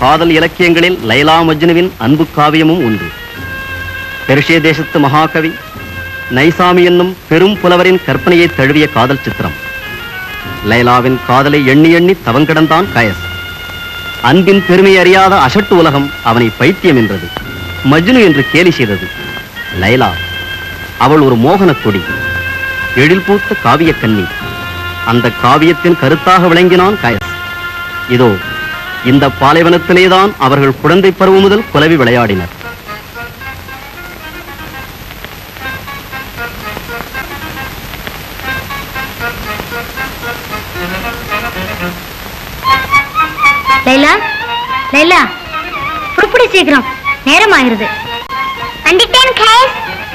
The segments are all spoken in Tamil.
காதல் இலக்கியங்களில் லைலா மஜ்னுவின் அன்பு காவியமும் உண்டு பெர்ஷிய தேசத்து மகாகவி நைசாமி என்னும் பெரும் புலவரின் கற்பனையை தழுவிய காதல் சித்திரம் லைலாவின் காதலை எண்ணி எண்ணி தவங்கிடந்தான் கயஸ் அன்பின் பெருமை அறியாத அசட்டு உலகம் அவனை பைத்தியம் என்றது மஜ்னு என்று கேலி செய்தது லைலா அவள் ஒரு மோகனக் கொடி எழில் பூத்த காவியக் கன்னி அந்த காவியத்தின் கருத்தாக விளங்கினான் கயஸ் இதோ இந்த பாலைவனத்திலேதான் அவர்கள் குழந்தை பருவம் முதல் குலவி விளையாடினர் லைலா லைலா புறப்படி சீக்கிரம் நேரம் ஆயிருது வந்துட்டேன் கைஸ்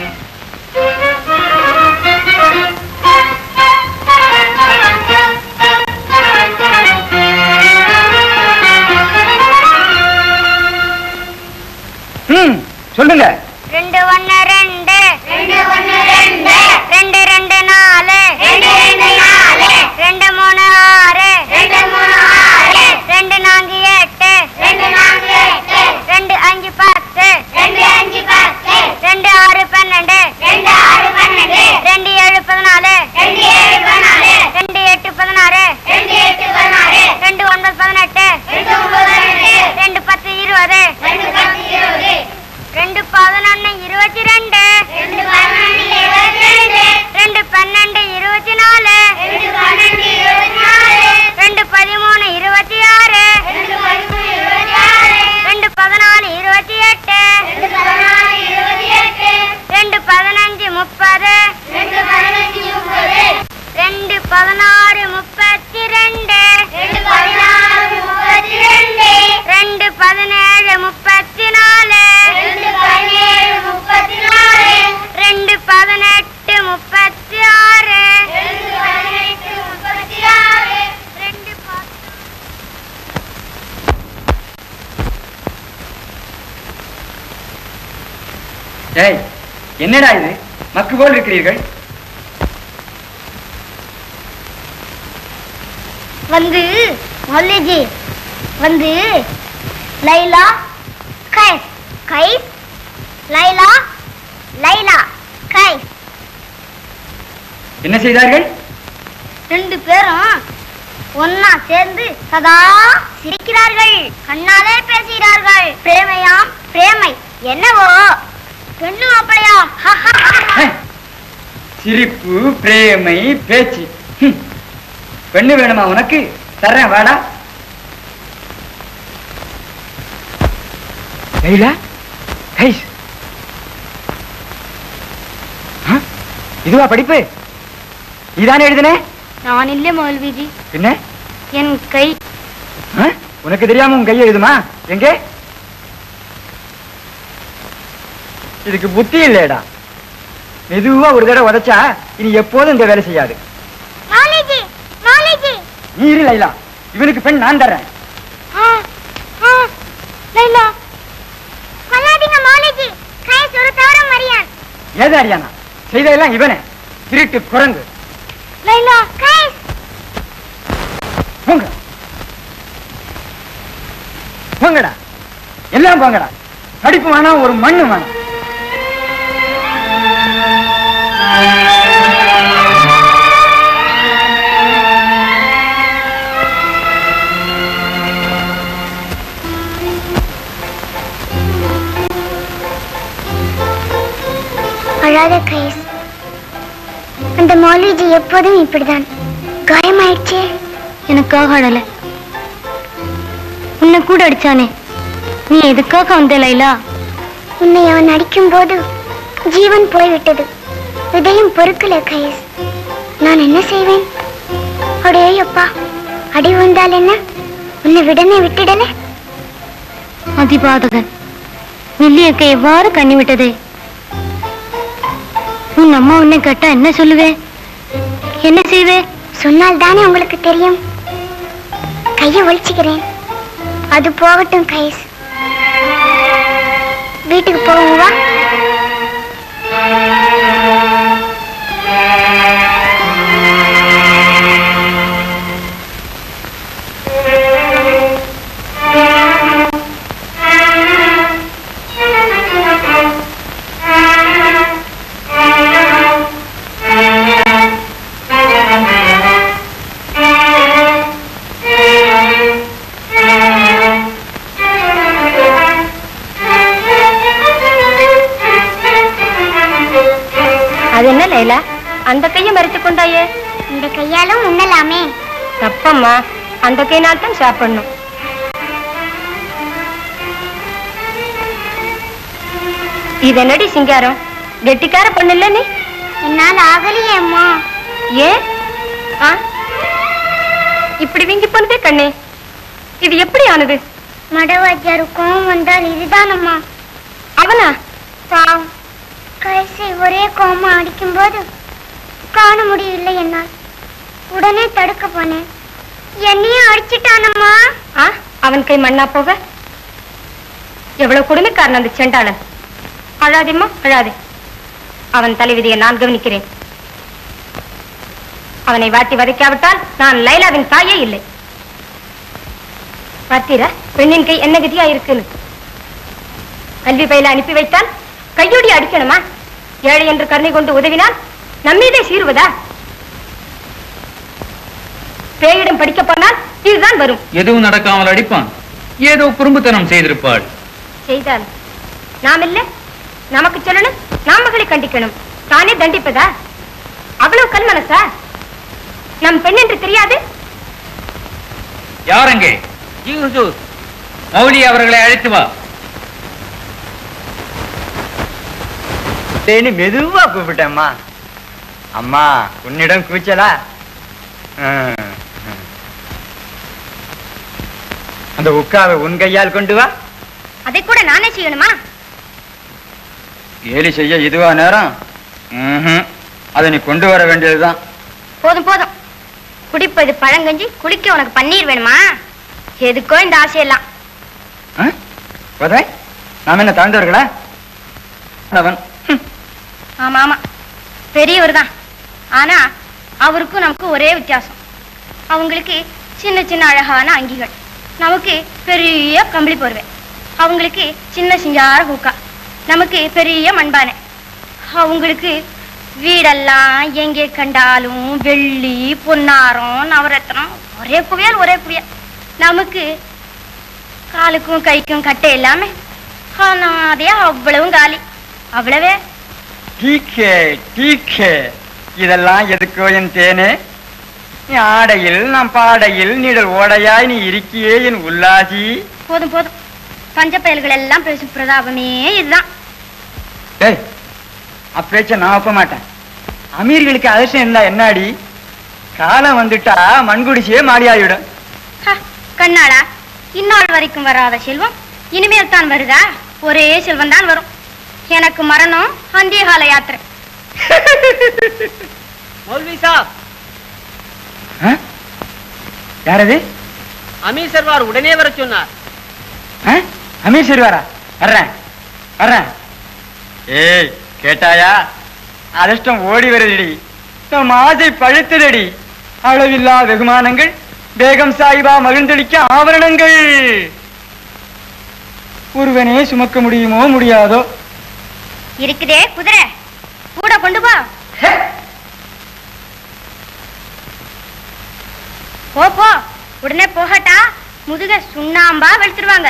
ம் சொல்லுங்க ரெண்டு ஒன்னு ரெண்டு ரெண்டு ஒன்னு ரெண்டு ரெண்டு ரெண்டு நாலு ரெண்டு ரெண்டு நாலு ரெண்டு மூணு ஆறு ரெண்டு மூணு ஆறு ரெண்டு நான்கு எட்டு ரெண்டு நான்கு எட்டு ரெண்டு அஞ்சு பத்து ரெண்டு அஞ்சு பத்து ரெண்டு ஆறு பன்னெண்டு ரெண்டு ஆறு பன்னெண்டு ரெண்டு ஏழு பதினாலு ரெண்டு ஏழு பதினாலு ரெண்டு எட்டு பதினாறு ரெண்டு எட்டு பதினாறு ரெண்டு ஒன்பது பதினெட்டு ரெண்டு ஒன்பது பதினெட்டு ரெண்டு பத்து இருபது ரெண்டு பத்து இருபது ரெண்டு பதினொன்னு இருபத்தி ரெண்டு ரெண்டு பன்னெண்டு இருபத்தி ரெண்டு ரெண்டு பன்னெண்டு இருபத்தி நாலு ரெண்டு பன்னெண்டு இருபத்தி நாலு ரெண்டு பதிமூணு இருபத்தி ஆறு ரெண்டு பதிமூணு இருபத்தி ஆறு ரெண்டு பதினாலு இருபத்தி எட்டு ரெண்டு பதினாலு இருபத்தி எட்டு ரெண்டு பதினஞ்சு முப்பது ரெண்டு பதினஞ்சு முப்பது ரெண்டு பதினாறு முப்பத்தி ரெண்டு ரெண்டு பதினாறு முப்பத்தி ரெண்டு ரெண்டு பதினேழு முப்பத்தி நாலு ரெண்டு பதினேழு முப்பத்தி நாலு ரெண்டு பதினெட்டு முப்பத்தி ஆறு ரெண்டு பதினெட்டு முப்பத்தி ஆறு ரெண்டு ஏய் என்னடா இது மக்கு போல் இருக்கிறீர்கள் வந்து மல்லிஜி வந்து Laila Qais Qais Laila Laila Qais என்ன செய்தார்கள் ரெண்டு பேரும் ஒன்னா சேர்ந்து சதா சிரிக்கிறார்கள் கண்ணாலே பேசுகிறார்கள் பிரேமையாம் பிரேமை என்னவோ பெண்ணு மாப்பிளையா சிரிப்பு பிரேமை பேச்சு ஹம். பெண்ணு வேணுமா உனக்கு தர்றேன் வாடா லைலா கைஸ் ஆ? இதுவா படிப்பு இதானே எழுதுனே நான் இல்ல மௌல்விஜி என்ன என் கை ஆ? உனக்கு தெரியாம உன் கை எழுதுமா எங்கே இதுக்கு புத்தி இல்லையடா மெதுவா ஒரு தடவை உதைச்சா இனி எப்போதும் இந்த வேலை செய்யாது மௌலிஜி மௌலிஜி நீ இரு லைலா இவனுக்கு பெண் நான் தர்றேன் ஆ ஆ லைலா கொல்லாதீங்க மௌலிஜி கைஸ் ஒரு தவறம் மரியான் ஏதா அறியானா செய்ததெல்லாம் இவனே திருட்டு குரங்கு லைலா கைஸ் போங்க போங்கடா எல்லாம் போங்கடா படிப்பு வேணாம் ஒரு மண்ணு வேணாம் அழாத கைஸ் அந்த மௌலிஜி எப்போதும் இப்படிதான் காயமாயிடுச்சே எனக்காக அழல உன்னை கூட அடிச்சானே நீ எதுக்காக வந்த லைலா உன்னை அவன் அடிக்கும் போது ஜீவன் போய்விட்டது இதயம் பொறுக்கல கைஸ் நான் என்ன செய்வேன் அடே அப்பா அடி விழுந்தால் என்ன உன்னை விடனே விட்டுடல அதிபாதகன் வில்லியக்க எவ்வாறு கண்ணி விட்டதே உன் அம்மா உன்னை கேட்டா என்ன சொல்லுவே என்ன செய்வே சொன்னால் தானே உங்களுக்கு தெரியும் கையை ஒழிச்சுக்கிறேன் அது போகட்டும் கைஸ் வீட்டுக்கு போவோம் வா அந்த கையை மறைத்து கொண்டாயே இந்த கையாலும் உண்ணலாமே தப்பம்மா அந்த கையினால் தான் சாப்பிடணும் இதனடி சிங்காரம் கெட்டிக்கார பொண்ணு நீ என்னால் ஆகலையே அம்மா ஏன் ஆ இப்படி வீங்கி போனதே கண்ணே இது எப்படி ஆனது மடவாத்தியாரு கோவம் வந்தால் இதுதானம்மா அவனா பாவம் கடைசி ஒரே கோமா அடிக்கும்போது காண முடியவில்லை என்னால் உடனே தடுக்க போனேன் என்னையும் அடிச்சிட்டானம்மா ஆ அவன் கை மண்ணா போக எவ்வளவு கொடுமைக்காரன் அந்த செண்டாளன் அழாதேம்மா அழாதே அவன் தலைவிதியை நான் கவனிக்கிறேன் அவனை வாட்டி வதைக்காவிட்டால் நான் லைலாவின் தாயே இல்லை பார்த்தீரா பெண்ணின் கை என்ன கதியா இருக்குன்னு கல்வி பயில அனுப்பி வைத்தால் கையோடி அடிக்கணுமா ஏழை என்று கருணை கொண்டு உதவினால் நம்மீதே சீருவதா பேயிடம் படிக்க போனால் இதுதான் வரும் எதுவும் நடக்காமல் அடிப்பான் ஏதோ குறும்புத்தனம் செய்திருப்பாள் செய்தால் நாம் இல்ல நமக்கு சொல்லணும் நாம் மகளை கண்டிக்கணும் தானே தண்டிப்பதா அவ்வளவு கல் மனசா நம் பெண் என்று தெரியாது யாரங்கே ஜி ஹுசூர் மௌலி அவர்களை அழைத்து வா தேனி மெதுவா கூப்பிட்டேம்மா அம்மா உன்னிடம் கூச்சலா ம், ம். அந்த உக்காவை உன் கையால் கொண்டு வா அதை கூட நானே செய்யணுமா கேலி செய்ய இதுவா நேரம் ம்ஹும். அதை நீ கொண்டு வர வேண்டியதுதான் போதும் போதும் குடிப்பது பழங்கஞ்சி குளிக்க உனக்கு பன்னீர் வேணுமா எதுக்கோ இந்த ஆசையெல்லாம் ஆ? உதய், நாம என்ன தாழ்ந்தவர்களா அவன் ஹம், ஆமா ஆமா பெரியவர் தான் ஆனா அவருக்கும் நமக்கு ஒரே வித்தியாசம் அவங்களுக்கு சின்ன சின்ன அழகான அங்கிகள் நமக்கு பெரிய கம்பளி போர்வை அவங்களுக்கு சின்ன சிங்கார ஹூக்கா நமக்கு பெரிய மண்பானை அவங்களுக்கு வீடெல்லாம் எங்கே கண்டாலும் வெள்ளி பொன்னாரம் நவரத்னம் ஒரே குவியல் ஒரே குவியல் நமக்கு காலுக்கும் கைக்கும் கட்டை இல்லாம அனாதையா அவ்வளவும் காலி அவ்வளவே டீக்கே டீக்கே இதெல்லாம் எதுக்கோ என் தேனே நீ ஆடையில் நாம் பாடையில் நீடல் ஓடையாய் நீ இருக்கியே என் உல்லாசி போதும் போதும் பஞ்ச பயல்கள் எல்லாம் பேசும் பிரதாபமே இதுதான் டேய் அப்பேச்ச நான் ஒப்ப மாட்டேன் அமீர்களுக்கு அதிர்ஷ்டம் இருந்தா என்னாடி காலம் வந்துட்டா மண்குடிசையே மாடியாயிடும் ஹ, கண்ணாளா இந்நாள் வரைக்கும் வராத செல்வம் இனிமேல் தான் வருதா ஒரே செல்வம் தான் வரும் எனக்கு மரணம் அந்திய கால யாத்திரை மௌல்வி சாப் ஆ? யாரது அமீர் சர்வார் உடனே வர சொன்னார் ஆ? அமீர் சரிவாரா வர்றேன் வர்றேன் ஏய் கேட்டாயா அதிர்ஷ்டம் ஓடி வருதடி நம் ஆசை பழுத்ததடி அளவில்லா வெகுமானங்கள் பேகம் சாயிபா மகிழ்ந்தளிக்க ஆவரணங்கள் ஒருவனே சுமக்க முடியுமோ முடியாதோ இருக்குதே குதிரை கூட கொண்டு போ போ போ உடனே போகட்டா முதுக சுண்ணாம்பா வெளுத்துருவாங்க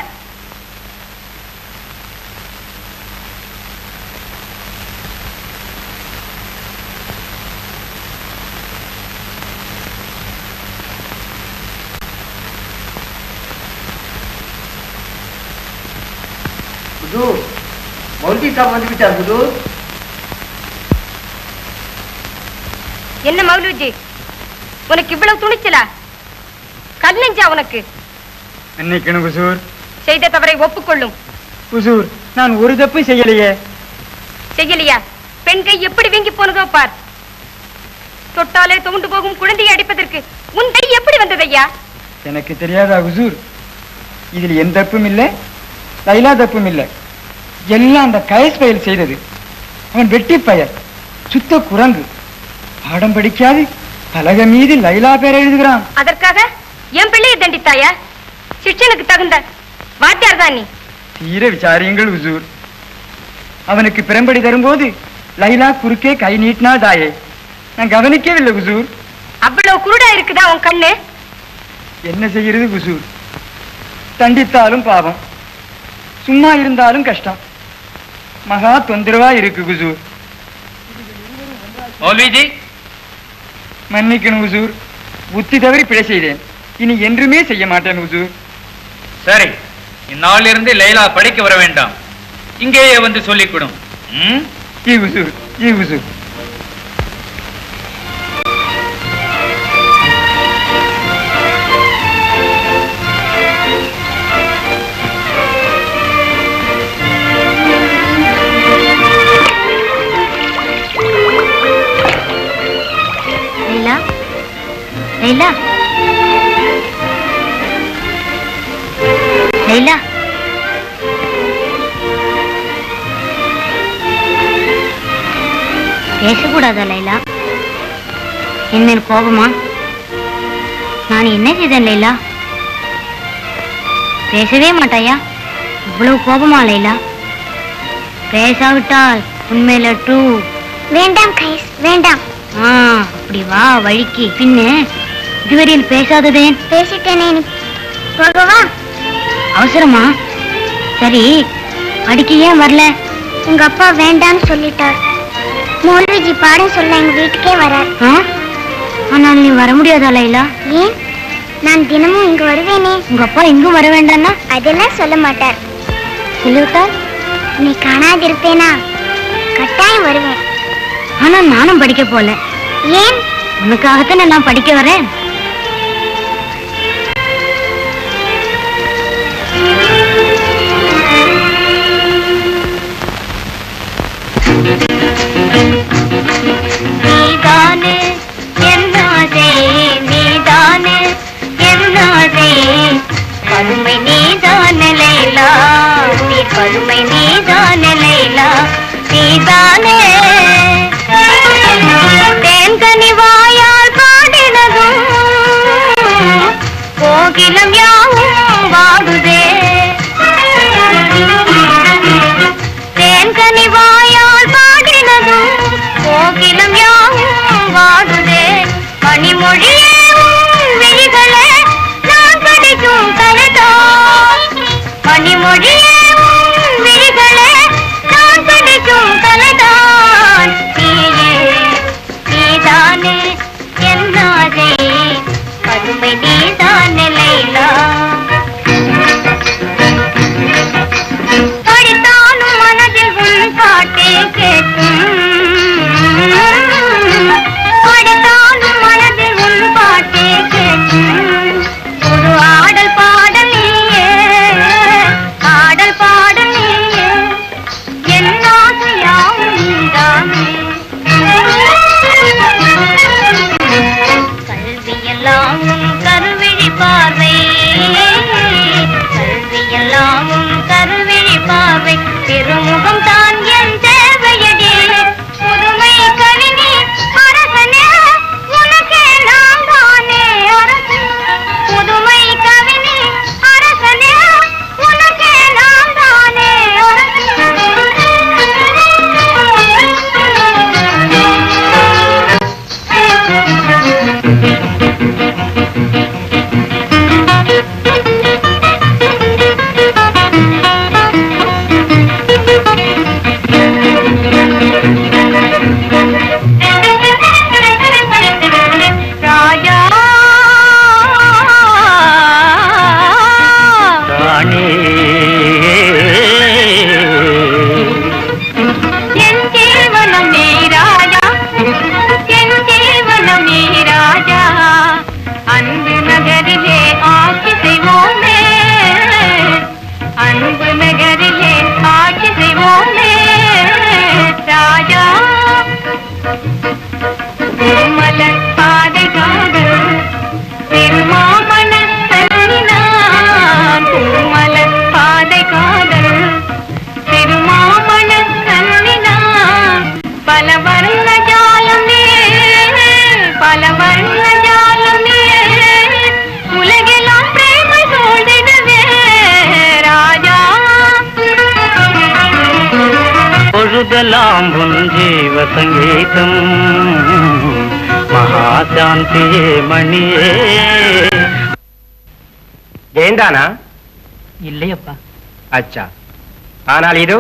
புது மௌல்வி சாப் வந்து விட்டார் புது என்ன மௌலூஜி உனக்கு இவ்வளவு துணிச்சலா கல்லஞ்சா உனக்கு என்னைக்கணும் குசூர் செய்த தவறை ஒப்புக்கொள்ளும் குசூர் நான் ஒரு தப்பு செய்யலையே செய்யலையா பெண் கை எப்படி வீங்கி போனதோ பார் தொட்டாலே துவண்டு போகும் குழந்தையை அடிப்பதற்கு உன் கை எப்படி வந்தது ஐயா எனக்கு தெரியாதா குசூர் இதில் எந்த தப்பும் இல்லை லைலா தப்பும் இல்லை எல்லாம் அந்த கயஸ் பயல் செய்தது அவன் வெட்டி பயல் சுத்த குரங்கு பாடம் படிக்காது பலகை மீது லைலா பேர் எழுதுகிறான் அதற்காக என் பிள்ளையை தண்டித்தாயா சிஷ்யனுக்கு தகுந்த வாத்தியார் தான் நீ தீர விசாரியுங்கள் உசூர் அவனுக்கு பிறம்படி தரும்போது லைலா குறுக்கே கை நீட்டினாள் தாயே நான் கவனிக்கவில்லை குசூர் அவ்வளவு குருடா இருக்குதா உன் கண்ணு என்ன செய்கிறது குசூர் தண்டித்தாலும் பாவம் சும்மா இருந்தாலும் கஷ்டம் மகா தொந்தரவா இருக்கு குசூர் மௌல்விஜி மன்னிக்கணும் உசூர் புத்தி தவறி பிழை செய்தேன் இனி என்றுமே செய்ய மாட்டேன் உசூர் சரி இந்நாளிலிருந்து லைலா படிக்க வர வேண்டாம் இங்கேயே வந்து சொல்லிக் கொடும் ம்? ஈ உசூர் ஈ உசூர் லைலா லைலா லைலா பேசக்கூடாதா லைலா என் மேல் கோபமா நான் என்ன செய்தேன் லைலா பேசவே மாட்டாயா இவ்வளவு கோபமா லைலா பேசாவிட்டால் உண்மையில டூ வேண்டாம் கைஸ் வேண்டாம் ஆ அப்படி வா வழிக்கு பின்ன இதுவரையில் பேசாததேன் பேசிட்டேனே நீ போகவா அவசரமா சரி அடிக்க ஏன் வரல உங்க அப்பா வேண்டாம்னு சொல்லிட்டார் மௌல்விஜி பாடம் சொல்ல எங்க வீட்டுக்கே வரார் ஆ? ஆனால் நீ வர முடியாதா லைலா ஏன் நான் தினமும் இங்க வருவேனே உங்க அப்பா எங்கும் வர வேண்டாம்னா அதெல்லாம் சொல்ல மாட்டார் சொல்லிவிட்டால் உன்னை காணாதிருப்பேனா கட்டாயம் வருவேன் ஆனா நானும் படிக்க போல ஏன் உனக்காகத்தானே நான் படிக்க வரேன் நீதானே என்னாதே நீதானே என்னாதே பருமை நீதானே லைலா நீ பருமை நீதானே லைலா நீதானே தேன்கனி வாயால் பாடினதும் கோகிலம் யாவும் வாடுதே தேன்கனி வாயால் பாடினதும் கோகிலம் யாவும் வாடுதே மணிமொழியே உன் விழிகளே நான் படிக்கும் கலைதான் மணிமொழியே உன் விழிகளே நான் படிக்கும் கலைதான் நீயே நீதானே என்னாதே பதுமை நீதானே லைலா படித்தாலும் மனதில் உன் பாட்டே கேட்கும் படித்தாலும் மனதில் உன் பாட்டே கேட்கும் ஒரு ஆடல் பாடல் நீயே ஆடல் பாடல் நீயே என் ஆசையாவும் நீதானே கல்வியெல்லாம் உன் கருவிழி பார்வை கல்வியெல்லாம் உன் கருவிழி பார்வை திருமுகம் தான் என் தேவையடி புதுமை கவினி அரசனே உனக்கே நான் தானே அரசு புதுமை கவினி அரசனே உனக்கே நான் தானே ராஜா என் ஜீவனம் நீ ராஜா என் ஜீவனம் நீ ராஜா அன்பு நகரிலே ஆட்சி செய்வோமே அன்பு நகரிலே ஆட்சி செய்வோமே ராஜா திருமலர் பாதை காதல் திருமாமண தன்னினான் திருமலர் பாதை காதல் திருமாமண கண்ணினான் பல வர்ண ஜாலமே பல வர்ண ஜாலமே உலகெல்லாம் பிரேமை சூழ்ந்திடவே ராஜா பொழுதெல்லாம் உன் ஜீவ சங்கீதம் மகாசாந்தியே மணியே ஜெயந்தானா இல்லையப்பா அச்சா ஆனால் இது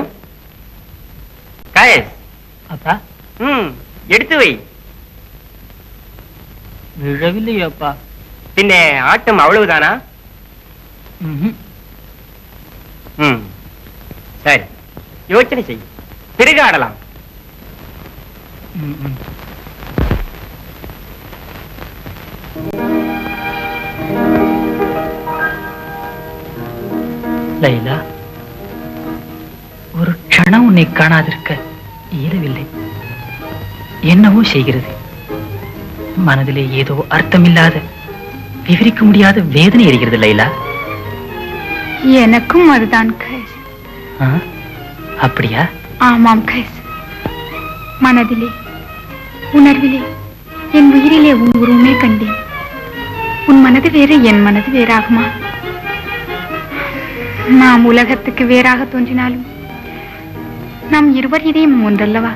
கயஸ் அப்பா ம் எடுத்து வை விழவில்லையப்பா பின்ன ஆட்டம் அவ்வளவுதானா ம்ஹும். ம் சரி யோசனை செய் பிறகு ஆடலாம் ம், ம். லைலா ஒரு க்ஷணம் உன்னை காணாதிருக்க இயலவில்லை என்னவோ செய்கிறது மனதிலே ஏதோ அர்த்தமில்லாத விவரிக்க முடியாத வேதனை எரிகிறது லைலா எனக்கும் அதுதான் கைஸ் ஆ? அப்படியா ஆமாம் கைஸ் மனதிலே உணர்விலே என் உயிரிலே உன் உருவமே கண்டேன் உன் மனது வேறு என் மனது வேறாகுமா நாம் உலகத்துக்கு வேறாக தோன்றினாலும் நம் இருவர் இதயம் ஒன்றல்லவா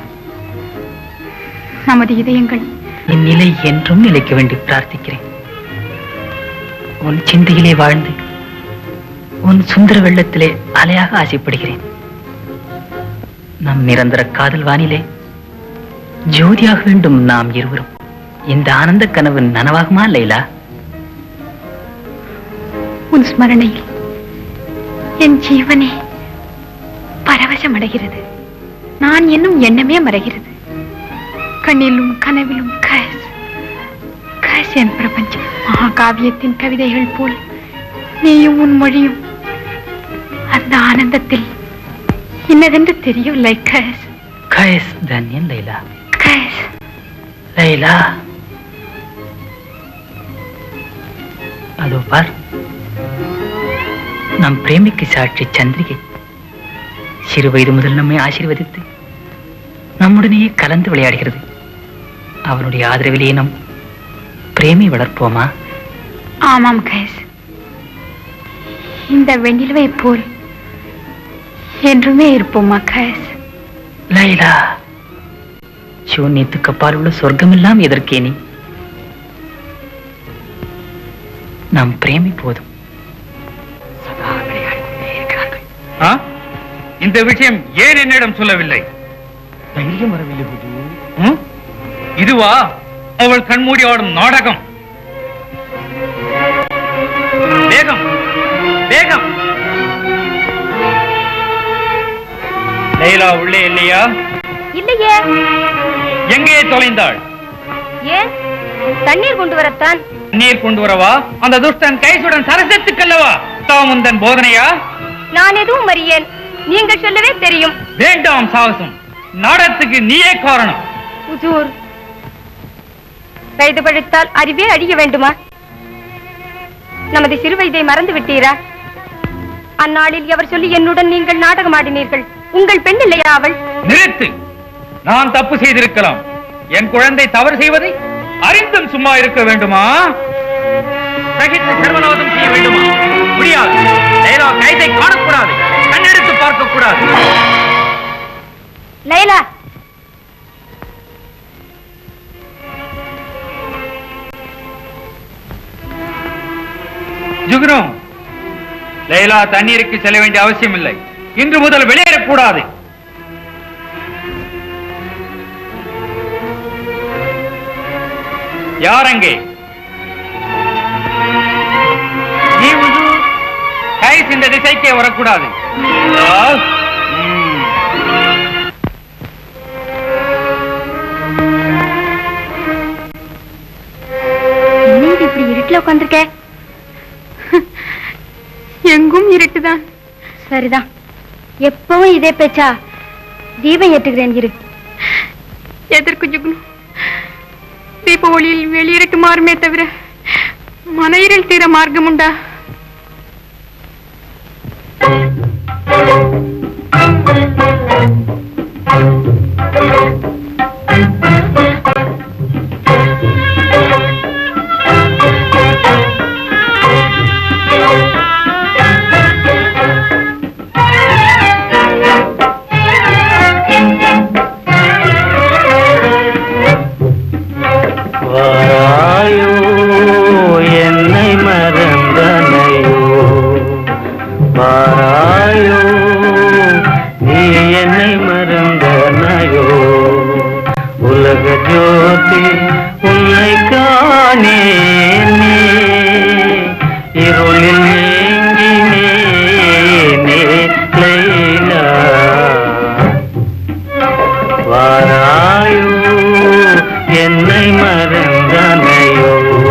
நமது இதயங்கள் இந்நிலை என்றும் நிலைக்க வேண்டி பிரார்த்திக்கிறேன் உன் சிந்தையிலே வாழ்ந்து உன் சுந்தர வெள்ளத்திலே அலையாக ஆசைப்படுகிறேன் நம் நிரந்தர காதல் வானிலே ஜோதியாக வேண்டும் நாம் இருவரும் இந்த ஆனந்த கனவு நனவாகுமா லைலா உன் ஸ்மரணையில் என் ஜீவனே பரவசமடைகிறது நான் என்னும் எண்ணமே மறைகிறது கண்ணிலும் கனவிலும் கஸ் கஸ் என் பிரபஞ்சம் மகாகாவியத்தின் கவிதைகள் போல் நீயும் உன் மொழியும் அந்த ஆனந்தத்தில் இன்னதென்று தெரியவில்லை கஸ் கயஸ் தன்யன் லைலா கஸ் லைலா அதோ பார் நம் பிரேமிக்கு சாட்சி சந்திரிகை சிறு வயது முதல் நம்மை ஆசீர்வதித்து நம்முடனேயே கலந்து விளையாடுகிறது அவனுடைய ஆதரவிலே நம் பிரேமி வளர்ப்போமா ஆமாம் கஸ் இந்த வெண்ணிலவை போல் என்றுமே இருப்போமா கஸ் லைலா சூன்யத்துக்கு அப்பால் உள்ள சொர்க்கமெல்லாம் எதற்கே நீ நம் பிரேமி போதும் ஆ? இந்த விஷயம் ஏன் என்னிடம் சொல்லவில்லை தைரியம் வரவில்லை ம்? இதுவா அவள் கண்மூடி ஆடும் நாடகம் வேகம் வேகம் லைலா உள்ளே இல்லையா இல்லையே எங்கே தொலைந்தாள் ஏன் தண்ணீர் கொண்டு வரத்தான் நீர் கொண்டு வரவா அந்த துஷ்டன் கைசுடன் சரசத்துக்கல்லவா தாமுந்தன் போதனையா நான் எதுவும் அறியேன் நீங்கள் சொல்லவே தெரியும் வேண்டாம் சாகசம் நாடகத்துக்கு நீயே காரணம் உஜூர் வயது பழித்தால் அறிவே அழிய வேண்டுமா நமது சிறு வயதை மறந்து விட்டீரா அந்நாளில் எவர் சொல்லி என்னுடன் நீங்கள் நாடகமாடினீர்கள் உங்கள் பெண் இல்லையா அவள் நிறுத்து நான் தப்பு செய்திருக்கலாம் என் குழந்தை தவறு செய்வதை அறிந்தும் சும்மா இருக்க வேண்டுமா சகித்து சர்வநாதம் செய்ய வேண்டுமா முடியாது லைலா கைதை காணக்கூடாது கண்ணெடுத்து பார்க்க கூடாது லைலா ஜுக்னு லைலா தண்ணீருக்கு செல்ல வேண்டிய அவசியம் இல்லை இன்று முதல் வெளியேறக்கூடாது யார் அங்கே நீ உஜு, கைஸ் இந்த திசைக்கே வரக்கூடாது ஆ, ம். என்ன இது இப்படி இருட்டுல உட்காந்துருக்க எங்கும் இருட்டுதான் சரிதான் எப்பவும் இதே பேச்சா தீபம் ஏற்றுகிறேன் இரு எதற்கு ஜுக்னு தீப ஒளியில் வெளியிருட்டு மாறுமே தவிர மன இருள் தீர மார்க்கம் உண்டா வாயோ என்னை மறந்த நீ இருளில் நீங்கினேனே லைலா வாராயோ என்னை மறந்தனையோ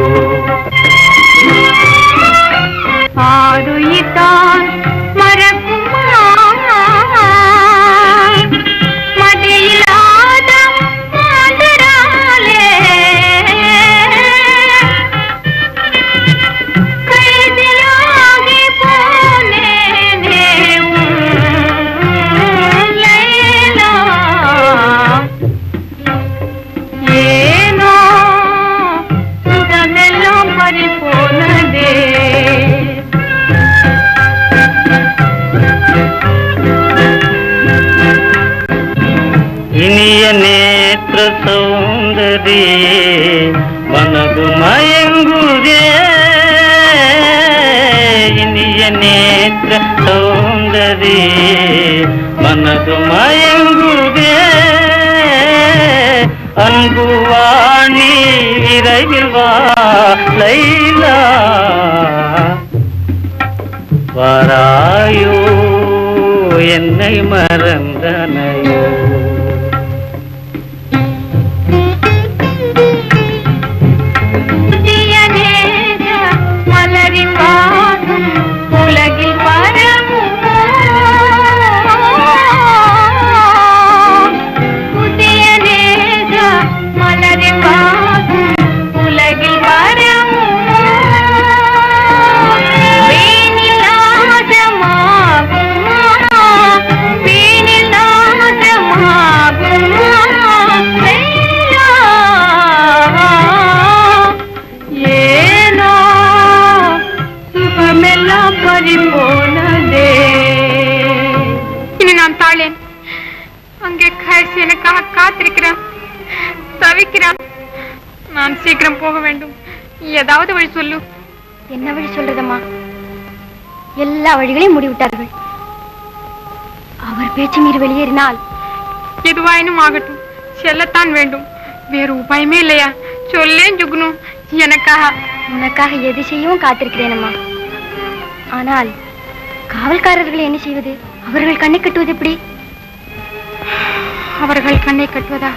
ஆருயிர்தான் மறக்குமா மதியில்லாத மாந்தராலே கைதிலாகி போனேனே உன் லைலா. ஏனோ சுகமெல்லாம் பறி போனதே இனிய நேற்ற சௌந்தரியே மனது மயங்குதே இனிய நேற்ற சௌந்தரியே மனது மயங்குதே அன்பு வாணி விரைவில் வா லைலா வாராயோ என்னை மறந்தனையோ புதிய நேர மலரின் வாசம் உலகில் பரவுமோ? புதிய நேர மலரின் வாசம் உலகில் பரவுமோ? வீணில் நாசமாகுமா? வீணில் நாசமாகுமா? லைலா ஏனோ சுகமெல்லாம் பறி போனதே இனி நான் தாழேன் அங்கே கடைசி எனக்காக காத்திருக்கிறான் தவிக்கிறான் நான் சீக்கிரம் போக வேண்டும் ஏதாவது வழி சொல்லு என்ன வழி சொல்றதம்மா எல்லா வழிகளையும் மூடிவிட்டார்கள் அவர் பேச்சு மீறி வெளியேறினால் எதுவாயினும் ஆகட்டும் செல்லத்தான் வேண்டும் வேறு உபாயமே இல்லையா சொல்லேன் ஜுக்னு எனக்காக உனக்காக எது செய்யவும் காத்திருக்கிறேன் அம்மா ஆனால் காவல்காரர்கள் என்ன செய்வது அவர்கள் கண்ணை கட்டுவது எப்படி அவர்கள் கண்ணை கட்டுவதா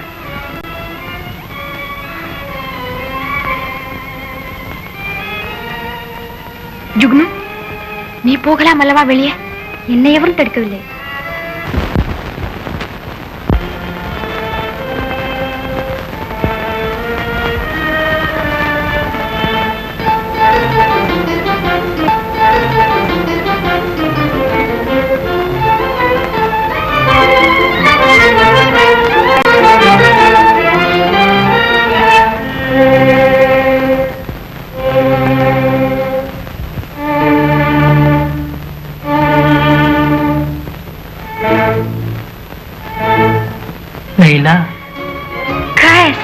ஜுக்னு நீ போகலாம் அல்லவா வெளியே என்னை எவரும் தடுக்கவில்லை லைலா கஸ்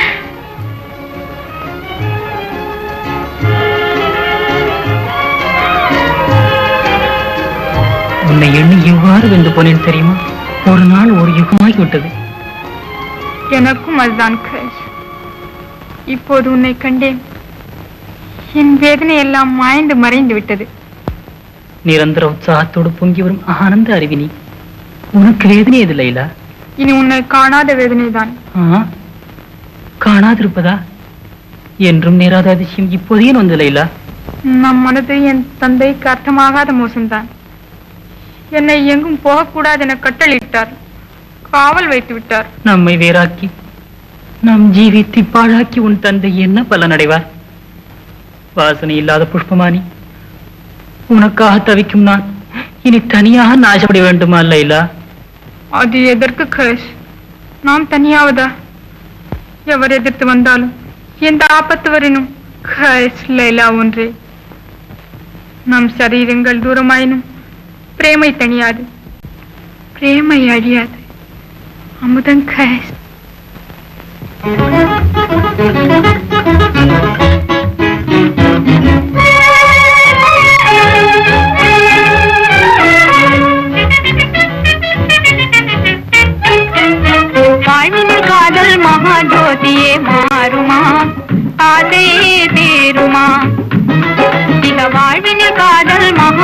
உன்னை எண்ணி எவ்வாறு வெந்து போனேன் தெரியுமா ஒரு நாள் ஒரு யுகமாகி விட்டது எனக்கும் அதுதான் கிரஷ் இப்போது உன்னை கண்டேன் என் வேதனை எல்லாம் மாய்ந்து மறைந்து விட்டது நிரந்தர உற்சாகத்தோடு பொங்கி வரும் ஆனந்த அறிவினி உனக்கு வேதனை எது லைலா இனி உன்னை காணாத வேதனைதான் ஆ? காணாதிருப்பதா என்றும் நேராத அதிசயம் இப்போதே வந்து லைலா நம் மனது என் தந்தைக்கு அர்த்தமாகாத மோசம்தான் என்னை எங்கும் போகக்கூடாது என கட்டளையிட்டார் காவல் வைத்து விட்டார் நம்மை வேறாக்கி நம் ஜீவித்தை பாழாக்கி உன் தந்தை என்ன பலனடைவார் வாசனை இல்லாத புஷ்பமானி உனக்காக தவிக்கும் நான் இனி தனியாக நாசப்பட வேண்டுமா லைலா அது எதற்கு கஷ் நாம் தனியாவதா எவர் எதிர்த்து வந்தாலும் எந்த ஆபத்து வரினும் கஷ் லைலா ஒன்றே நம் சரீரங்கள் தூரமாயினும் பிரேமை தணியாது பிரேமை அழியாது அமுதன் கஷ் வாழ்வின் காதல் மகாஜோதியே மாறுமா ஆசையே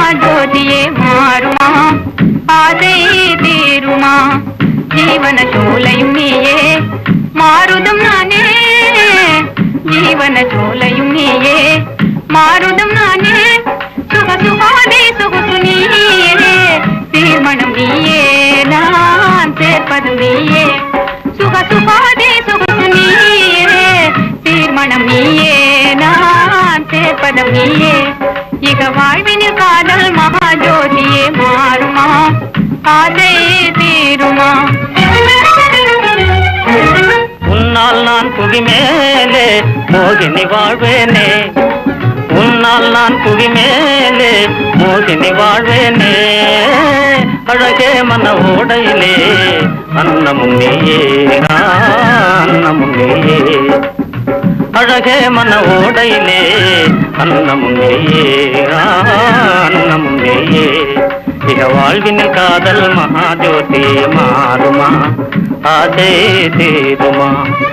மகாஜோதியே மாறுமா ஆசை தீருமா ஜீவன சோலையும் நீயே மாறுதம் நானே ஜீவன சோலையும் நீயே மாறுதம் நானே சுக சுகாதே சொகுசு நீயே தீர்மணம் நீயே நான் சேர்ப்பது நீயே சுக சுகாதே சொகுசு நீயே தீர்மணம் நீயே நான் சேர்ப்பதும் நீயே இக வாழ்வினில் காதல் மகாஜோதியே மாறுமா ஆசை தீருமா உன்னால் நான் புவி மேலே மோகினி வாழ்வேனே உன்னால் நான் புவி மேலே மோகினி வாழ்வேனே அழகே மன ஓடையிலே அன்னமும் நீயே அன்னமும் நீயே அழகே மன ஓடையிலே அன்னமும் நீயே அன்னமும் நீயே இக வாழ்வினில் காதல் மகாஜோதி மாறுமா ஆசை தீருமா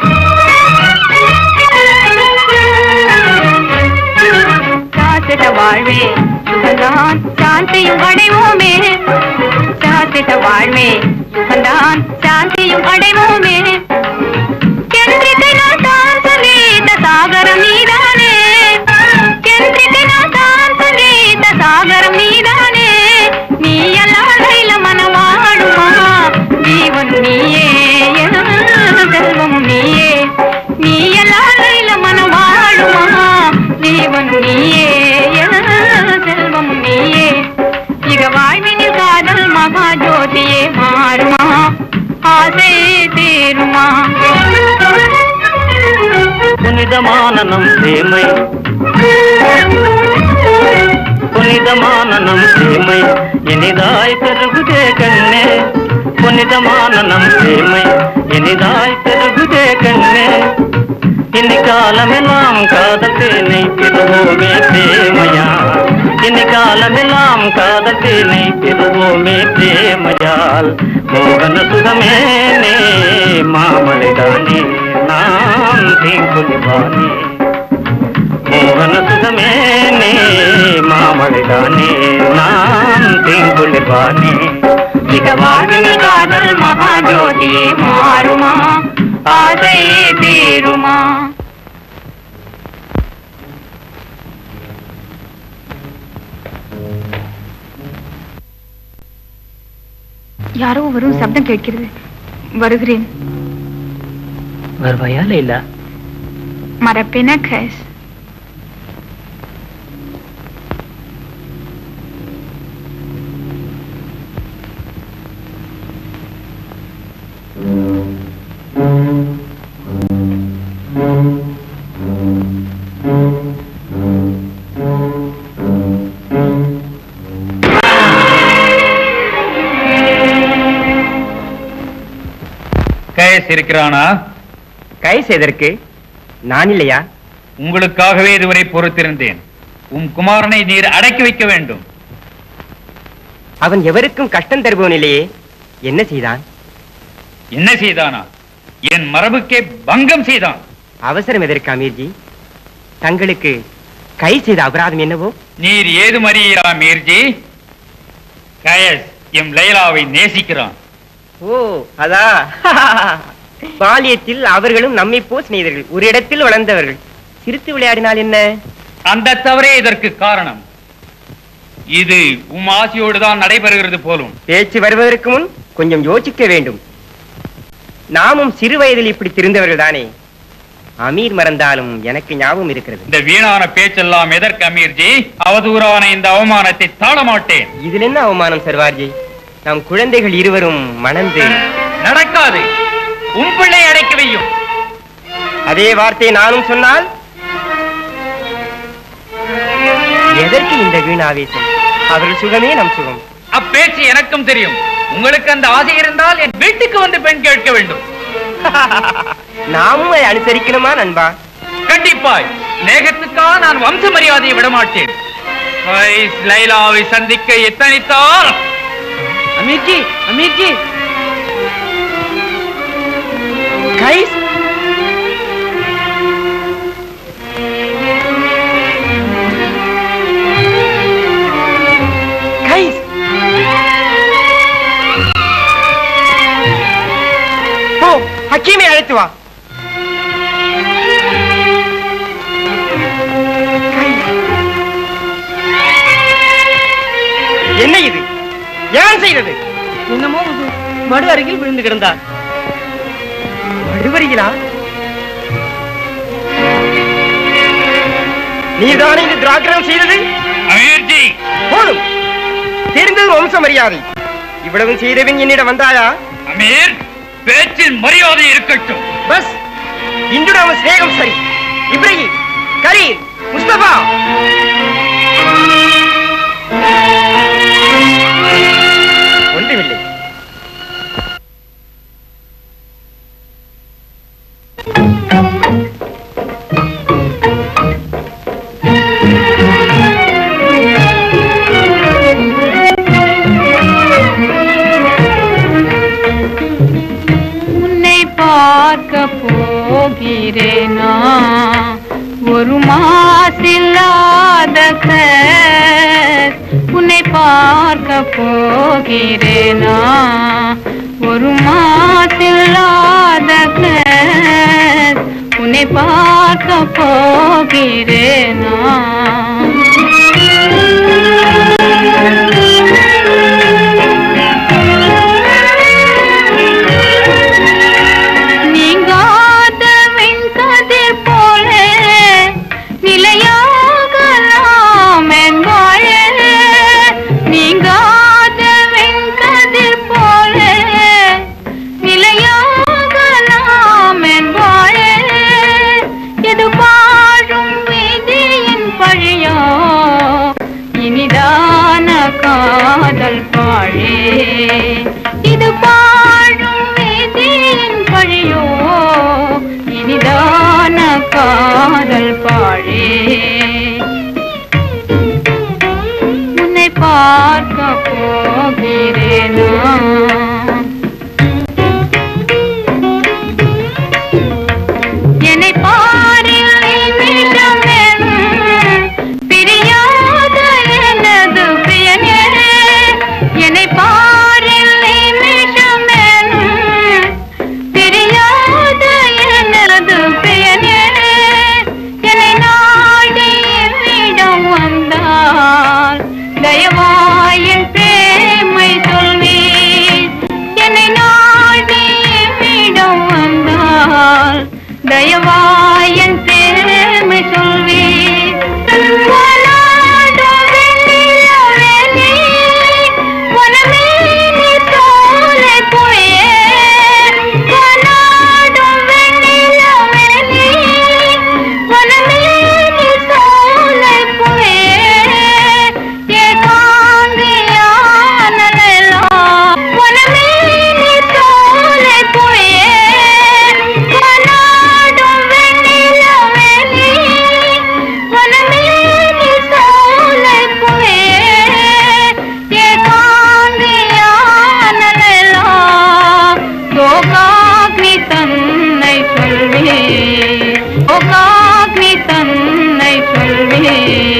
சாத்திட வாழ்வே சுகந்தான் சாந்தியும் அடைவோமே சாத்திட வாழ்வே சுகந்தான் சாந்தியும் அடைவோமே என்றைக்கு நான் தான் சங்கீத சாகரம் நீதானே என்றைக்கு நான் தான் சங்கீத சாகரம் நீதானே நீ அல்லாதையில மனம் வாழுமா ஜீவன் நீயே என் செல்வம் நீயே நீ அல்லாதையில மனம் வாழுமா ஜீவன் நீயே என் செல்வம் நீயே இக வாழ்வினில் காதல் மகாஜோதியே மாறுமா ஆசை தீருமா புனிதமான நம் சேமை புனிதமான நம் சேமை இனிதாய் பெருகுதே கண்ணே புனிதமான நம் சேமை இனிதாய் பெருகுதே கண்ணே இனி காலமெல்லாம் காதல் தேனை பெறுவோமே பிரேமையா இனி காலமெல்லாம் காதல் தேனை பெறுவோமே பிரேமையால் மோகன சுகமே நே மாமலைதானே நாம் தீங்குலிவானே மோகன சுகமே நே மாமலைதானே நாம் தீங்குலிவானே இக வாழ்வினில் காதல் மகாஜோதியே மாறுமா ஆசை தீருமா யாரோ வரும் சப்தம் கேட்கிறது வருகிறேன் வருவாயா லைலா மரப்பேனா கேஸ் கயஸ் இருக்கிறானா கைஸ் எதற்கு நான் இல்லையா உங்களுக்காகவே இதுவரை பொறுத்திருந்தேன் உம் குமாரனை நீர் அடக்கி வைக்க வேண்டும் அவன் எவருக்கும் கஷ்டம் தருபவன் இல்லையே என்ன செய்தான் என்ன செய்தானா என் மரபுக்கே பங்கம் செய்தான் அவசரம் எதற்கு அமீர்ஜி தங்களுக்கு கை செய்த அபராதம் என்னவோ நீர் ஏதும் அறியா மீர்ஜி கயஸ் எம் லைலாவை நேசிக்கிறான் ஓ அதா பாலியத்தில் அவர்களும் நம்மை போ சிநேகிதர்கள் ஒரு இடத்தில் வளர்ந்தவர்கள் சிரித்து விளையாடினால் என்ன அந்த தவறே இதற்கு காரணம் இது உம் ஆசையோடு தான் நடைபெறுகிறது போலும் பேச்சு வருவதற்கு முன் கொஞ்சம் யோசிக்க வேண்டும் நாமும் சிறு வயதில் இப்படி திருந்தவர்கள் தானே அமீர் மறந்தாலும் எனக்கு ஞாபகம் இருக்கிறது இந்த வீணான பேச்செல்லாம் எதற்கு அமீர்ஜி அவதூறான இந்த அவமானத்தை தாழ மாட்டேன் இதில் என்ன அவமானம் சர்வார்ஜி நம் குழந்தைகள் இருவரும் மணந்து நடக்காது உம் பிள்ளை அடைக்க வையும் அதே வார்த்தை நானும் சொன்னால் எதற்கு இந்த வீணாவேசம் அவர்கள் சுகமே நம் சுகம் அப்பேச்சு எனக்கும் தெரியும் உங்களுக்கு அந்த ஆசை இருந்தால் என் வீட்டுக்கு வந்து பெண் கேட்க வேண்டும் நாமும் அதை அனுசரிக்கணுமா நண்பா கண்டிப்பாய் நேகத்துக்காக நான் வம்ச மரியாதையை விடமாட்டேன் ஐஸ் லைலாவை சந்திக்க எத்தனித்தால் அமீர்ஜி அமீர்ஜி கைஸ் அழைத்து வா கை. என்ன இது யான் செய்தது என்னமோ இது மடு அருகில் விழுந்து கிடந்தார் அடுவரிகளா நீதானே இந்த திராக்கிரம் செய்தது அமீர்ஜி போதும் தெரிந்தது வம்ச மரியாதை இவ்வளவு செய்தவன் என்னிடம் வந்தாயா அமீர் பேச்சில் மரியாதை இருக்கட்டும் பஸ் இன்று நாம சிநேகம் சரி இப்ராஹிம் கரீம் முஸ்தபா ஒன்றுமில்லை உன்னை பார்க்க போகிறேனா ஒரு மாசில்லாத கஸ். உன்னை பார்க்க போகிறேனா ஒரு மாசில்லாத கஸ். உன்னை பார்க்க போகிறேனா நீங்காத வெண்கதிர் போல நிலையாகலாம் என் வாழ நீங்காத வெண்கதிர் போல நிலையாகலாம் என் வாழ இது பாழும் விதியின் பழியோ இனிதான காதல் பாழே இது பாழும் விதியின் பழியோ இனிதான காதல் பாழே உன்னை பார்க்க போகிறேனா என்னை பாரில் நிமிஷம் வேணும் பிரியாத எனது பிரியனே என்னை பாரில் நிமிஷம் வேணும் பிரியாத எனது பிரியனே என்னை நாடி என்னிடம் வந்தால் தயவாயின் பிரேமை சொல்வீர் என்னை நாடி என்னிடம் வந்தால் தயவாயன் பெருமை சொல்வீர் வனாடும் வெண்ணிலவே நீ, வனமே நீ சோலை பொழியே. வனாடும் வெண்ணிலவே நீ, வனமே நீ சோலை பொழியே. ஏகாந்தியான நிலா, வனமே நீ சோலை பொழியே. வனாடும் வெண்ணிலவே நீ, வனமே நீ சோலை பொழியே. ஏகாந்தியான நிலா, சோகாக்னி தன்னை சொல்வே சோகாக்னி தன்னை சொல்வே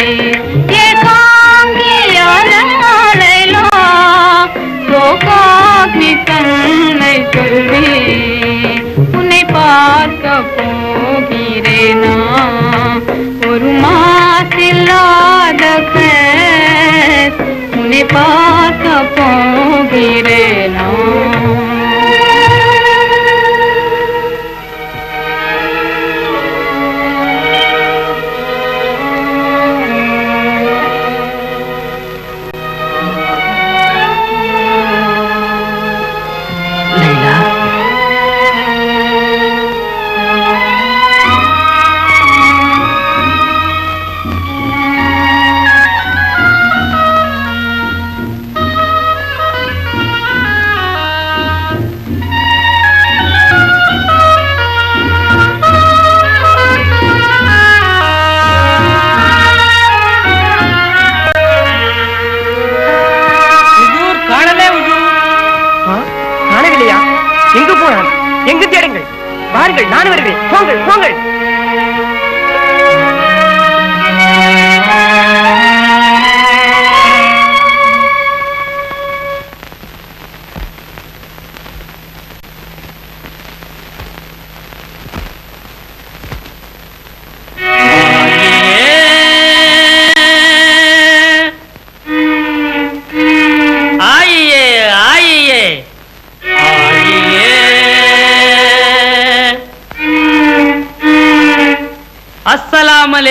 ஏகாங்கியான லைலா சோகாக்னி தன்னை சொல்வே உன்னை பார்க்க போகிறேனா ஒரு மாசில்லாத கஸ். உன்னை பார்க்க போகிறேனா லைலா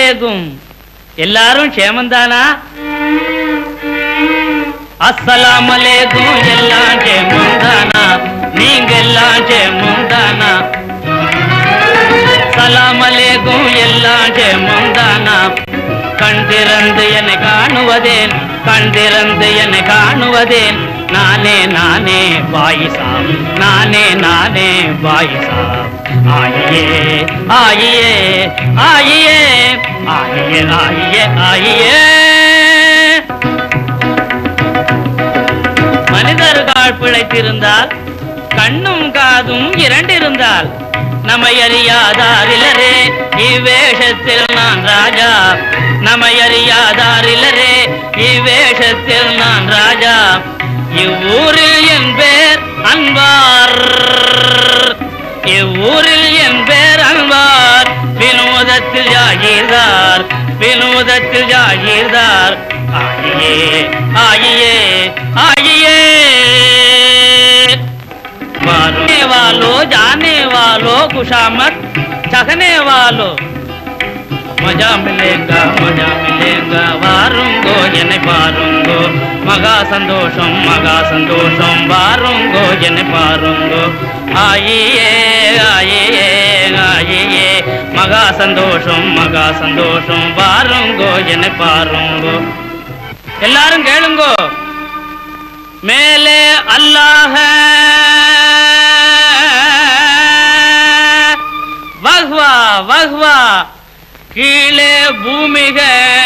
அலைக்கும் எல்லாரும் க்ஷேமந்தானா அஸ்ஸலாம் அலைக்கும் எல்லாம் க்ஷேமந்தானா நீங்க எல்லாம் க்ஷேமந்தானா சலாம் அலைக்கும் எல்லாம் க்ஷேமந்தானா கண் திறந்து என்னை காணுவதேன் கண் திறந்து என்னை காணுவதேன் நானே நானே பாயிசாம் நானே நானே பாயிசாம் ஆயியே ஆயியே ஆயியே ஆயியே ஆயியே ஆயியே மனிதர்கள் பிழைத்திருந்தால் கண்ணும் காதும் இரண்டிருந்தால் நம்மை அறியாதாரிலரே இவ்வேஷத்தில் நான் ராஜா நம்மை அறியாதாரிலரே இவ்வேஷத்தில் நான் ராஜா இவ்வூரில் என் பேர் அன்பார் இவ்வூரில் என் பேர் அன்பார் வினோதத்தில் ஜாகீர்தார் வினோதத்தில் ஜாகீர்தார் ஆகியே ஆகியே ஆகியே मारने वालों जाने वालों खुशामद चखने वालों मजा मिलेगा मजा मिलेगा வாருங்கோ என்னை பாருங்கோ மகா சந்தோஷம் மகா சந்தோஷம் வாருங்கோ என்னை பாருங்கோ ஆயியே ஆயியே ஆயியே மகா சந்தோஷம் மகா சந்தோஷம் வாருங்கோ என்னை பாருங்கோ எல்லாரும் கேளுங்கோ மேலே அல்லாஹ் வஹ்வா வஹ்வா கீழே பூமிக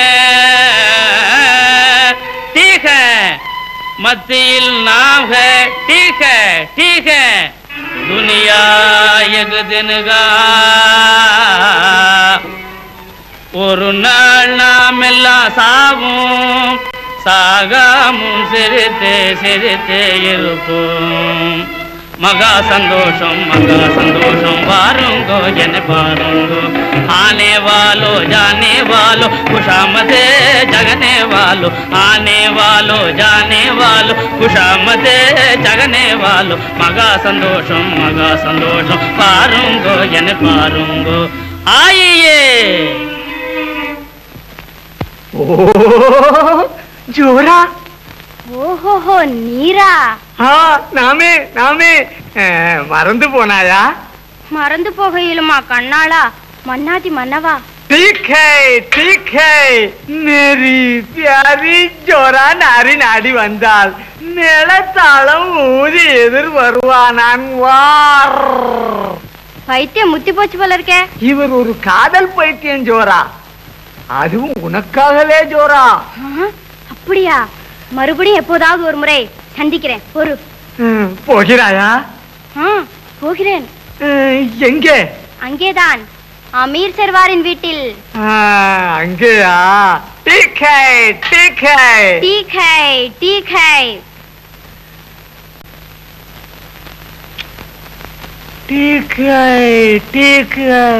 டீக மத்தியில் நாம் है ठीक है ठीक है दुनिया एक दिन का ஒரு நாள் நாம் எல்லாம் சாவும் சாகாமும் சிரித்தே சிரித்தே இருப்போம் மகா சந்தோஷம் மகா சந்தோஷம் வாருங்கோ என்னை பாருங்கோ आने वालो जाने वालो खुशामदे जगने वालो आने वालो जाने वालो खुशामदे जगने वालो मगा संतोषम मगा संतोषम पारुंगो என்னை பாருங்கோ ஆயியே ஜோரா ஓஹோஹோ நீரா ஆ நாமே நாமே அஹ், மறந்து போனாயா மறந்து போகையிலுமா கண்ணாளா மன்னாதி மன்னவா ठीक है ठीक है मेरी प्यारी ஜோரா நாரி நாடி வந்தால் நிலத்தாளம் ஊதி எதிர் வருவானான் வார் பைத்தியம் முத்தி போச்சு போல இருக்கே இவர் ஒரு காதல் பைத்தியம் ஜோரா அதுவும் உனக்காகவே ஜோரா ஆஹா, அப்படியா மறுபடியும் எப்போதாவது ஒரு முறை சந்திக்கிறேன் ஒரு ம், போகிறாயா போகிறேன் ம், எங்கே அங்கேதான் அமீர் சர்வாரின் வீட்டில் ஆ, அங்கேயா ठीक है ठीक है ठीक है ठीक है ठीक है ठीक है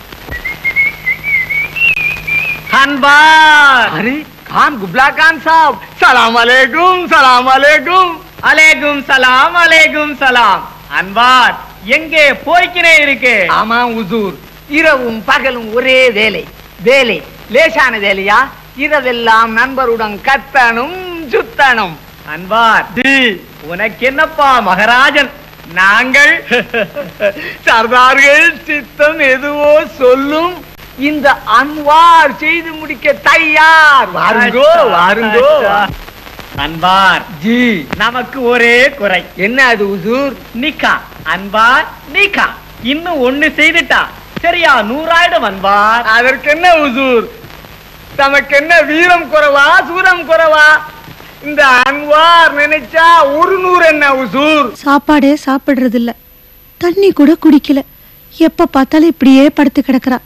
खानबार अरे खान गुबला खान साहब सलाम अलैकुम सलाम अलैकुम அலேகும் சலாம் அலேகும் சலாம் அன்பார் எங்கே போய்க்கினே இருக்கு ஆமா உசூர் இரவும் பகலும் ஒரே வேலை வேலை லேசான வேலையா இரவெல்லாம் நண்பருடன் கத்தனும் சுத்தனும் அன்பார் உனக்கு என்னப்பா மகராஜன் நாங்கள் சர்தார்கள் சித்தம் எதுவோ சொல்லும் இந்த அன்வார் செய்து முடிக்க தயார் வாருங்கோ வாருங்கோ அன்பார் ஜி நமக்கு ஒரே குறை என்ன அது உசூர் நிக்கா அன்பார் நிக்கா இன்னும் ஒண்ணு செய்துட்டா சரியா நூறாயிரம் அன்பார் அதற்கு என்ன உசூர் தமக்கு என்ன வீரம் குறைவா சூரம் குறைவா இந்த அன்வார் நினைச்சா ஒரு நூறு என்ன உசூர் சாப்பாடே சாப்பிடுறது இல்ல தண்ணி கூட குடிக்கல எப்ப பார்த்தாலும் இப்படியே படுத்து கிடக்குறா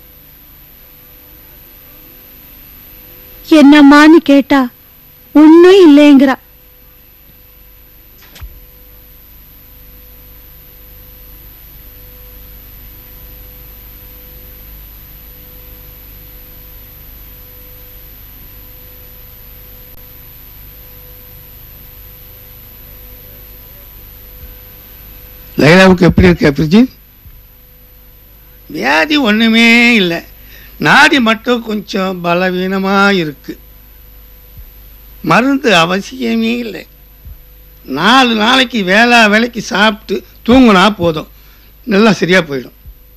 என்னம்மான்னு கேட்டா ஒண்ணும் இல்லைங்கிறா லைலாவுக்கு எப்படி இருக்கு அப்ரிஜி வியாதி ஒண்ணுமே இல்லை நாடி மட்டும் கொஞ்சம் பலவீனமா இருக்கு மருந்து அவசியமே இல்லை நாலு நாளைக்கு வேளா வேலைக்கு சாப்பிட்டு தூங்குனா போதும் நல்லா சரியா போயிடும்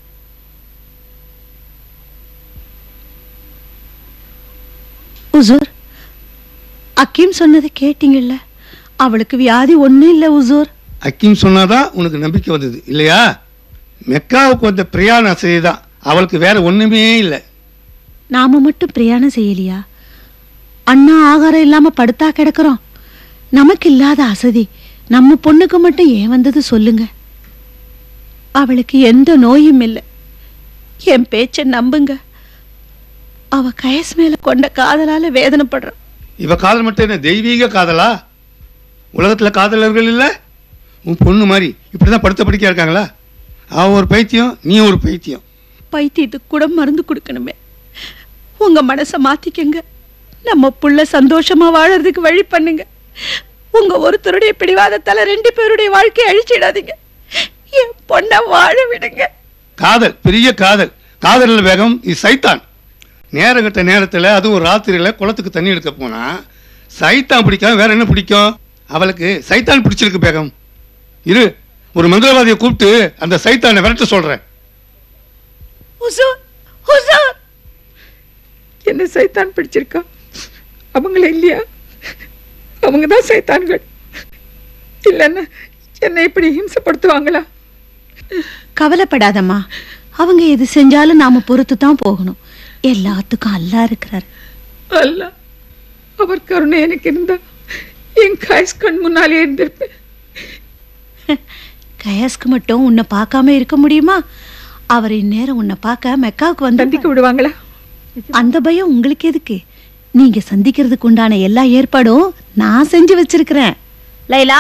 உசூர் அக்கீம் சொன்னதை கேட்டீங்கல்ல அவளுக்கு வியாதி ஒண்ணும் இல்ல உசூர் அக்கிம் சொன்னாதான் உனக்கு நம்பிக்கை வந்தது இல்லையா மெக்காவுக்கு வந்த பிரயாண தான் அவளுக்கு வேற ஒண்ணுமே இல்லை நாம மட்டும் பிரயாணம் செய்யலையா அண்ணா ஆகாரம் இல்லாம படுத்தா கிடக்குறோம் நமக்கு இல்லாத அசதி நம்ம பொண்ணுக்கு மட்டும் ஏன் வந்தது சொல்லுங்க அவளுக்கு எந்த நோயும் இல்லை என் பேச்ச நம்புங்க அவ கயஸ் மேல கொண்ட காதலால வேதனைப்படுறான் இவ காதல் மட்டும் என்ன தெய்வீக காதலா உலகத்துல காதலர்கள் இல்ல உன் பொண்ணு மாதிரி இப்படிதான் படுத்த படிக்க இருக்காங்களா அவ ஒரு பைத்தியம் நீ ஒரு பைத்தியம் பைத்தியத்துக்கு கூட மருந்து கொடுக்கணுமே உங்க மனசை மாத்திக்கங்க நம்ம புள்ள சந்தோஷமா வாழறதுக்கு வழி பண்ணுங்க உங்க ஒருத்தருடைய பிடிவாதத்தால ரெண்டு பேருடைய வாழ்க்கையை அழிச்சிடாதீங்க என் பொண்ணை வாழ விடுங்க காதல் பெரிய காதல் காதல் வேகம் இது சைத்தான் நேரம் கட்ட நேரத்துல அதுவும் ராத்திரியில குளத்துக்கு தண்ணி எடுக்க போனா சைத்தான் பிடிக்காம வேற என்ன பிடிக்கும் அவளுக்கு சைத்தான் பிடிச்சிருக்கு பேகம் இரு ஒரு மந்திரவாதியை கூப்பிட்டு அந்த சைத்தானை விரட்ட சொல்றேன் ஹுசூர் ஹுசூர் என்ன சைத்தான் பிடிச்சிருக்கா அவங்கள இல்லையா அவங்க தான் சைத்தான்கள் இல்லைன்னா என்னை இப்படி ஹிம்சப்படுத்துவாங்களா கவலைப்படாதம்மா அவங்க எது செஞ்சாலும் நாம பொறுத்து தான் போகணும் எல்லாத்துக்கும் அல்லா இருக்கிறார் அல்ல அவர் கருணை எனக்கு இருந்தா என் காய்ஸ் கண் முன்னாலே இருந்திருப்பேன் கயாஸ்க்கு மட்டும் உன்னை பார்க்காம இருக்க முடியுமா அவர் இந்நேரம் உன்னை பார்க்க மெக்காவுக்கு வந்து சந்திக்க விடுவாங்களா அந்த பயம் உங்களுக்கு எதுக்கு நீங்க சந்திக்கிறதுக்கு உண்டான எல்லா ஏற்பாடும் நான் செஞ்சு வச்சிருக்கிறேன் லைலா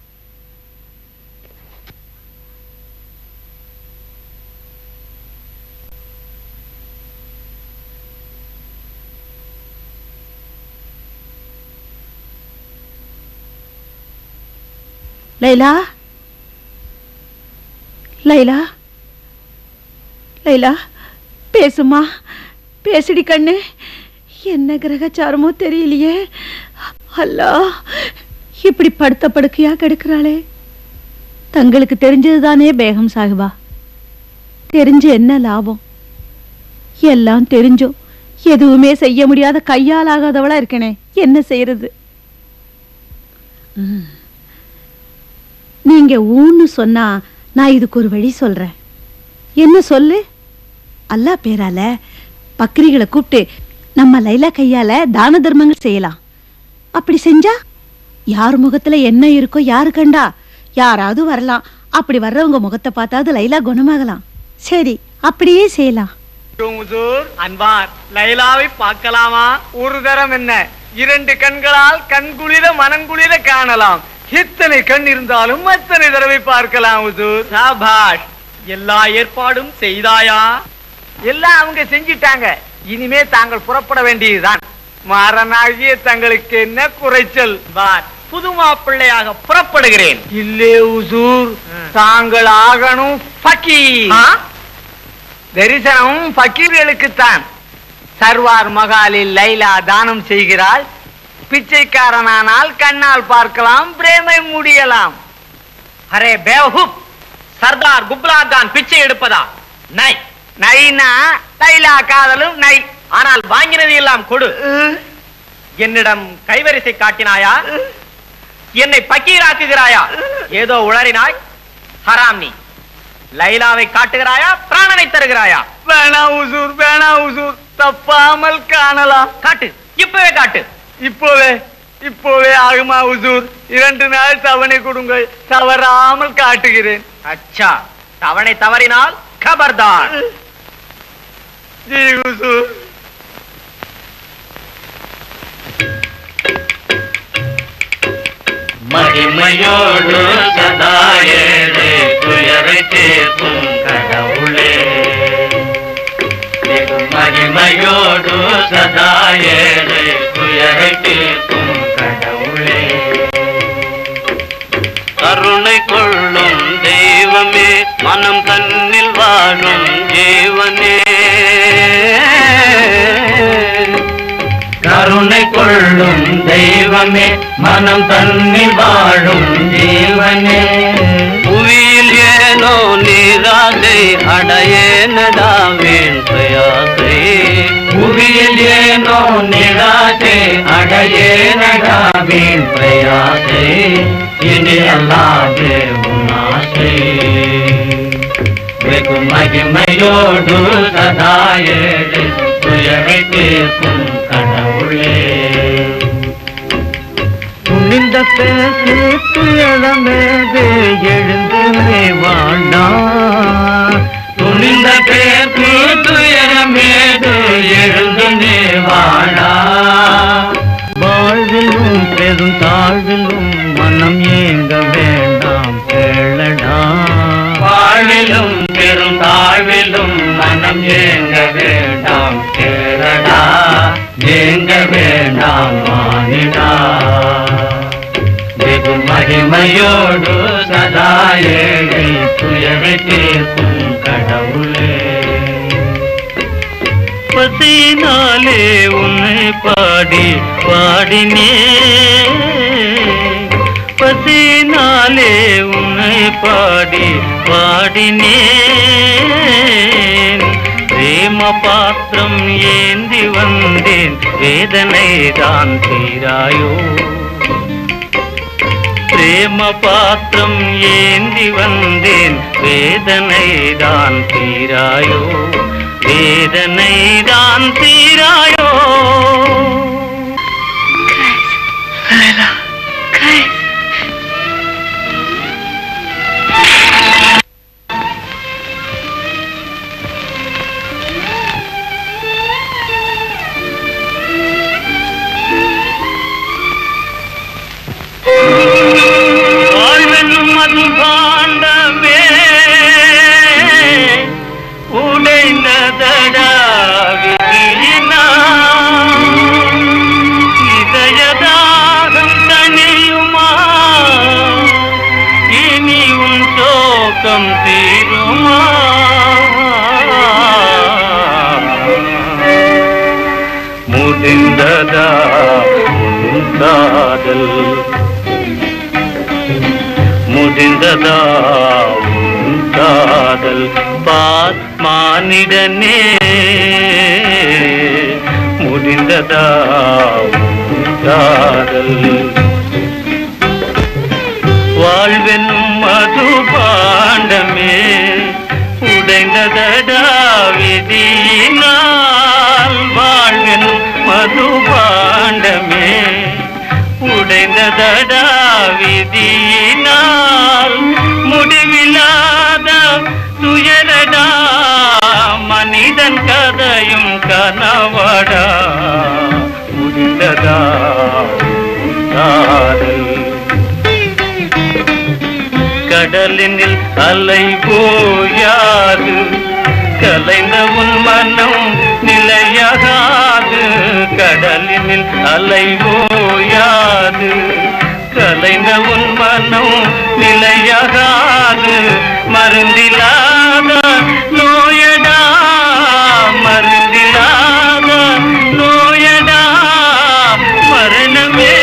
லைலா லைலா லைலா பேசுமா பேசுடி கண்ணு என்ன கிரகச்சாரமோ தெரியலையே அல்லா இப்படி படுத்த படுக்கையா கெடுக்கிறாளே தங்களுக்கு தெரிஞ்சதுதானே பேகம் சாஹிபா தெரிஞ்சு என்ன லாபம் எல்லாம் தெரிஞ்சும் எதுவுமே செய்ய முடியாத கையால் ஆகாதவளா இருக்கனே என்ன செய்யறது ம். நீங்க ஊன்னு சொன்னா நான் இதுக்கு ஒரு வழி சொல்றேன் என்ன சொல்லு அல்லாஹ் பேரால பக்ரிகளை கூப்பிட்டு நம்ம லைலா கையால தான தர்மங்கள் செய்யலாம் அப்படி செஞ்சா யார் முகத்துல என்ன இருக்கோ யாரு கண்டா யாராவது வரலாம் அப்படி வர்றவங்க முகத்தை பார்த்தாவது லைலா குணமாகலாம் சரி அப்படியே செய்யலாம் ஹுசூர் அன்பார் லைலாவை பார்க்கலாமா ஒரு தரம் என்ன இரண்டு கண்களால் கண்குளிர மனங்குளிர காணலாம் எத்தனை கண் இருந்தாலும் அத்தனை தடவை பார்க்கலாம் ஹுசூர் சாபாஷ் எல்லா ஏற்பாடும் செய்தாயா எல்லாம் அவங்க செஞ்சிட்டாங்க இனிமே தாங்கள் புறப்பட வேண்டியதுதான் மாறனாகிய தங்களுக்கு என்ன குறைச்சல் பார் புது மாப்பிள்ளையாக புறப்படுகிறேன் இல்லே உசூர் தாங்கள் ஆகணும் ஃபக்கீர் தரிசனம் ஃபக்கீர்களுக்குத்தான் சர்வார் மகாலில் லைலா தானம் செய்கிறாள் பிச்சைக்காரனானால் கண்ணால் பார்க்கலாம் பிரேமை முடியலாம் அரே பேவஹுப் சர்தார் குப்லா கான் பிச்சை எடுப்பதா நை நைனா லைலா காதலும் நை ஆனால் வாங்கினது எல்லாம் கொடு என்னிடம் கைவரிசை காட்டினாயா என்னை பக்கீராக்குகிறாயா ஏதோ உளறினாய் ஹராம் நீ லைலாவை காட்டுகிறாயா பிராணனை தருகிறாயா வேணா உசூர் வேணா உசூர் தப்பாமல் காணலாம் காட்டு இப்பவே காட்டு இப்போவே இப்போவே ஆகுமா உசூர் இரண்டு நாள் தவணை கொடுங்கள் தவறாமல் காட்டுகிறேன் அச்சா தவணை தவறினால் கபர்தான் ஜி உசூர் மகிமையோடு சதா ஏழை துயரை தீர்க்கும் கடவுளே வெகு மகிமையோடு சதா ஏழை துயரை தீர்க்கும் கடவுளே கருணை கொள்ளும் தெய்வமே மனம் தன்னில் வாழும் ஜீவனே கருணை கொள்ளும் தெய்வமே மனம் தன்னில் வாழும் ஜீவனே புவியில் ஏனோ நீராசை அடையேனடா வேண் பிரயாசை புவியில் ஏனோ நிராசை அடையேனடா வீண் பிரயாசை இனி அல்லாதே உன்னாசை வெகு மகிமையோடு சதாயேடு துயரை தீர்க்கும் கடவுளே துணிந்த பேசு துயரமேது எழுந்து வாழ்ந்தா துணிந்த பேசு துயரமேது எழுந்து நீ வாழா வாழ்விலும் பெரும் தாழ்விலும் மனம் ஏங்க வேண்டாம் கேளடா வாழ்விலும் பெரும் தாழ்விலும் மனம் ஏங்க வேண்டாம் கேளடா ஏங்க வேண்டாம் மானிடா வெகு மகிமையோடு சதா ஏழை துயரை தீர்க்கும் கடவுளே பசினாலே உன்னை பாடி பாடினே பசினாலே உன்னை பாடி பாடினேன் பிரேம பாத்திரம் ஏந்தி வந்தேன் வேதனை தான் தீராயோ பிரேம பாத்திரம் ஏந்தி வந்தேன் வேதனை தான் தீராயோ வேதனை தான் தீராயோ வாழ்வென்னும் மது பாண்டமே உடைந்ததடா விதியினால். இதயதாகம் தனியுமா இனி உன் சோகம் தீருமா முடிந்ததா உன் காதல் முடிந்ததா உன் காதல் பாத்மானிடனே முடிந்ததா உன் காதல் வாழ்வென்னும் மது பாண்டமே உடைந்ததடா விதியினால் வாழ்வென்னும் மது பாண்டமே உடைந்ததடா விதியினால் முடிவில்லாத துயரடா மனிதன் கதையும் கனவடா முடிந்ததா உன் காதல் கடலினில் அலை போயாது கலைந்த உன் மனம் நிலையாகாது கடலினில் அலை போயாது கலைந்த உன் மனம் நிலையாகாது மருந்திலாத நோயடா மருந்திலாத நோயடா மரணமே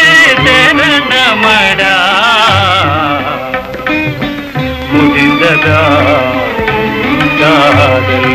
சரணமடா முடிந்ததா காதல்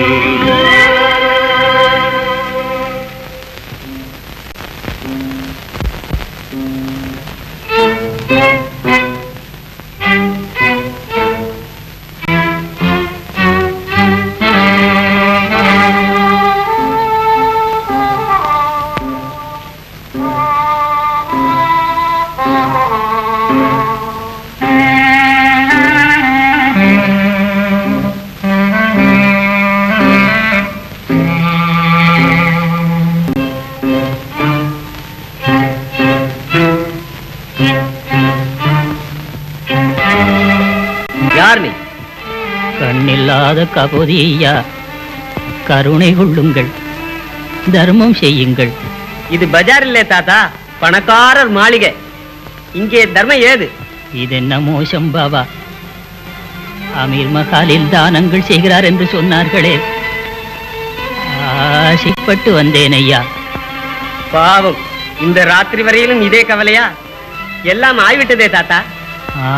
யார் நீ கண்ணில்லாத கபோதியா கருணை கொள்ளுங்கள் தர்மம் செய்யுங்கள் இது பஜார் இல்லே தாத்தா பணக்காரர் மாளிகை இங்கே தர்மம் ஏது இதென்ன மோசம் பாபா அமீர் மஹாலில் தானங்கள் செய்கிறார் என்று சொன்னார்களே ஆசைப்பட்டு வந்தேன் ஐயா பாவம் இந்த ராத்திரி வரையிலும் இதே கவலையா எல்லாம் ஆய்விட்டதே தாத்தா ஆ?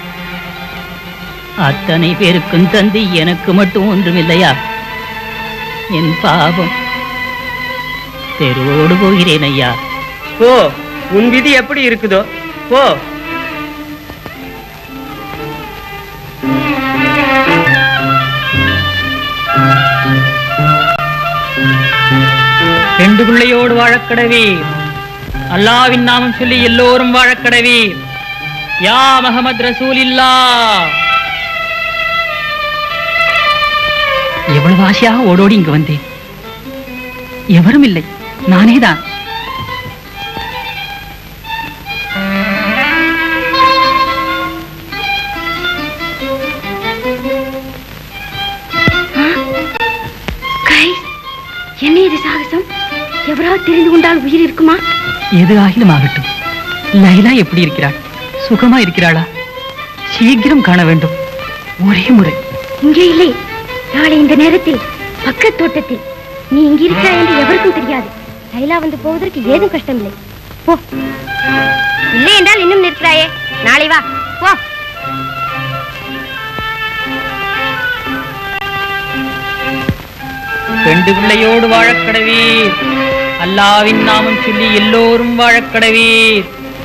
அத்தனை பேருக்கும் தந்தி எனக்கு மட்டும் ஒன்றுமில்லையா என் பாவம் தெருவோடு போகிறேன் ஐயா போ உன் விதி எப்படி இருக்குதோ போ ரெண்டு பிள்ளையோடு வாழக்கடவே அல்லாவின் நாமம் சொல்லி எல்லோரும் வாழக்கடவே யா மஹமத் ரசூலில்லா எவ்வளவு ஆசையாக ஓடோடி இங்கு வந்தேன் எவரும் இல்லை நானேதான் கைஸ் என்ன இது சாகசம் எவராவது தெரிந்து கொண்டால் உயிர் இருக்குமா எது ஆகிலும் ஆகட்டும் லைலா எப்படி இருக்கிறாள் சுகமா இருக்கிறாளா சீக்கிரம் காண வேண்டும் ஒரே முறை இங்கே இல்லை நாளை இந்த நேரத்தில் பக்கத் தோட்டத்தில் நீ இங்க இருக்கிறாய் என்று எவருக்கும் தெரியாது லைலா வந்து போவதற்கு ஏதும் கஷ்டமில்லை போ இல்லை என்றால் இன்னும் நிற்கிறாயே நாளை வா போ ரெண்டு பிள்ளையோடு வாழக்கடவீர் அல்லாவின் நாமம் சொல்லி எல்லோரும் வாழக்கடவீர்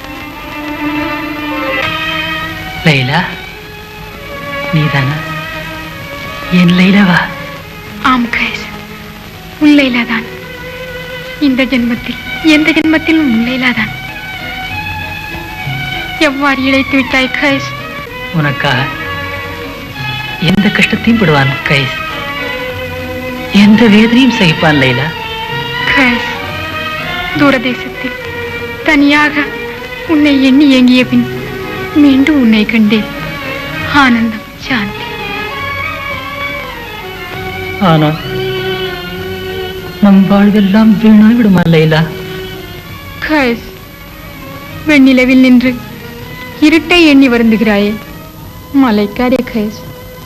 லைலா நீதானா என் லைலாவா ஆம் கைஸ் உன் லைலாதான் இந்த ஜென்மத்தில் எந்த ஜென்மத்திலும் உன் லைலாதான் எவ்வாறு இழைத்து விட்டாய் கைஸ் உனக்காக எந்த கஷ்டத்தையும் படுவான் கைஸ் எந்த வேதனையும் சகிப்பான் லைலா கைஸ் தூரதேசத்தில் தனியாக உன்னை எண்ணி ஏங்கிய பின் மீண்டும் உன்னை கண்டேன் ஆனந்தம் சாந்தி ஆனால் நம் வாழ்வெல்லாம் வீணாய் விடுமா லைலா கைஸ் வெண்ணிலவில் நின்று இருட்டை எண்ணி வருந்துகிறாயே மலைக்காரே கைஸ்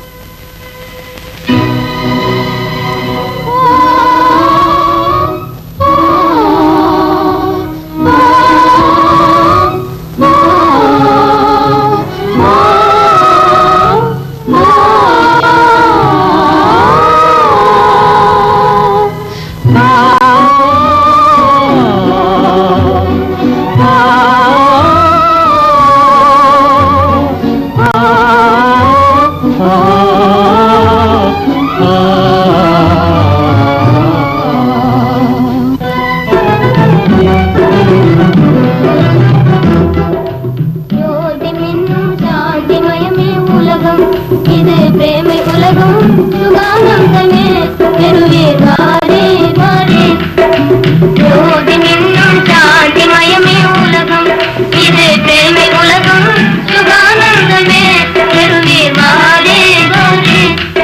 ஜோதி மின்னும் சாந்திமயமே உலகம் இது பிரேமை உலகம் சுகானந்தமே பெறுவீர் வாரே வாரே ஜோதி மின்னும் சாந்திமயமே உலகம் இது பிரேமை உலகம் சுகானந்தமே பெறுவீர் வாரே வாரே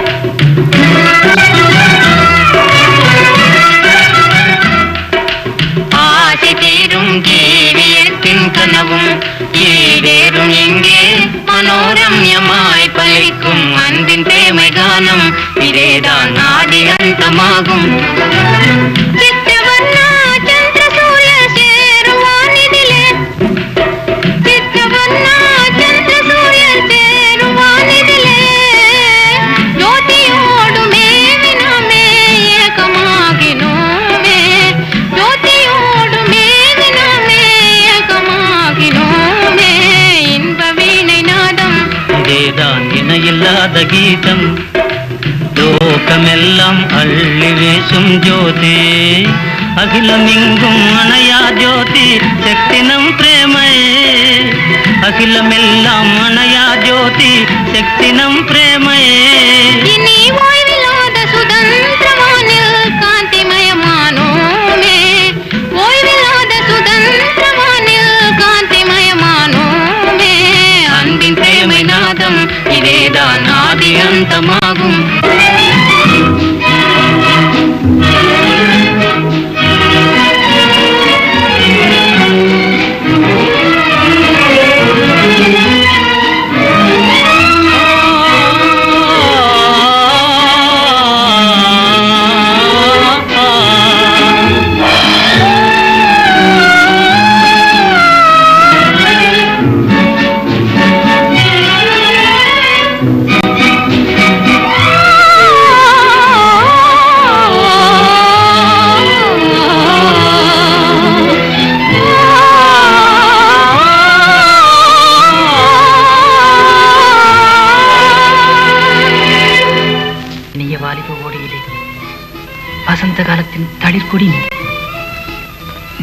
ஆசை தீரும் ஜீவியத்தின் கனவும் ஈடேறும் இங்கே மனோரம்யமாய் பலிக்கும் அன்பின் பிரேமை கானம் இதேதான் ஆதி அந்தமாகும் ಚಿತ್ರವನ್ನ ಚಂದ್ರ ಸೂರ್ಯ ಸೇರುವಾನಿದಿಲೆ ಚಿತ್ರವನ್ನ ಚಂದ್ರ ಸೂರ್ಯ ಸೇರುವಾನಿದಿಲೆ ಜ್ಯೋತಿಯೋಡು ಮೇವಿನ ಮೇ ಏಕಮಾಗಿ ನೋಮೆ ಜ್ಯೋತಿಯೋಡು ಮೇವಿನ ಮೇ ಏಕಮಾಗಿ ನೋಮೆ இன்ப வீணை நாதம் இதேதான் இணையில்லாத கீதம் லோகமெல்லாம் அள்ளி வீசும் ஜோதி அகிலம் இங்கும் அணையா ஜோதி சக்தினம் பிரேமை அகிலமெல்லாம் அணையா ஜோதி சக்தினம் பிரேமை இனி ஓய்வில்லாத சுதந்திரவானில் காந்திமயமானோமே ஓய்வில்லாத சுதந்திரவானில் காந்திமயமானோமே அன்பின் பிரேமை நாதம் இதேதான் ஆதி அந்தமாகும் ஆ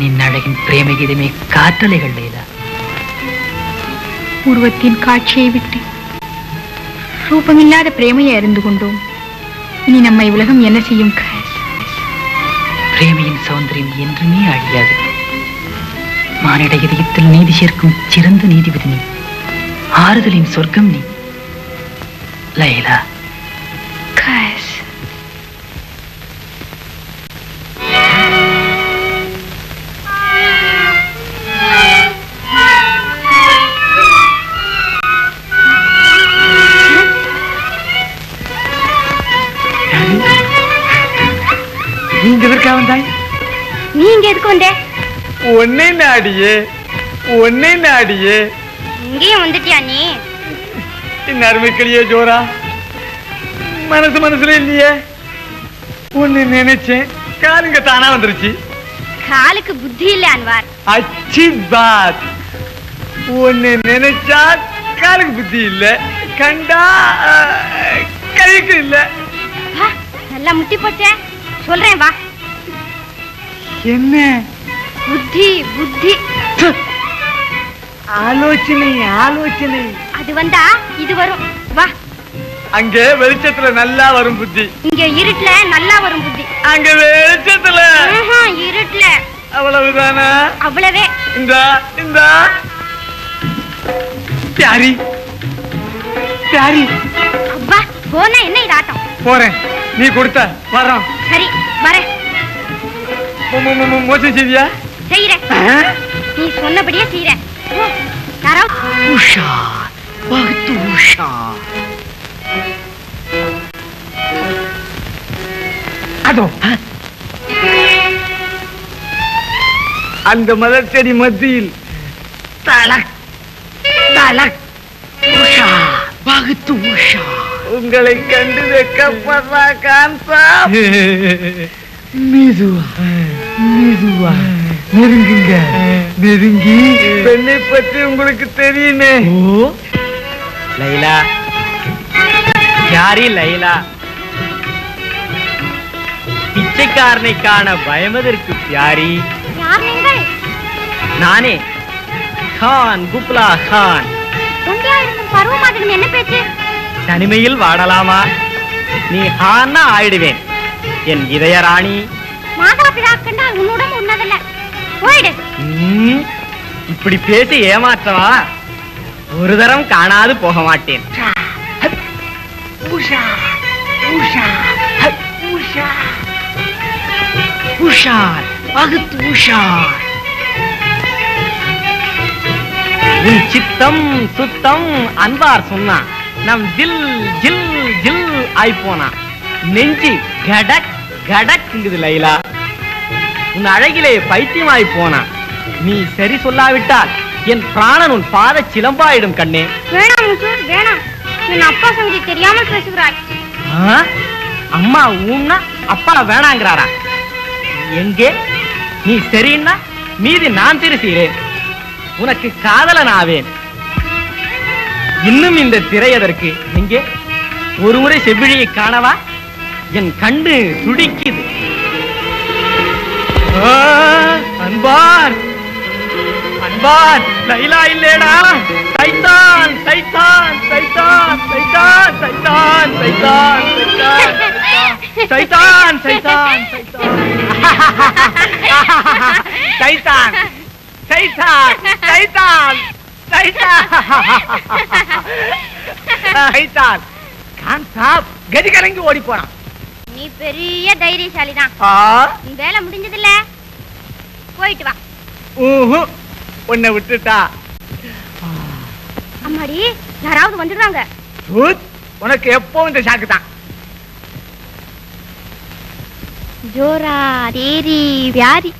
நின் அழகின் பிரேமகீதமே காற்றலைகள் லைலா உருவத்தின் காட்சியை விட்டு ரூபமில்லாத பிரேமையை அறிந்து கொண்டோம் இனி நம்மை உலகம் என்ன செய்யும் கயஸ் பிரேமையின் சௌந்தரியம் என்றுமே அழியாது மானிட இதயத்தில் நீதி சேர்க்கும் சிறந்த நீதிபதி நீ ஆறுதலின் சொர்க்கம் நீ லைலா கயஸ் நீங்க எதற்கா வந்தாய் நீங்க எதுக்கு வந்தே ஒன்னே நாடியே ஒன்னே நாடியே இங்கேயும் வந்துட்டியா நீ இந்த அருமைக்கிளியே ஜோரா மனசு மனசுல இல்லையே ஒன்னு நினைச்சேன் காலுங்க தானா வந்துருச்சு காலுக்கு புத்தி இல்ல அன்வார் அச்சி பாத் ஒன்னு நினைச்சா காலுக்கு புத்தி இல்ல கண்டா அஹ், கைக்கு இல்ல வா, நல்லா முட்டி போச்சே சொல்றேன் வா என்ன புத்தி புத்தி ஆலோசனை ஆலோசனை அது வந்தா இது வரும் வா அங்க வெளிச்சத்துல நல்லா வரும் புத்தி இங்க இருட்டுல நல்லா வரும் புத்தி அங்க வெளிச்சத்துல ஆஹா, இருட்டுல அவ்வளவுதானா அவ்வளவே இந்த இந்த பியாரி பியாரி அப்பா போனா என்ன இது ஆட்டம் போறேன் நீ கொடுத்த வரோம் சரி வரேன் மோ- மோ- மோ- மோசம் செய்வியா செய்யறேன் நீ சொன்னபடியே செய்யறேன் ஓ, யாராவது உஷா பகுத்து உஷா அதோ அந்த மலர் செடி மத்தியில் தலக் தலக் உஷா பகுத்து உஷா உங்களை கண்டு வெக்கப்படுறா காந்தா மெதுவா மெதுவா நெருங்குங்க நெருங்கி பெண்ணை பற்றி உங்களுக்கு தெரியுமே ஓ லைலா யாரி லைலா பிச்சைக்காரனை காண பயமதற்கு பியாரி யார் நீங்கள் நானே கான் குப்லா கான் ஒண்டியா இருந்தும் பருவமாதகம் என்ன பேச்சு தனிமையில் வாடலாமா நீ ஹான்னா ஆயிடுவேன் என் இதய ராணி மாதா பிதா கண்டால் உன்னுடன் உன்னதல்ல போயிடு ம், இப்படி பேசி ஏமாற்றவா ஒரு தரம் காணாது போக மாட்டேன் உஷா உஷா உஷா உஷார் பகுத்து உஷார் உன் சித்தம் சுத்தம் அன்பார் சொன்னா நம் ஜில் ஜில் ஜில் ஆயிப்போனா நெஞ்சி கடக் கடக்குங்குது லைலா உன் அழகிலே பைத்தியமாய் போனா நீ சரி சொல்லாவிட்டால் என் பிராணன் உன் பாத சிலம்பாயிடும் கண்ணே வேணாம் முசூர் வேணாம் என் அப்பா சங்கதி தெரியாமல் பேசுகிறாய் ஆ? அம்மா ஊன்னா அப்பா வேணாங்கிறாரா எங்கே நீ சரின்னா மீதி நான் திருசீரேன் உனக்கு காதலன் ஆவேன் இன்னும் இந்த திரை எதற்கு எங்கே ஒரு முறை செவ்விழியை காணவா என் கண்ணு துடிக்குது ஆ, அன்பார் அன்பார் லைலா இல்லேடா சைத்தான் சைத்தான் சைத்தான் சைத்தான் சைத்தான் சைத்தான் சைத்தான் சைத்தான் சைத்தான் சைத்தான் சைத்தான் சைத்தான் சைத்தான் கான் சாப் கதி கலங்கி ஓடி போறான் நீ பெரிய தைரியசாலி தான் ஆ உன் வேலை முடிஞ்சதில்ல போயிட்டு வா ஊஹு உன்னை விட்டுட்டா அம்மாடி யாராவது வந்துடுவாங்க தூத், உனக்கு எப்பவும் இந்த சாக்கு தான் ஜோரா தேரி வியாரி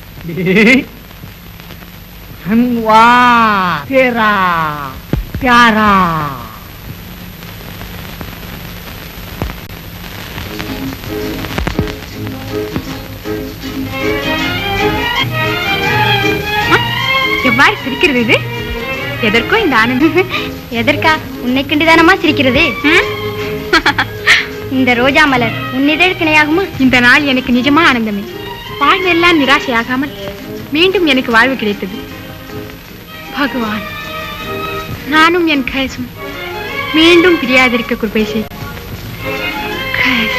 हनवा तेरा प्यारा எவ்வாறு சிரிக்கிறது இது எதற்கோ இந்த ஆனந்தம் எதற்கா உன்னை கண்டுதானமா சிரிக்கிறது ம்? இந்த ரோஜா மலர் உன்னிதழ் கிணையாகுமா இந்த நாள் எனக்கு நிஜமா ஆனந்தமே வாழ்வெல்லாம் நிராசையாகாமல் மீண்டும் எனக்கு வாழ்வு கிடைத்தது பகவான் நானும் என் கைசும் மீண்டும் பிரியாதிருக்க கிருபை செய் கைஸ்,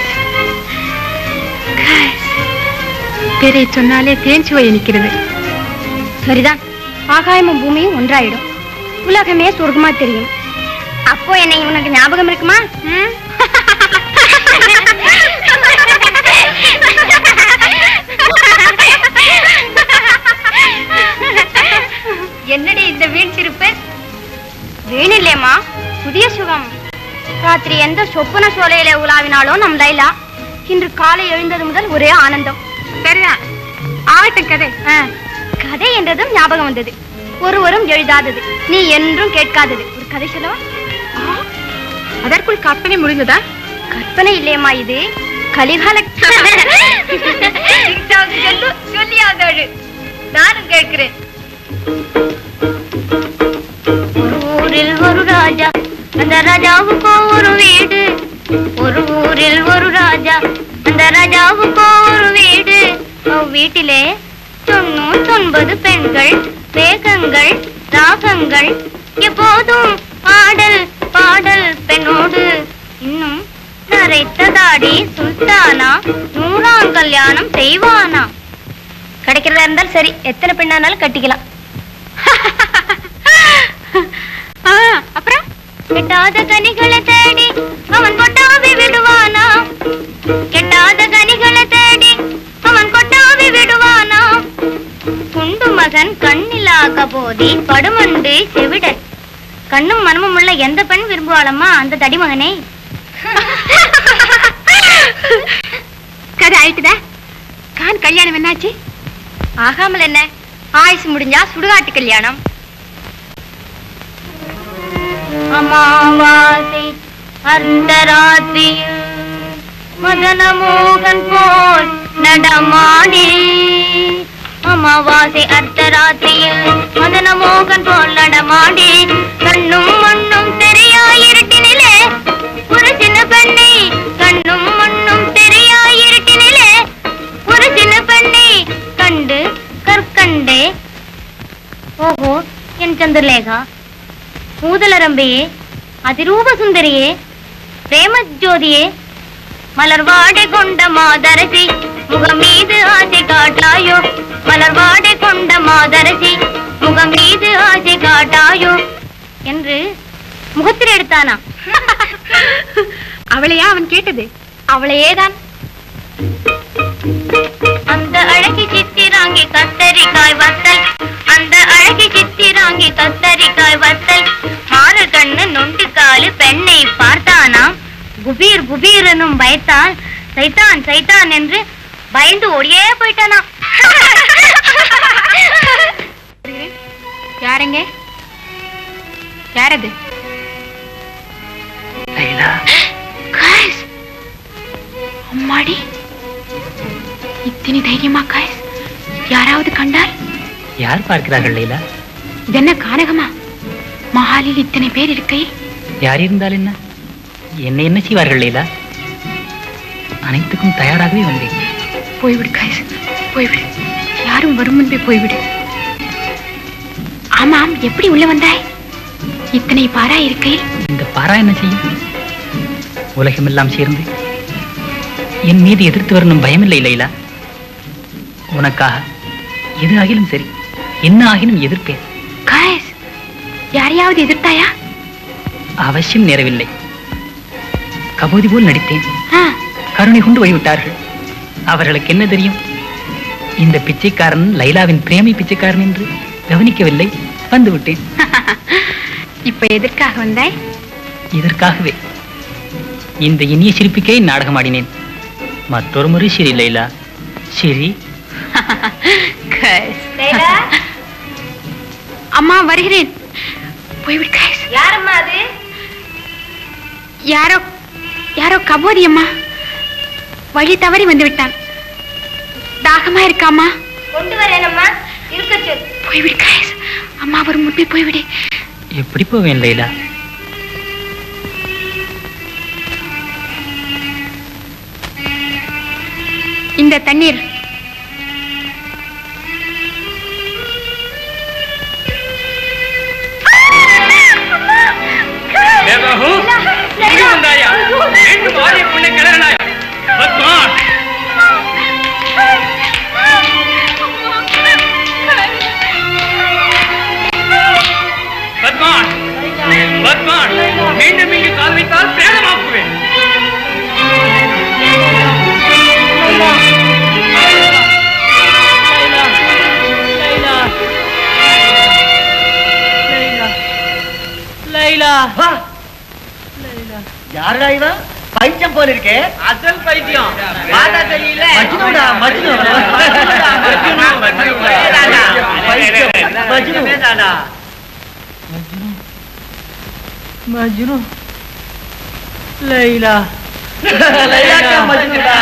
கைஸ். பேரை சொன்னாலே தேன் சுவை இனிக்கிறது சரிதான் ஆகாயமும் பூமியும் ஒன்றாயிடும் உலகமே சொர்க்கமா தெரியும் அப்போ என்னை உனக்கு ஞாபகம் இருக்குமா ம்? என்னடி இந்த வீண் சிரிப்பு வீண் இல்லையம்மா புதிய சுகம் ராத்திரி எந்த சொப்பன சோலையில உலாவினாலும் நம் லைலா இன்று காலை எழுந்தது முதல் ஒரே ஆனந்தம் சரிதான் ஆகட்டும் கதை கதை என்றதும் ஞாபகம் வந்தது ஒருவரும் எழுதாதது நீ என்றும் கேட்காதது ஒரு கதை சொல்லவா அதற்குள் கற்பனை முடிந்ததா கற்பனை இல்லையம்மா இது கலிகால சொல்லு சொல்லியாதோடு நானும் கேட்கிறேன் ஒரு ஊரில் ஒரு ராஜா அந்த ராஜாவுக்கோ ஒரு வீடு ஒரு ஊரில் ஒரு ராஜா அந்த ராஜாவுக்கோ ஒரு வீடு வீட்டிலே தொண்ணூத்தொன்பது பெண்கள் வேகங்கள் ராகங்கள் எப்போதும் ஆடல் பாடல் பெண்ணோடு இன்னும் நரைத்த தாடி சுல்தானா நூறாம் கல்யாணம் செய்வானா கிடைக்கிறதா இருந்தால் சரி எத்தனை பெண்ணானாலும் கட்டிக்கலாம் அப்புறம் கெட்டாத கனிகளை தேடி அவன் கொட்டாவி விடுவானா கெட்டாத கனிகளை தேடி அவன் கொட்டாவி விடுவானா குண்டு மகன் கண்ணிலாக போதி படுமண்டு செவிடன் கண்ணும் மனமும் உள்ள எந்த பெண் விரும்புவாளம்மா அந்த தடிமகனை கதை ஆயிட்டுதா கான் கல்யாணம் என்னாச்சு ஆகாமல் என்ன ஆயுசு முடிஞ்சா சுடுகாட்டு கல்யாணம் அமாவாசை அர்த்தராத்திரியில் மதனமோகன் போல் நடமாடி அமாவாசை அர்த்தராத்திரியில் மதனமோகன் போல் நடமாடி கண்ணும் மண்ணும் தெரியா இருட்டினிலே ஒரு சின்ன பெண்ணை கண்ணும் மண்ணும் தெரியா இருட்டினிலே ஒரு சின்ன பெண்ணை கண்டு கற்கண்டே ஓஹோ என் சந்திரலேகா மூதலரம்பையே அதிரூப சுந்தரியே பிரேம ஜோதியே மலர்வாடை கொண்ட மாதரசி முகம் மீது ஆசை காட்டாயோ மலர்வாடை கொண்ட மாதரசி முகம் மீது ஆசை காட்டாயோ என்று முகத்தில் எடுத்தானா அவளையா அவன் கேட்டது அவளையேதான் அந்த அழகி சித்திராங்கி கத்தரிக்காய் வத்தல் அந்த அழகி சித்திராங்கி கத்தரிக்காய் வத்தல் மாறு கண்ணு நொண்டு காலு பெண்ணை பார்த்தானா குபீர் குபீர் எனும் பயத்தால் சைத்தான் சைத்தான் என்று பயந்து ஓடியே போயிட்டானா யாருங்க யாரது காய்ஸ் அம்மாடி இத்தனை தைரியமா காய்ஸ் யாராவது கண்டால் யார் பார்க்கிறார்கள் லைலா இது என்ன கானகமா மஹாலில் இத்தனை பேர் இருக்கையில் யார் இருந்தால் என்ன என்ன என்ன செய்வார்கள் லைலா அனைத்துக்கும் தயாராகவே வந்தேன் போய்விடு காய்ஸ் போய்விடு யாரும் வரும் முன்பே போய்விடு ஆமாம் எப்படி உள்ள வந்தாய் இத்தனை பாரா இருக்கையில் இந்த பாரா என்ன செய்யும் உலகமெல்லாம் சேர்ந்து என் மீது எதிர்த்து வரணும் பயமில்லை லைலா உனக்காக எது ஆகிலும் சரி என்ன ஆகிலும் எதிர்ப்பேன் காய்ஸ் யாரையாவது எதிர்த்தாயா அவசியம் நேரவில்லை கபோதி போல் நடித்தேன் ஆ, கருணை கொண்டு வழிவிட்டார்கள் அவர்களுக்கு என்ன தெரியும் இந்த பிச்சைக்காரன் லைலாவின் பிரேமை பிச்சைக்காரன் என்று கவனிக்கவில்லை வந்து விட்டேன் இப்ப எதற்காக வந்தாய் இதற்காகவே இந்த இனிய சிரிப்புக்கே நாடகமாடினேன் மற்றொரு முறை சிரி லைலா சிரி காய்ஸ். அம்மா வருகிறேன் போய்விடு காய்ஸ் யாரம்மா அது யாரோ யாரோ கபோதி அம்மா வழி தவறி வந்து விட்டான் தாகமா இருக்காமா கொண்டு வரேனம்மா இருக்க சொல் போய்விடு காய்ஸ் அம்மா வரும் முன்பே போய்விடு எப்படி போவேன் லைலா இந்த தண்ணீர் மீண்டும் ஆரிய புண்ணை கிளறினாய் பத்மான் பத்மான் பத்மான் மீண்டும் இங்கு கால் வைத்தால் பிரேதமாக்குவேன் லைலா யாருடா இவன் பைத்தியம் போல இருக்கே அசல் பைத்தியம் பார்த்தா தெரியல மஜ்னுடா மஜ்னு பைத்தியம் மஜ்னு மஜ்னு லைலா லைலாக்கா மஜ்னுடா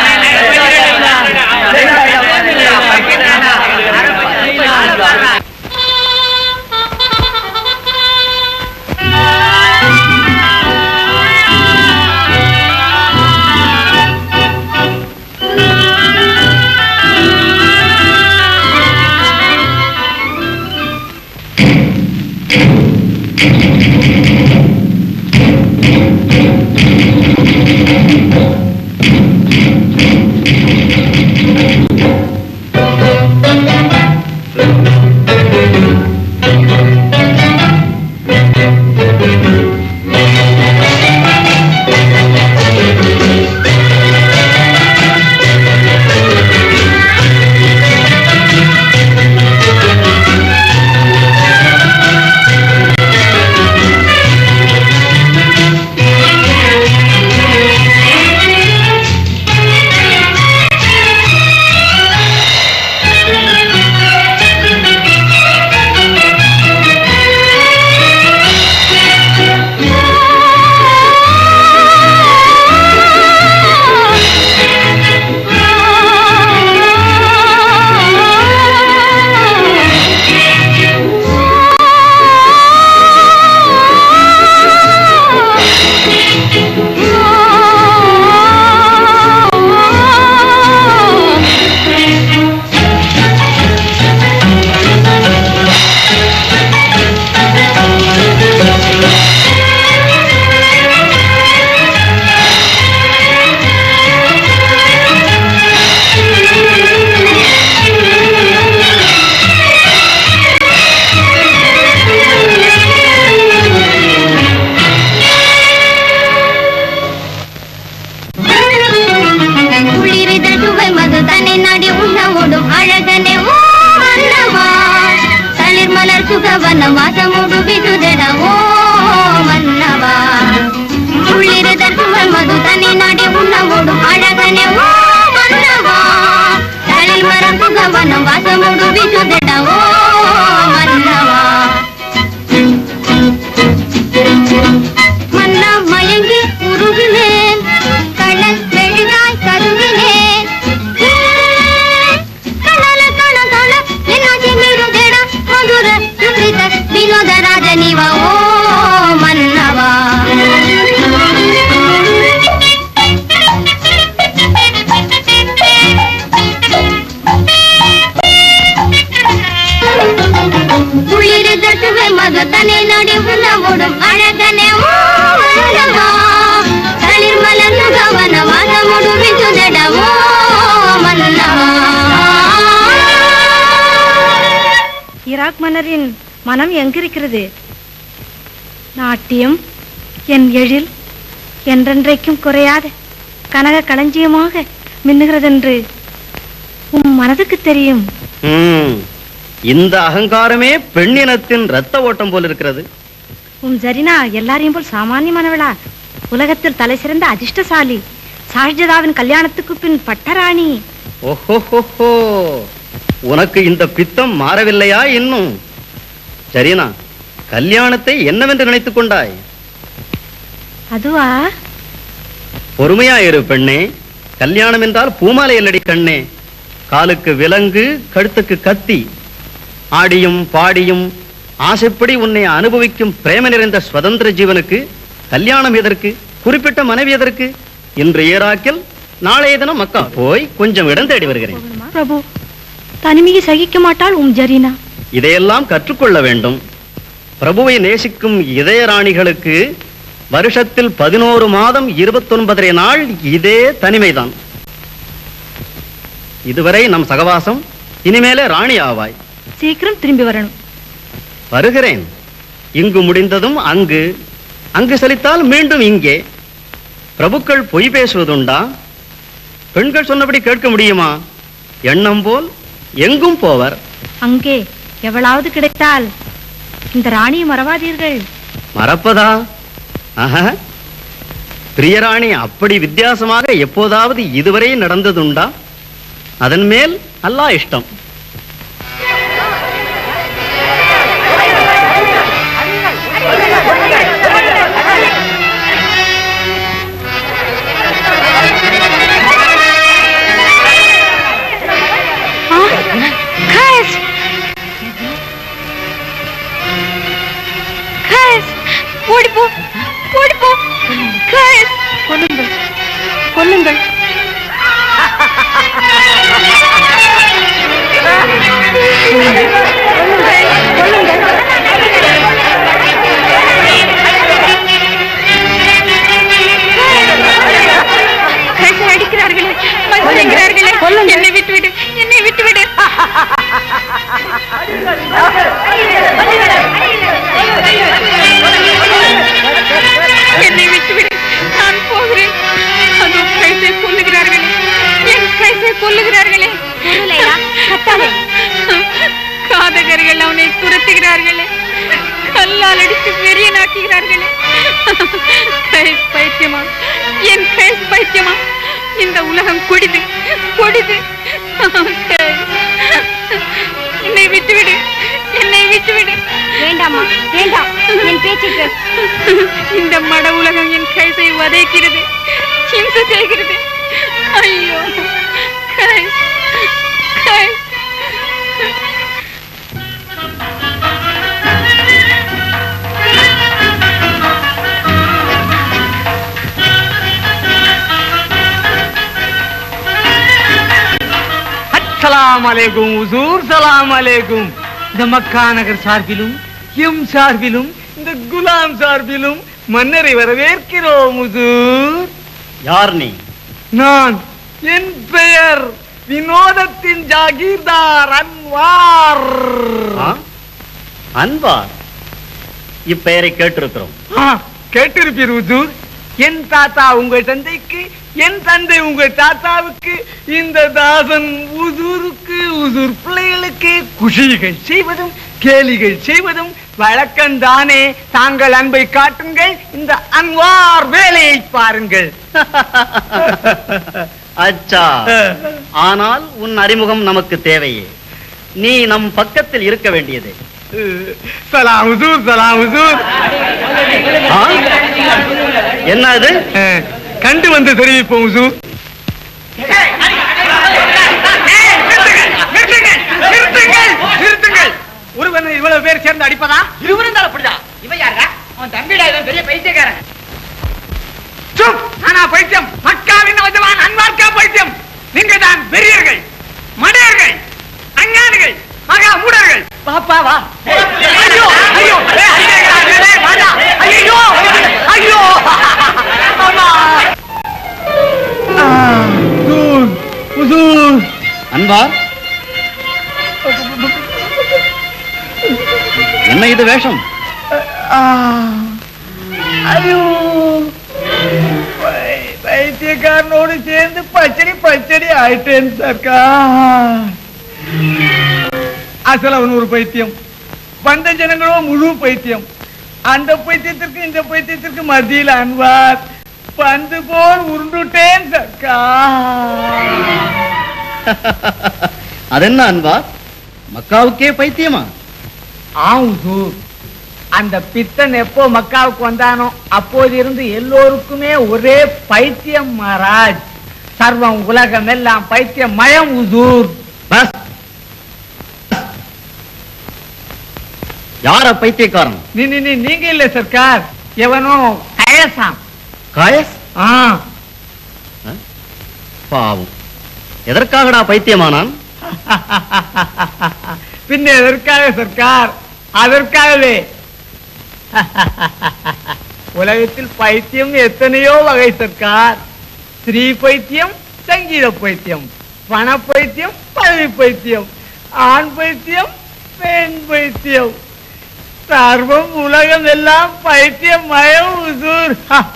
குளிரிதழ் சுவை மது தன்னை நாடி உண்ண ஓடும் அழகனே ஓ மன்னவா தளிர் மலர் சுகவனம் வாசமுடு விதுதட ஓ மன்னவா குளிரிதழ் சுவை மது தன்னை நாடி உண்ண ஓடும் அழகனே ஓ மன்னவா தளிர் மலர் சுகவனம் வாசமுடு விதுதட ஓ மன்னவா மன்னா மயங்கி உருகினேன் கண்ணன் மெழுகாய் கருவினேன் கண்ணல கண கண என்னாச்சி மிருதேட மதுர சுப்ரித வினோத ராஜனிவா ஓ மன்னவா குளிரித சுவை மகத்தனை நடி உணவோடும் அழகனே ஓ மன்னவா தளிர் மலர் நுகவன வாசமுடு விசுதட ஓ மன்னவா ஈராக் மன்னரின் மனம் எங்கிருக்கிறது நாட்டியம் என் எழில் என்றென்றைக்கும் குறையாத கனக களஞ்சியமாக மின்னுகிறதென்று உம் மனதுக்கு தெரியும் ம், இந்த அகங்காரமே பெண்ணினத்தின் ரத்த ஓட்டம் போல் இருக்கிறது உம் ஜரினா எல்லாரையும் போல் சாமானியமானவளா உலகத்தில் தலை சிறந்த அதிர்ஷ்டசாலி ஷாஹ்ஜதாவின் கல்யாணத்துக்கு பின் பட்டராணி ஓஹோஹோஹோ உனக்கு இந்த பித்தம் மாறவில்லையா இன்னும் சரினா கல்யாணத்தை என்னவென்று நினைத்துக் கொண்டாய் அதுவா பொறுமையாயிரு பெண்ணே கல்யாணம் என்றால் பூமாலை இல்லடி கண்ணே காலுக்கு விலங்கு கழுத்துக்கு கத்தி ஆடியும் பாடியும் ஆசைப்படி உன்னை அனுபவிக்கும் பிரேம நிறைந்த சுதந்திர ஜீவனுக்கு கல்யாணம் எதற்கு குறிப்பிட்ட மனைவி எதற்கு இன்று ஈராக்கில் நாளைய தினம் மக்கா போய் கொஞ்சம் இடம் தேடி வருகிறேன் பிரபு தனிமையை சகிக்க மாட்டாள் உம் ஜரீனா இதையெல்லாம் கற்றுக்கொள்ள வேண்டும் பிரபுவை நேசிக்கும் இதய ராணிகளுக்கு வருஷத்தில் பதினோரு மாதம் இருபத்தொன்பதரை நாள் இதே தனிமைதான் இதுவரை நம் சகவாசம் இனிமேலே ராணி ஆவாய் சீக்கிரம் திரும்பி வரணும் வருகிறேன் இங்கு முடிந்ததும் அங்கு அங்கு செலுத்தால் மீண்டும் இங்கே பிரபுக்கள் பொய் பேசுவதுண்டா பெண்கள் சொன்னபடி கேட்க முடியுமா எண்ணம் போல் எங்கும் போவர் அங்கே எவளாவது கிடைத்தால் இந்த ராணியை மறவாதீர்கள் மறப்பதா ஆஹா பிரியராணி அப்படி வித்தியாசமாக எப்போதாவது இதுவரை நடந்ததுண்டா அதன் மேல் அல்லா இஷ்டம் கஸ் கஸ் ஓடிப்போ ஓடிப்போ கஸ் கொல்லுங்கள் கொல்லுங்கள் கஸ் அடிக்கிறார்களே மசுரைகிறார்களே என்னை விட்டுவிடு என்னை விட்டுவிடு என்னை விட்டுவிடு நான் போகிறேன் அதோ கைசை கொல்லுகிறார்களே என் கைசை கொல்லுகிறார்களே காதகர்கள் அவனை துரத்துகிறார்களே கல்லால் அடித்து வெறியனாக்குகிறார்களே கைஸ் பைத்தியமா என் கைஸ் பைத்தியமா இந்த உலகம் கொடிது கொடிது கைஸ், என்னை விட்டுவிடு என்னை விட்டுவிடு வேண்டாம்மா வேண்டாம் என் பேச்சுக்கு இந்த மட உலகம் என் கைசை வதைக்கிறது ஹிம்சை செய்கிறது ஐயோ கைஸ் கைஸ் சலாம் அலைக்கும் உசூர் சலாம் அலைக்கும் இந்த மக்கா நகர் சார்பிலும் எம் சார்பிலும் இந்த குலாம் சார்பிலும் மன்னரை வரவேற்கிறோம் உசூர் யார் நீ நான் என் பெயர் வினோதத்தின் ஜாகீர்தார் அன்வார் ஆ? அன்வார் இப்பெயரை கேட்டிருக்கிறோம் ஆ, கேட்டிருப்பீர் உசூர் என் தாத்தா உங்கள் தந்தைக்கு என் தந்தை உங்கள் தாத்தாவுக்கு இந்த தாசன் உசூருக்கு உசூர் பிள்ளைகளுக்கு குஷிகள் செய்வதும் கேலிகள் செய்வதும் வழக்கம்தானே தாங்கள் அன்பை காட்டுங்கள் இந்த அன்வார் வேலையை பாருங்கள் அச்சா ஆனால் உன் அறிமுகம் நமக்கு தேவையே நீ நம் பக்கத்தில் இருக்க வேண்டியது சலாம் உசூர் சலாம் உசூர் ஆ? என்ன அது கண்டு வந்து தெரிவிப்போம் உசூர் நிறுத்துங்கள் நிறுத்துங்கள் ஒருவன் இவ்வளவு பேர் சேர்ந்து அடிப்பதா இருவரும் தான் அப்படிதான் இவன் யாரா அவன் தம்பிடா இவன் பெரிய பைத்தியக்காரன் சுப் ஆனா பைத்தியம் மக்காவின் நவஜவான் அன்வார்க்கா பைத்தியம் நீங்க தான் பெரியர்கள் மடையர்கள் அஞ்ஞானிகள் மகா மூடர்கள் பாப்பா வா ஐயோ ஐயோ ஏய், அடிக்கிறீங்களா? ஏய், ஏய், வாடா. ஐயோ ஐயோ அம்மா அன்பார் என்ன இது வேஷம் ஐயோ பை- பைத்தியக்காரனோடு சேர்ந்து பச்சடி பச்சடி ஆயிட்டேன் சர்க்கார் அசல் அவன் ஒரு பைத்தியம் வந்த ஜனங்களோ முழு பைத்தியம் அந்த பைத்தியத்திற்கு இந்த பைத்தியத்திற்கு மத்தியில் அன்பார் பந்து போல் உருண்டுட்டேன் சர்க்கார் அதென்ன அன்பார் மக்காவுக்கே பைத்தியமா ஆவுசூர் அந்த பித்தன் எப்போ மக்காவுக்கு வந்தானோ அப்போது இருந்து எல்லோருக்குமே ஒரே பைத்தியம் மகாராஜ் சர்வம் உலகம் எல்லாம் பைத்தியம் மயம் உசூர் பஸ் யார பைத்தியக்காரன் நீ நீ நீ- நீங்க இல்ல சர்க்கார் எவனோ கயசாம் காயஸ் ஆ பாவம் எதற்காகடா பைத்தியமானான் பின்ன எதற்காக சர்க்கார் அதற்காகவே உலகத்தில் பைத்தியம் எத்தனையோ வகை சர்க்கார் ஸ்ரீ பைத்தியம் சங்கீத பைத்தியம் பண பைத்தியம் பதவி பைத்தியம் ஆண் பைத்தியம் பெண் பைத்தியம் சர்வம் உலகம் எல்லாம் பைத்தியம் மயம் உசூர்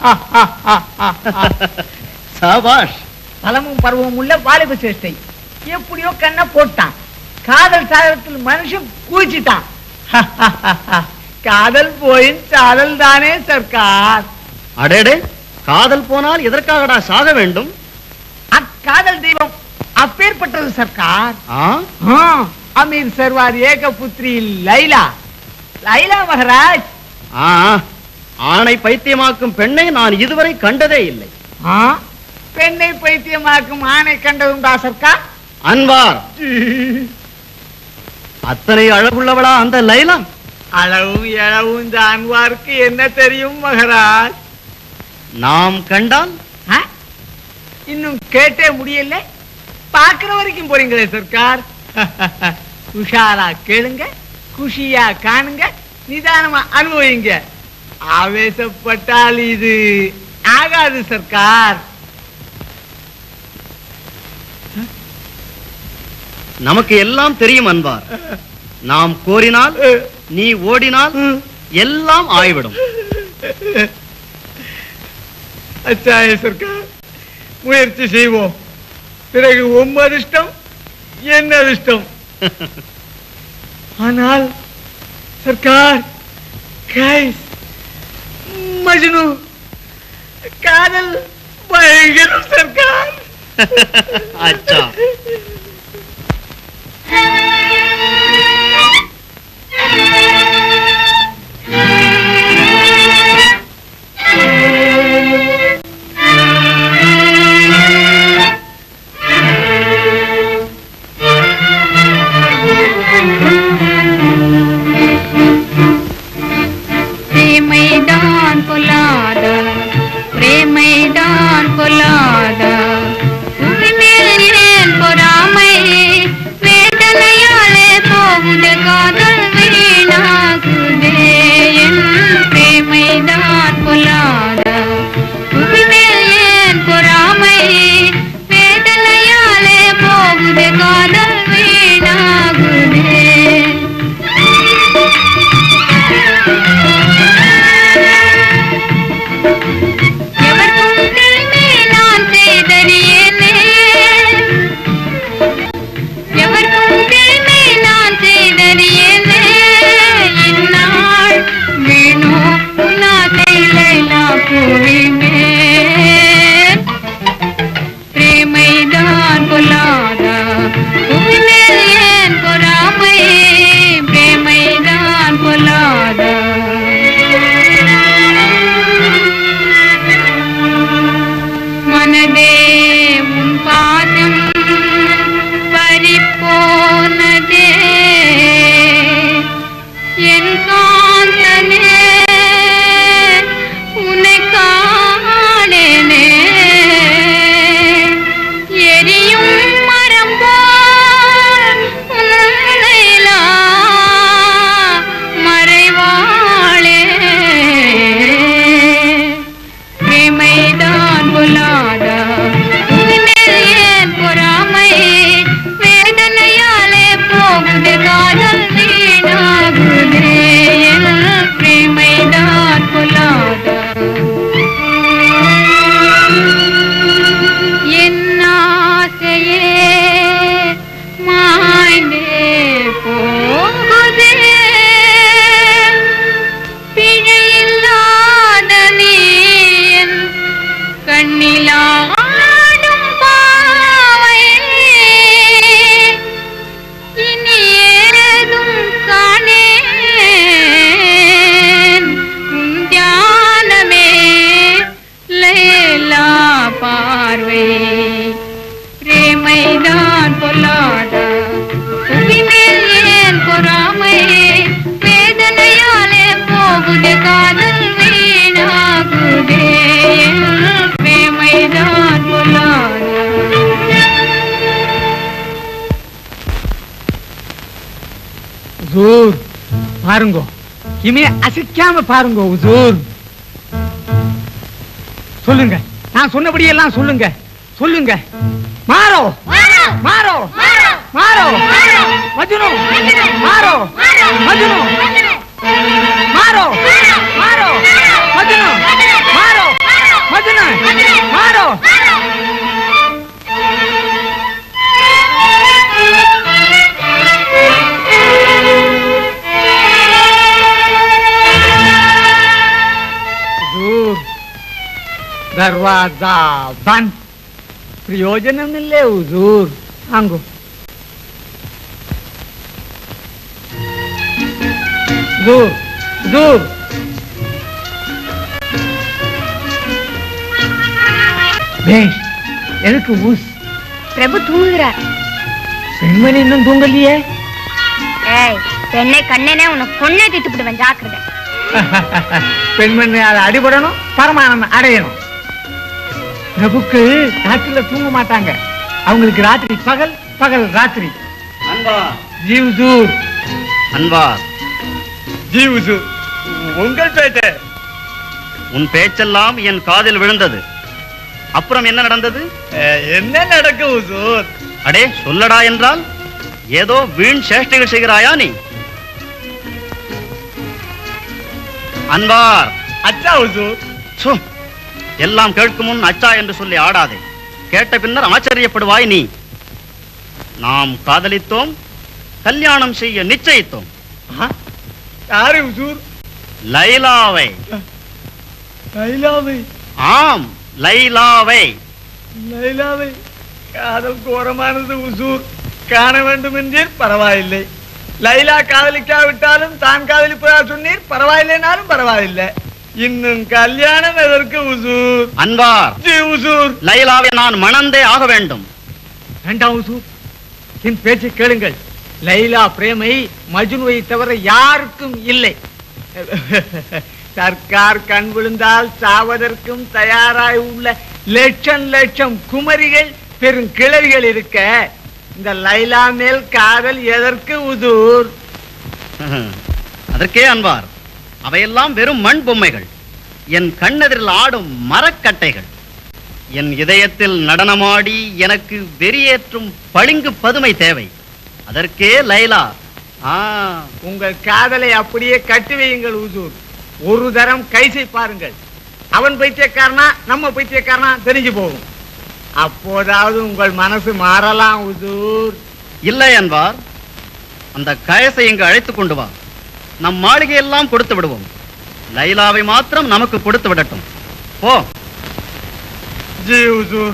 சாபாஷ் பலமும் பருவமும் உள்ள வாலிப சேஷ்டை எப்படியோ கண்ணை போட்டான் காதல் சாகரத்தில் மனுஷன் கூச்சிட்டான் காதல் போயின் சாதல் தானே சர்க்கார் அடேடே காதல் போனால் எதற்காகடா சாக வேண்டும் அக்காதல் தெய்வம் அப்பேற்பட்டது சர்க்கார் ஆ ஆ, அமீர் சர்வார் ஏக புத்திரி லைலா லைலா மகராஜ் ஆ ஆணை பைத்தியமாக்கும் பெண்ணை நான் இதுவரை கண்டதே இல்லை ஆ, பெண்ணை பைத்தியமாக்கும் ஆணை கண்டதுண்டா சர்க்கார் அன்வார் அத்தனை அழகுள்ளவளா அந்த லைலா அளவும் எழவும் இந்த அன்வாருக்கு என்ன தெரியும் மகராஜ் நாம் கண்டால் ஆ? இன்னும் கேட்டே முடியல பாக்குற வரைக்கும் போறீங்களே சர்க்கார் உஷாரா கேளுங்க குஷியா காணுங்க நிதானமா அனுபவிங்க ஆவேசப்பட்டால் இது ஆகாது சர்க்கார் நமக்கு எல்லாம் தெரியும் அன்பார் நாம் கோரினால் நீ ஓடினால் எல்லாம் ஆய்விடும் அச்சாய சர்க்கார் முயற்சி செய்வோம் பிறகு உம் அதிர்ஷ்டம் என் அதிர்ஷ்டம் ஆனால் சர்க்கார் கைஸ் மஜ்னு காதல் பயங்கரம் சர்க்கார் அச்சா பிரேமைதான் பொல்லாத பிரேமைதான் பொல்லாத உரிமையில் பொறாமை வேதனையாலே போகுது காதல் வீணாகுதே என் பிரேமைதான் பொல்லாத உரிமையில் பொறாமை வேதனையாலே போகுது காதல் வீணாகுதே எவர்க்கும் தீமை நான் செய்தறியேனே எவர்க்கும் தீமை நான் செய்தறியேனே இந்நாள் வேணோ உன்னாசை லைலா பூவிமே பிரேமைதான் பொல்லாதா பூவிமேல் ஏன் பொறாமை பிரேமைதான் பொல்லாதா மனதே உன் பாதம் பறிப்போனதே என் காந்தனே உன்னை காணேனே எரியும் மரம் போல் உன்னைலா மறைவாளே பிரேமைதான் பொல்லாதா உன்மேல் ஏன் பொறாமை வேதனையாலே போகுது காதல் வீணாகுதே என் பிரேமைதான் பொல்லாதா என் ஆசையே மாய்ந்தே போகுதே பிழையில்லாத நீ என் கண்ணிலாடும் பாவை இனி ஏதும் காணேன் உன் தியானமே லேலா பார்வை பிரேமைதான் பொல்லாதா புவிமேல் ஏன் பொறாமை வேதனையாலே போகுது காதல் வீணாகுதே என் பிரேமைதான் பொல்லாதா உசூர் பாருங்கோ இமே அசைக்காம பாருங்கோ உசூர் சொல்லுங்க நான் சொன்னபடி எல்லாம் சொல்லுங்க சொல்லுங்க மாறோ மாறோ மாறோ மஜ்னு மாறோ மஜ்னு மாறோ மாறோ மஜ்னு மாறோ மஜ்னு மாறோ हुजूर दरवाजा बंद प्रयोजनमिल्ले हुजूर आंगो हुजूर हुजूर பேஷ் எதுக்கு ஊஸ் பிரபு தூங்குகிறார் பெண்மணி இன்னும் தூங்கலையே ஏய் பெண்ணை கண்ணனே உன்னை பொண்ணை திட்டு விடுவேன் ஜாக்கிரதை பெண்மணி அதை அடிபடணும் பரமானந்தம் அடையணும் பிரபுக்கு ராத்திரில தூங்க மாட்டாங்க அவங்களுக்கு ராத்திரி பகல் பகல் ராத்திரி அன்பார் ஜீவ் ஜூர் அன்பார் ஜீவ் ஜூர் உங்கள் பேட்டை உன் பேச்செல்லாம் என் காதில் விழுந்தது அப்புறம் என்ன நடந்தது என்ன நடக்கும் ஹுசூர் அடே சொல்லடா என்றால் ஏதோ வீண் சேஷ்டைகள் செய்கிறாயா நீ அன்பார் அச்சா ஹுசூர் சு, எல்லாம் கேட்கும் முன் அச்சா என்று சொல்லி ஆடாதே கேட்ட பின்னர் ஆச்சரியப்படுவாய் நீ நாம் காதலித்தோம் கல்யாணம் செய்ய நிச்சயித்தோம் யாரு ஹுசூர் லைலாவை லைலாவை ஆம் லைலாவை லைலாவை காதல் கோரமானது உசூர் காண வேண்டும் என்றீர் பரவாயில்லை லைலா காதலிக்காவிட்டாலும் தான் காதலிப்பதா சொன்னீர் பரவாயில்லைனாலும் பரவாயில்லை இன்னும் கல்யாணம் எதற்கு உசூர் அன்பார் ஜி உசூர் லைலாவை நான் மணந்தே ஆக வேண்டும் வேண்டாம் உசூர் என் பேச்சை கேளுங்கள் லைலா பிரேமை மஜ்னுவை தவிர யாருக்கும் இல்லை சர்க்கார் கண் விழுந்தால் சாவதற்கும் தயாராய் உள்ள லட்சம் லட்சம் குமரிகள் பெரும் கிழவிகள் இருக்க இந்த லைலா மேல் காதல் எதற்கு உதூர் அதற்கே அன்பார் அவையெல்லாம் வெறும் மண் பொம்மைகள் என் கண்ணெதிரில் ஆடும் மரக்கட்டைகள் என் இதயத்தில் நடனமாடி எனக்கு வெறியேற்றும் பளிங்கு பதுமை தேவை அதற்கே லைலா ஆ உங்கள் காதலை அப்படியே கட்டி வையுங்கள் உசூர் ஒரு தரம் கைசை பாருங்கள் அவன் பைத்தியக்காரனா நம்ம பைத்தியக்காரனா தெரிஞ்சு போகும் அப்போதாவது உங்கள் மனசு மாறலாம் உசூர் இல்லை அன்பார் அந்த கயசை இங்கு அழைத்துக் கொண்டு வா நம் மாளிகையெல்லாம் கொடுத்து விடுவோம் லைலாவை மாத்திரம் நமக்கு கொடுத்து விடட்டும் போ ஜி உசூர்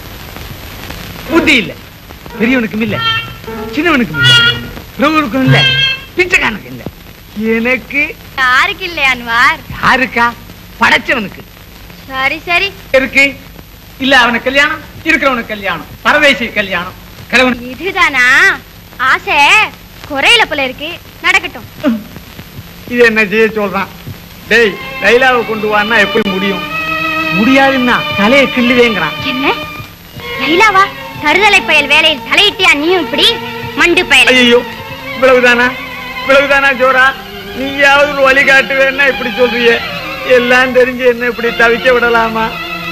புத்தி இல்ல பெரியவனுக்கும் இல்ல சின்னவனுக்கும் இல்ல பிரபுவுக்கும் இல்ல பிச்சைக்காரனுக்கும் இல்ல எனக்கு யாருக்கு இல்லையா அன்வார் யாருக்கா படைச்சவனுக்கு சரி சரி இருக்கு இல்ல அவனுக்கு கல்யாணம் இருக்கிறவனுக்கு கல்யாணம் பரதேசி கல்யாணம் கிழவன் இதுதானா ஆசை குறையில போல இருக்கு நடக்கட்டும் இது என்ன செய்ய சொல்றான் டேய் லைலாவை கொண்டு வான்னா எப்படி முடியும் முடியாதுன்னா தலையை கிள்ளுவேங்கிறான் என்ன லைலாவா தருதலை பயல் வேலையில் தலையிட்டியா நீயும் இப்படி மண்டு பயல் ஐயோ இவ்வளவுதானா இவ்வளவுதானா ஜோரா நீயாவது ஒரு வழி காட்டுவேன்னா இப்படி சொல்றிய எல்லாம் தெரிஞ்சு என்ன இப்படி தவிக்க விடலாமா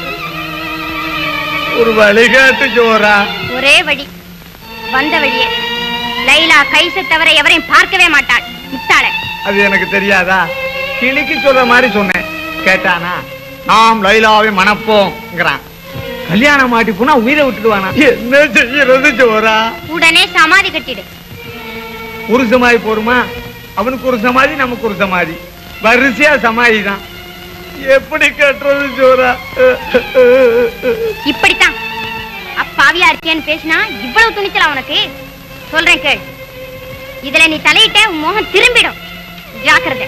ஒரு வழிகாட்டு ஜோரா ஒரே வழி வந்த வழியே லைலா கைசை தவிர எவரையும் பார்க்கவே மாட்டாள் முட்டாள அது எனக்கு தெரியாதா கிளிக்கு சொல்ற மாதிரி சொன்னேன் கேட்டானா நாம் லைலாவை மணப்போம்ங்கிறான் கல்யாணம் மாட்டி போனா உயிரை விட்டுடுவானா என்ன செய்யறது ஜோரா உடனே சமாதி கட்டிடு ஒரு சமாதி போருமா அவனுக்கு ஒரு சமாதி நமக்கு ஒரு சமாதி வரிசையா சமாதி தான் எப்படி கட்டுறது ஜோரா இப்படித்தான் அப்பாவியா இருக்கியான்னு பேசினா இவ்வளவு துணிச்சலா உனக்கு சொல்றேன் கேள் இதுல நீ தலையிட்ட உன் முகம் திரும்பிடும் ஜாக்கிரதை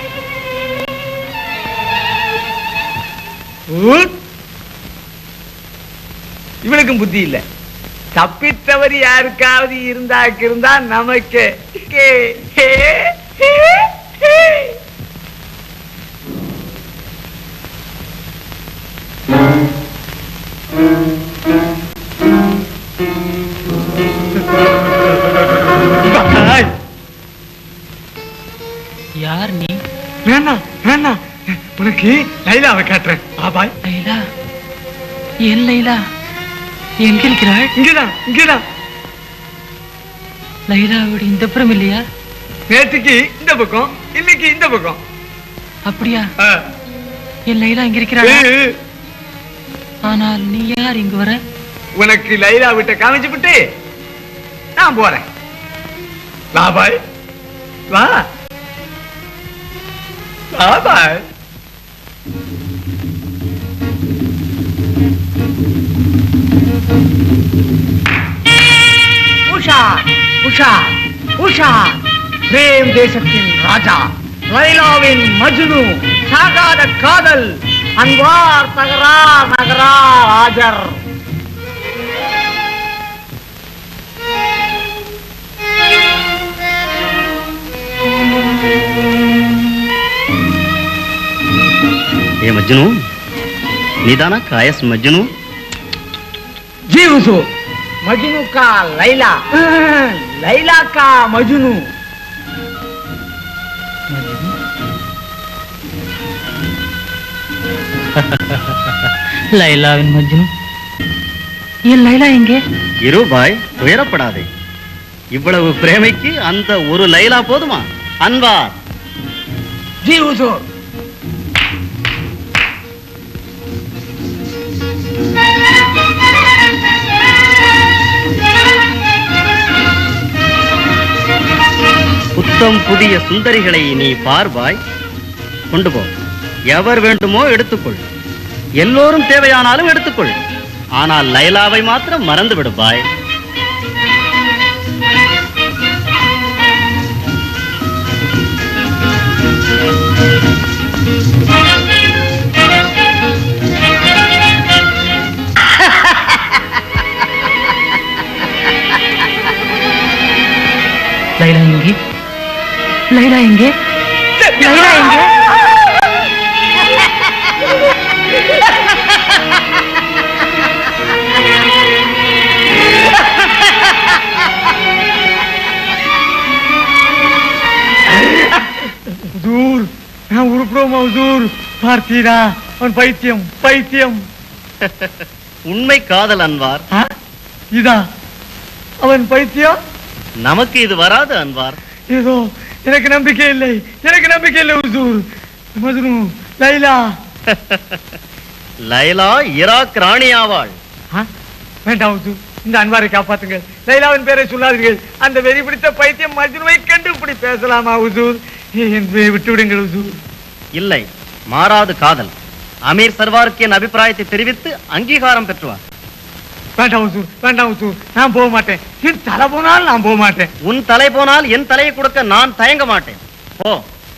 ஊட். இவனுக்கும் புத்தி இல்ல தப்பித்தவரி யாருக்காவது இருந்தாக்கு இருந்தா நமக்கு கே, ஹே, ஹே, ஹே. பாய். யார் நீ வேணாம் வேணாம் உனக்கு லைலாவை காட்டுறேன் பாபாய் லைலா என் லைலா எங்க இருக்கிறாள் இங்கதான் இங்கதான் லைலாவோட இந்த புறம் இல்லையா நேற்றுக்கு இந்த பக்கம் இன்னைக்கு இந்த பக்கம் அப்படியா என் லைலா இங்க இருக்கிறாள் ஆனால் நீ யார் இங்கு வர உனக்கு லைலா விட்ட காமிச்சு விட்டு நான் போறேன் வா பாய் வா வா பாய் உஷா உஷா உஷா பிரேம் தேசத்தின் ராஜா லைலாவின் மஜ்னு சாகாத காதல் அன்வார் தகரா நகரா ராஜர் ஏ மஜ்னு நீதானா காயஸ் மஜ்னு जी हुजूर मजनू का लैला लैला का मजनू லைலாவின் மஜ்னு என் லைலா எங்கே இரு பாய் துயரப்படாதே இவ்வளவு பிரேமைக்கு அந்த ஒரு லைலா போதுமா அன்வார் जी हुजूर புத்தம் புதிய சுந்தரிகளை நீ பார்வாய் கொண்டு போ எவர் வேண்டுமோ எடுத்துக்கொள் எல்லோரும் தேவையானாலும் எடுத்துக்கொள் ஆனால் லைலாவை மாத்திரம் மறந்து விடுவாய் லைலா எங்கே லைலா எங்கே லைலா எங்கே ஹுசூர் நான் உருப்புறோமா ஹுசூர் பார்த்தீரா அவன் பைத்தியம் பைத்தியம் உண்மை காதல் அன்வார் இதா அவன் பைத்தியம் நமக்கு இது வராது அன்வார் ஏதோ எனக்கு நம்பிக்கை இல்லை எனக்கு நம்பிக்கை இல்லை ஹுசூர் மஜ்னு லைலா லைலா ஈராக் ராணி ஆவாள் வேண்டாம் ஹுசூர் இந்த அன்வாரை காப்பாத்துங்கள் லைலாவின் பேரை சொல்லாதீர்கள் அந்த வெறி பிடித்த பைத்தியம் மஜ்னுவை கண்டு இப்படி பேசலாமா ஹுசூர் என்னை விட்டு விடுங்கள் ஹுசூர் இல்லை மாறாது காதல் அமீர் சர்வாருக்கு என் அபிப்பிராயத்தை தெரிவித்து அங்கீகாரம் பெற்றுவார் வேண்டாம் ஹுசூர் வேண்டாம் ஹுசூர் நான் போக மாட்டேன் என் தலை போனால் நான் போக மாட்டேன் உன் தலை போனால் என் தலையை கொடுக்க நான் தயங்க மாட்டேன் போ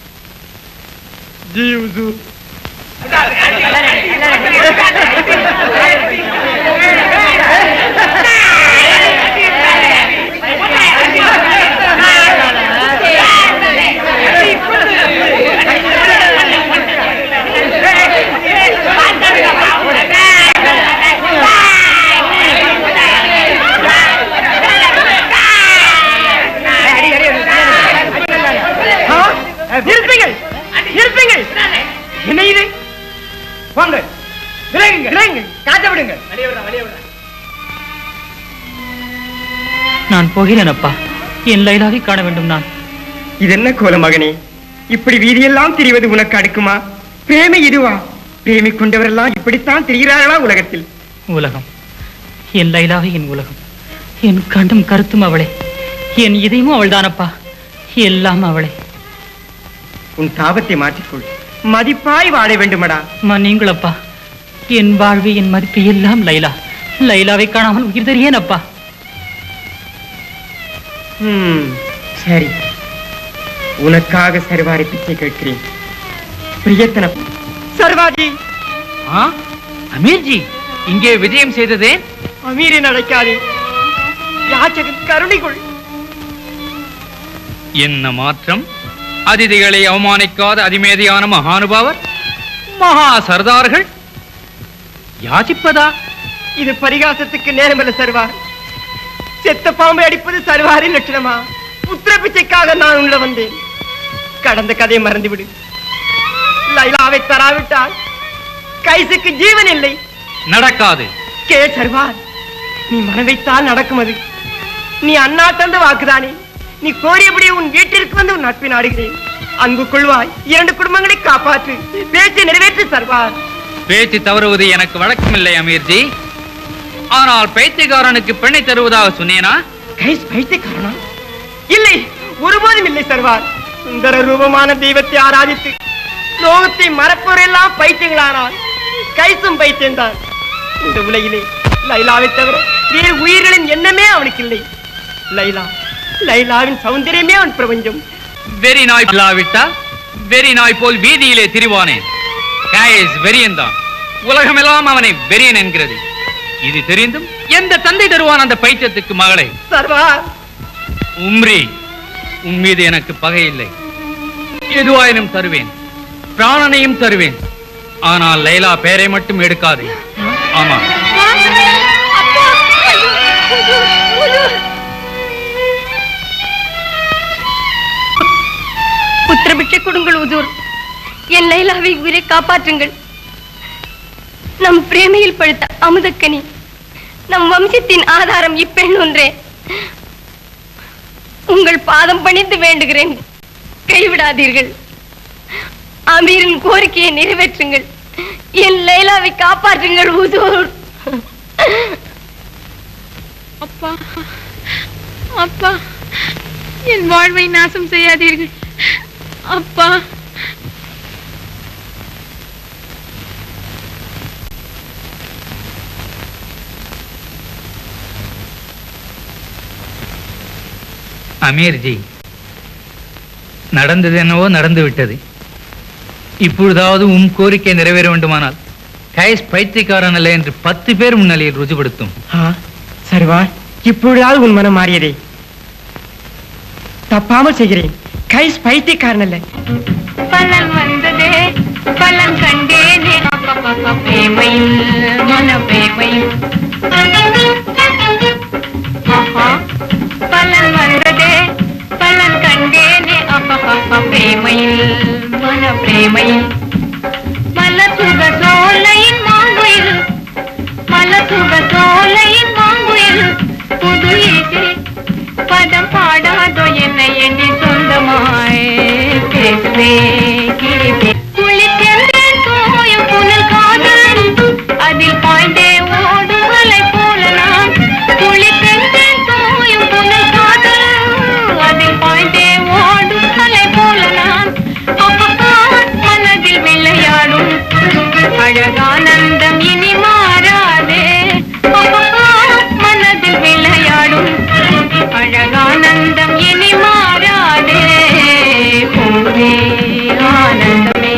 ஜி ஹுசூர் இருப்பீங்கள் இருப்பீங்கள் என்ன இது வாங்க விலகுங்க விலகுங்க காட்ட விடுங்க நான் போகிறேன் அப்பா என் லைலாவை காண வேண்டும் நான் இது என்ன கோல மகனே இப்படி வீதியெல்லாம் திரிவது உனக்கு அடுக்குமா பிரேமை இதுவா பிரேமை கொண்டவரெல்லாம் இப்படித்தான் திரிகிறார்களா உலகத்தில் உலகம் என் லைலாவை என் உலகம் என் கண்டும் கருத்தும் அவளே என் இதயமும் அவள்தானப்பா எல்லாம் அவளே உன் தாபத்தை மாற்றிக்கொள் மதிப்பாய் வாழ வேண்டுமடா மன்னியுங்களப்பா என் வாழ்வு என் மதிப்பு எல்லாம் லைலா லைலாவை காணாமல் உயிர் தரியேன் அப்பா ம், சரி உனக்காக சர்வாரி பிச்சை கேட்கிறேன் பிரியத்தன சர்வாஜி ஆ அமீர்ஜி இங்கே விஜயம் செய்ததே அமீரை நடக்காதே யாச்சகன் கருணை கொள் என்ன மாற்றம் அதிதிகளை அவமானிக்காத அதிமேதியான மகானுபாவர் மகா சர்தார்கள் யாசிப்பதா இது பரிகாசத்துக்கு நேரமல்ல சர்வார் செத்த பாம்பை அடிப்பது சர்வாரின் லட்சணமா புத்திர பிச்சைக்காக நான் உள்ள வந்தேன் கடந்த கதையை மறந்துவிடு லைலாவை தராவிட்டால் கைசுக்கு ஜீவன் இல்லை நடக்காது கே சர்வார் நீ மனம் வைத்தால் நடக்கும் அது நீ அண்ணா தந்த வாக்குதானே நீ கோரியபடி உன் வீட்டிற்கு வந்து உன் நட்பை நாடுகிறேன் அன்பு கொள்வாய் இரண்டு குடும்பங்களை காப்பாற்று பேச்சை நிறைவேற்று சர்வார் பேச்சு தவறுவது எனக்கு வழக்கமில்லை அமீர்ஜி ஆனால் பைத்தியக்காரனுக்கு பெண்ணை தருவதாக சொன்னேனா கைஸ் பைத்தியக்காரனா இல்லை ஒருபோதும் இல்லை சர்வார் சுந்தர ரூபமான தெய்வத்தை ஆராதித்து லோகத்தை மறப்போரெல்லாம் பைத்தியங்களானால் கைசும் பைத்தியம்தான் இந்த உலகிலே லைலாவை தவிர வேறு உயிர்களின் எண்ணமே அவனுக்கு இல்லை லைலா லைலாவின் சௌந்தரியமே அவன் பிரபஞ்சம் வெறி நாய் இல்லாவிட்டால் வெறி நாய் போல் வீதியிலே திரிவானேன் காயஸ் வெறியன் தான் உலகமெல்லாம் அவனை வெறியன் என்கிறது இது தெரிந்தும் எந்த தந்தை தருவான் அந்த பைத்தியத்துக்கு மகளை சர்வார் உம்ரி உன் மீது எனக்கு பகை இல்லை எதுவாயினும் தருவேன் பிராணனையும் தருவேன் ஆனால் லைலா பெயரை மட்டும் எடுக்காதே ஆமா புத்திரபிட்சை கொடுங்கள் உதூர் என் லைலாவை உயிரை காப்பாற்றுங்கள் நம் பிரேமையில் பழுத்த அமுதக்கனி நம் வம்சத்தின் ஆதாரம் இப்பெண் ஒன்றே உங்கள் பாதம் பணிந்து வேண்டுகிறேன் கைவிடாதீர்கள் அமீரின் கோரிக்கையை நிறைவேற்றுங்கள் என் லைலாவை காப்பாற்றுங்கள் உதூர் அப்பா அப்பா என் வாழ்வை நாசம் செய்யாதீர்கள் அப்பா அமீர்ஜி நடந்தது என்னவோ நடந்து விட்டது இப்பொழுதாவது உம் கோரிக்கை நிறைவேற வேண்டுமானால் கைஸ் பைத்தியக்காரன் அல்ல என்று பத்து பேர் முன்னிலையில் ருஜுபடுத்தும் சர்வார் இப்பொழுதாவது உன் மனம் மாறியதே தப்பாமல் செய்கிறேன் கைஸ் பைத்தியக்காரன் அல்ல பலன் வந்ததே பலன் கண்டேனே அப்பப்பப்ப பிரேமையில் மன பிரேமையில் ஆஹா, பலன் வந்ததே பலன் கண்டேனே அப்பப்பப்ப பிரேமையில் மன பிரேமையில் மலசுக சோலையின் மாங்குயில் மலசுக சோலையின் மாங்குயில் புது இசை பதம் பாடாதோ என்னை எண்ணி சொந்தமாய் பேசுவே கிழிப்பே குளித்தென்றேன் தோயும் புனல் காதல் அதில் பாய்ந்தே ஓடும் அலை போல நான் குளித்தென்றேன் தோயும் புனல் காதல் அதில் பாய்ந்தே ஓடும் அலை போல நான் அப்பப்பா மனதில் விளையாடும் அழகானந்தம் இனி மாறாதே அப்பப்பா மனதில் விளையாடும் அழகானந்தம் இனி மாறாதே போவே ஆனந்தமே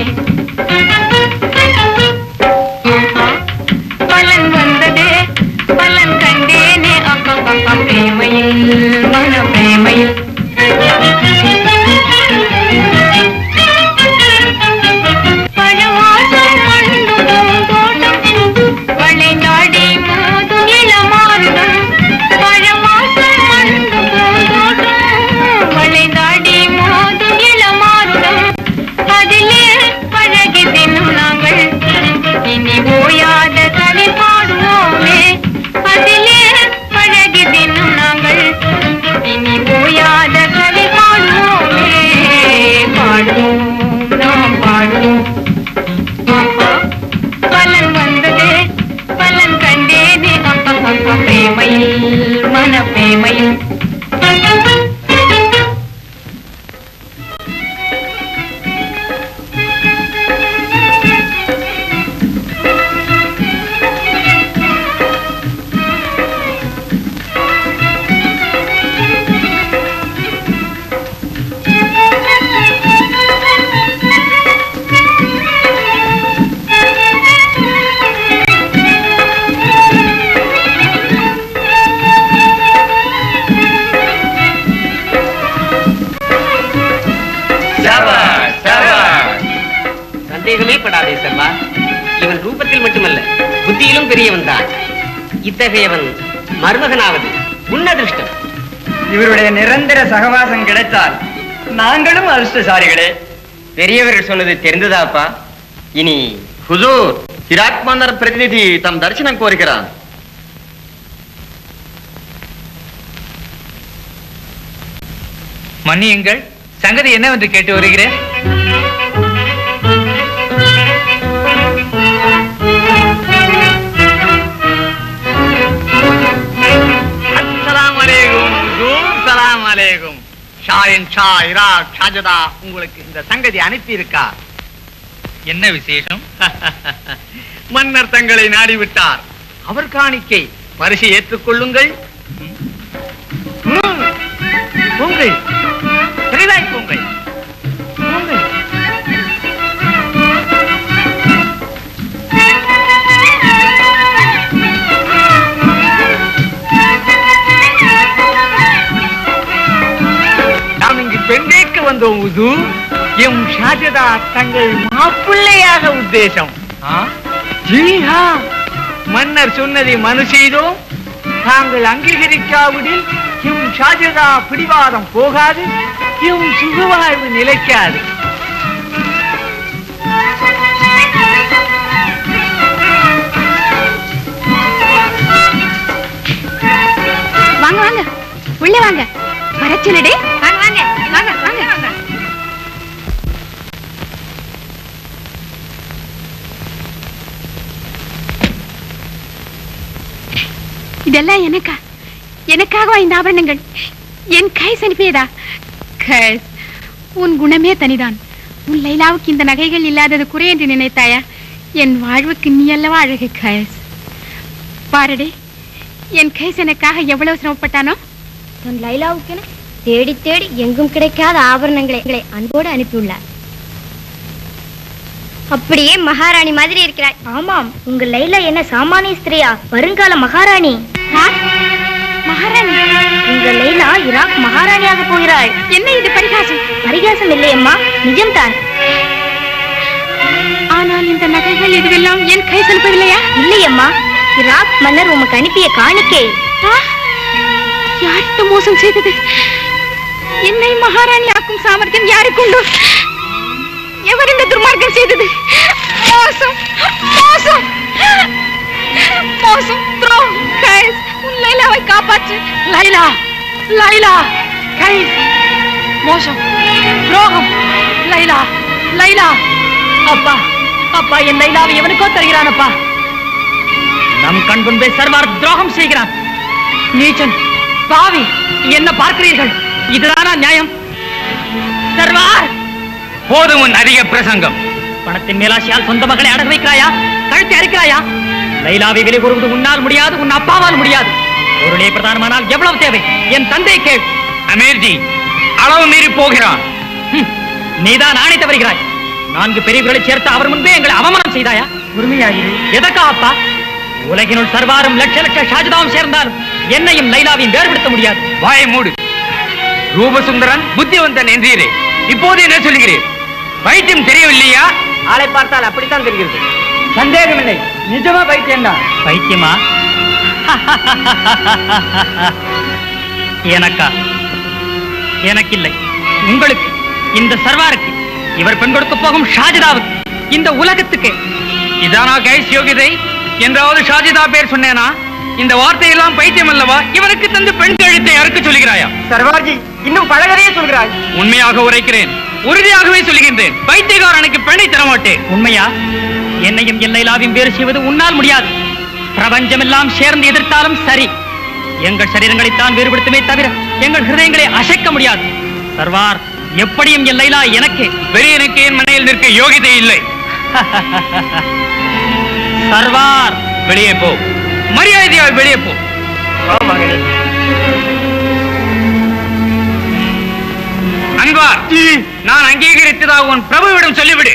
ஆஹா, பலன் வந்ததே பலன் கண்டேனே அப்பப்பா பிரேமையில் மன பிரேமையில் பழவாசம் மண்ணும் பூந்தோட்டம் வளைந்தாடி மோதும் இளமாறுதம் பழவாசம் மண்ணும் பூந்தோட்டம் வளைந்தாடி மோதும் இளமாறுதம் அதிலே பழகி தின்னும் நாங்கள் இனி ஓயாத கலை பாடுவோமே அதிலே பழகி தின்னும் நாங்கள் இனி ஓயாத கலை பாடுவோமே பாடுவோம் நாம் பாடுவோம் ஆஹா, பலன் வந்ததே பலன் கண்டேனே அப்பப்பா பிரேமையில் மன பிரேமையில் சந்தேகமே படாதே சர்வா இவன் ரூபத்தில் மட்டுமல்ல புத்தியிலும் பெரியவன் தான் இத்தகையவன் மருமகனாவது உன்னதிருஷ்டம் இவருடைய நிரந்தர சகவாசம் கிடைத்தால் நாங்களும் அதிர்ஷ்டசாலிகளே பெரியவர்கள் சொன்னது தெரிந்ததாப்பா இனி ஹுசூர் இராக் மன்னர் பிரதிநிதி தம் தரிசனம் கோருகிறான் மன்னியுங்கள் சங்கதி என்னவென்று கேட்டு வருகிறேன் அஸ்ஸலாமு அலைக்கும் ஹுசூர், ஸலாம் அலைக்கும் ஷாயின் ஷா இராக் ஷாஜதா உங்களுக்கு இந்த சங்கதி அனுப்பி இருக்கா என்ன விசேஷம் மன்னர் தங்களை நாடிவிட்டார் அவர் காணிக்கை பரிசு ஏற்றுக்கொள்ளுங்கள் ம். போங்கள் பெரிதாய் போங்கள் போங்கள் நாம் இங்கு பெண் கேட்க வந்தோம் உது எம் ஷாஜதா தங்கள் மாப்பிள்ளையாக உத்தேசம் ஆ? ஜீஹா மன்னர் சொன்னதை மனு செய்தோம் தாங்கள் அங்கீகரிக்காவிடில் எம் ஷாஜதா பிடிவாதம் போகாது எம் சுகவாழ்வு நிலைக்காது வாங்க வாங்க உள்ள வாங்க வர சொல்லுடே வாங்க வாங்க வாங்க வாங்க வாங்க இதெல்லாம் எனக்கா எனக்காகவா இந்த ஆபரணங்கள் என் கைஸ் அனுப்பியதா கைஸ் உன் குணமே தனிதான் உன் லைலாவுக்கு இந்த நகைகள் இல்லாதது குறை என்று நினைத்தாயா என் வாழ்வுக்கு நீ அல்லவா அழகு கைஸ் பாருடே என் கைஸ் எனக்காக எவ்வளவு சிரமப்பட்டானோ தன் லைலாவுக்கென தேடி தேடி எங்கும் கிடைக்காத ஆபரணங்களை எங்களை அன்போடு அனுப்பியுள்ளார் அப்படியே மகாராணி மாதிரி இருக்கிறாய் ஆமாம் உங்க லைலா என்ன சாமானிய ஸ்திரியா வருங்கால மகாராணி மகாராணி உங்க லைலா இராக் மகாராணியாக போகிறாள் என்ன இது பரிகாசம் பரிகாசம் இல்லையம்மா நிஜம்தான் ஆனால் இந்த நகைகள் இதுவெல்லாம் என் கை செலுப்பவில்லையா இல்லையம்மா இராக் மன்னர் உமக்கு அனுப்பிய காணிக்கை யார்கிட்ட மோசம் செய்தது என்னை மகாராணி ஆக்கும் சாமர்த்தியம் யாருக்குண்டு எவர் இந்த துர்மார்க்கம் செய்தது மோசம் மோசம் மோசம் துரோகம் கைஸ் உன் லைலாவை காப்பாற்று லைலா லைலா கைஸ் மோசம் துரோகம் லைலா லைலா அப்பா அப்பா என் லைலாவை எவனுக்கோ தருகிறான் அப்பா நம் கண் முன்பே சர்வார் துரோகம் செய்கிறான் நீச்சன் பாவி என்ன பார்க்கிறீர்கள் இதுதானா நியாயம் சர்வார் போதும் உன் அதிக பிரசங்கம் பணத்தின் மேலாசியால் சொந்த மகளை அடகு வைக்கிறாயா கழுத்தை அறுக்கிறாயா லைலாவை விலை கூறுவது உன்னால் முடியாது உன் அப்பாவால் முடியாது பொருளே பிரதானமானால் எவ்வளவு தேவை என் தந்தை கேள் அமீர்ஜி அளவு மீறி போகிறான் நீதான் ஆணை தவறுகிறாய் நான்கு பெரியவர்களை சேர்த்து அவர் முன்பே எங்களை அவமானம் செய்தாயா உரிமையாகிறேன் எதற்கா அப்பா உலகினுள் சர்வாரும் லட்ச லட்ச ஷாஜிதாவும் சேர்ந்தாலும் என்னையும் லைலாவையும் வேறுபடுத்த முடியாது வாயை மூடு ரூபசுந்தரன் புத்திவந்தன் என்றீரே இப்போது என்ன சொல்லுகிறீர் வைத்தியம் தெரியவில்லையா ஆளை பார்த்தால் அப்படித்தான் தெரிகிறது சந்தேகமில்லை நிஜமா பைத்தியம் தான் பைத்தியமா எனக்கா எனக்கில்லை உங்களுக்கு இந்த சர்வாருக்கு இவர் பெண் கொடுக்க போகும் ஷாஜிதாவுக்கு இந்த உலகத்துக்கு இதானா கைஸ் யோகிதை என்றாவது ஷாஜிதா பேர் சொன்னேனா இந்த வார்த்தையெல்லாம் பைத்தியம் அல்லவா இவனுக்கு தந்து பெண் கழுத்தை அறுக்க சொல்கிறாயா சர்வார்ஜி இன்னும் பழகதையே சொல்கிறாய் உண்மையாக உரைக்கிறேன் உறுதியாகவே சொல்கின்றேன் பைத்தியக்காரனுக்கு பெண்ணை தரமாட்டேன் உண்மையா என்னையும் என் லைலாவையும் வேறு செய்வது உன்னால் முடியாது பிரபஞ்சமெல்லாம் சேர்ந்து எதிர்த்தாலும் சரி எங்கள் சரீரங்களைத்தான் வேறுபடுத்துமே தவிர எங்கள் ஹிருதயங்களை அசைக்க முடியாது சர்வார் எப்படியும் என் லைலா எனக்கு பெரியனுக்கு என் மனையில் நிற்க யோகிதை இல்லை சர்வார் வெளியே போ மரியாதையாக வெளியே போ அன்வார் நான் அங்கீகரித்ததாக உன் பிரபுவிடம் சொல்லிவிடு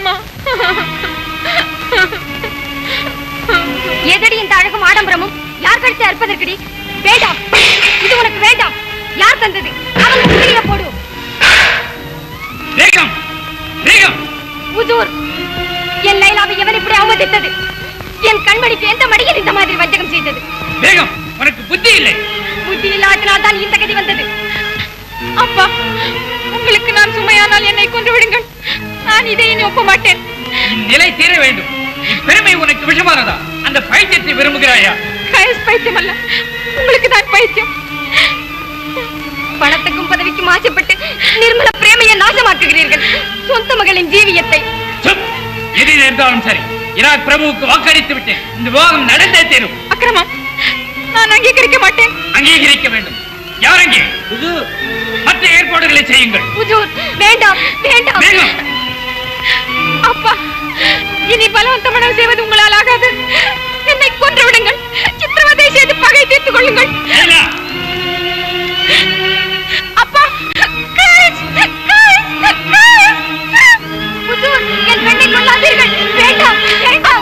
எதடி இந்த அழகும் ஆடம்பரமும் யார் கழுத்தை அற்பதற்கடி வேண்டாம் இது உனக்கு வேண்டாம் யார் தந்தது அவன் முதுகில போடு வேகம் வேகம் உதூர் என் லைலாவை எவன் இப்படி அவமதித்தது என் கண்மணிக்கு எந்த மடியில் இந்த மாதிரி வஞ்சகம் செய்தது வேகம் உனக்கு புத்தி இல்லை புத்தி இல்லாதனால் தான் இந்த கதி வந்தது அப்பா உங்களுக்கு நான் சுமையானால் என்னை கொன்று விடுங்கள் நான் இதை இனி ஒப்ப மாட்டேன் நிலை தீர வேண்டும் பெருமை உன்னை உனக்கு விஷமானதா அந்த பைத்தியத்தை விரும்புகிறாயா கயஸ் பைத்தியம் அல்ல உங்களுக்கு தான் பைத்தியம் பணத்துக்கும் பதவிக்கும் ஆசைப்பட்டு நிர்மல பிரேமையை நாசமாக்குகிறீர்கள் சொந்த மகளின் ஜீவியத்தை சுப்! எது இருந்தாலும் சரி ஈராக் பிரபுவுக்கு வாக்களித்து விட்டேன் இந்த விவாதம் நடந்தே தீரும் அக்கிரமம் நான் அங்கீகரிக்க மாட்டேன் அங்கீகரிக்க வேண்டும் யார் அங்கே மற்ற ஏற்பாடுகளை செய்யுங்கள் ஹுஜூர் வேண்டாம் வேண்டாம் அப்பா இனி பலவந்த மனம் செய்வது உங்களால் ஆகாது என்னை கொன்று விடுங்கள் சித்திரவதை செய்து பகை தீர்த்துக் கொள்ளுங்கள் அப்பா கரேஜ் கரேஜ் கரேஜ் ஹுஜூர் என் பெண்ணை கொல்லாதீர்கள் வேண்டாம் வேண்டாம்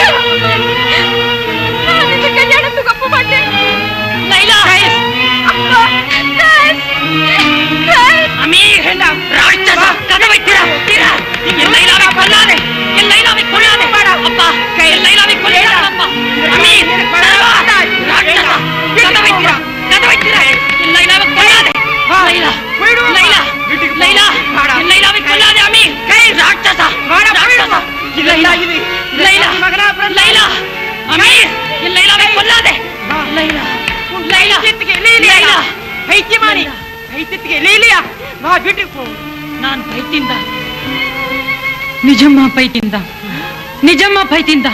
நான் இந்த கல்யாணத்துக்கு ஒப்ப மாட்டேன் லைலா அப்பா கரேஜ் கரேஜ் அமீர் வேண்டாம் ராட்சசா கதவை திற திற என் லைலாவை கொல்லாதே என் லைலாவை கொல்லாதே அப்பா என் லைலாவை கொல்லாதே அப்பா அமீர் சர்வா ராட்சசா கதவை திற கதவை திற என் லைலாவை கொல்லாதே லைலா லைலா லைலா என் லைலாவை கொல்லாதே அமீர் கை ராட்சசா ராட்சசா லைலா இது லைலா லைலா அமீர் என் லைலாவை கொல்லாதே லைலா லைலா லைலா பைத்தியமானி பைத்தியத்துக்கு இல்லையா வா வீட்டுக்கு போ நான் பைத்தியம்தான் நிஜமா பைத்தியம்தான் நிஜமா பைத்தியம்தான்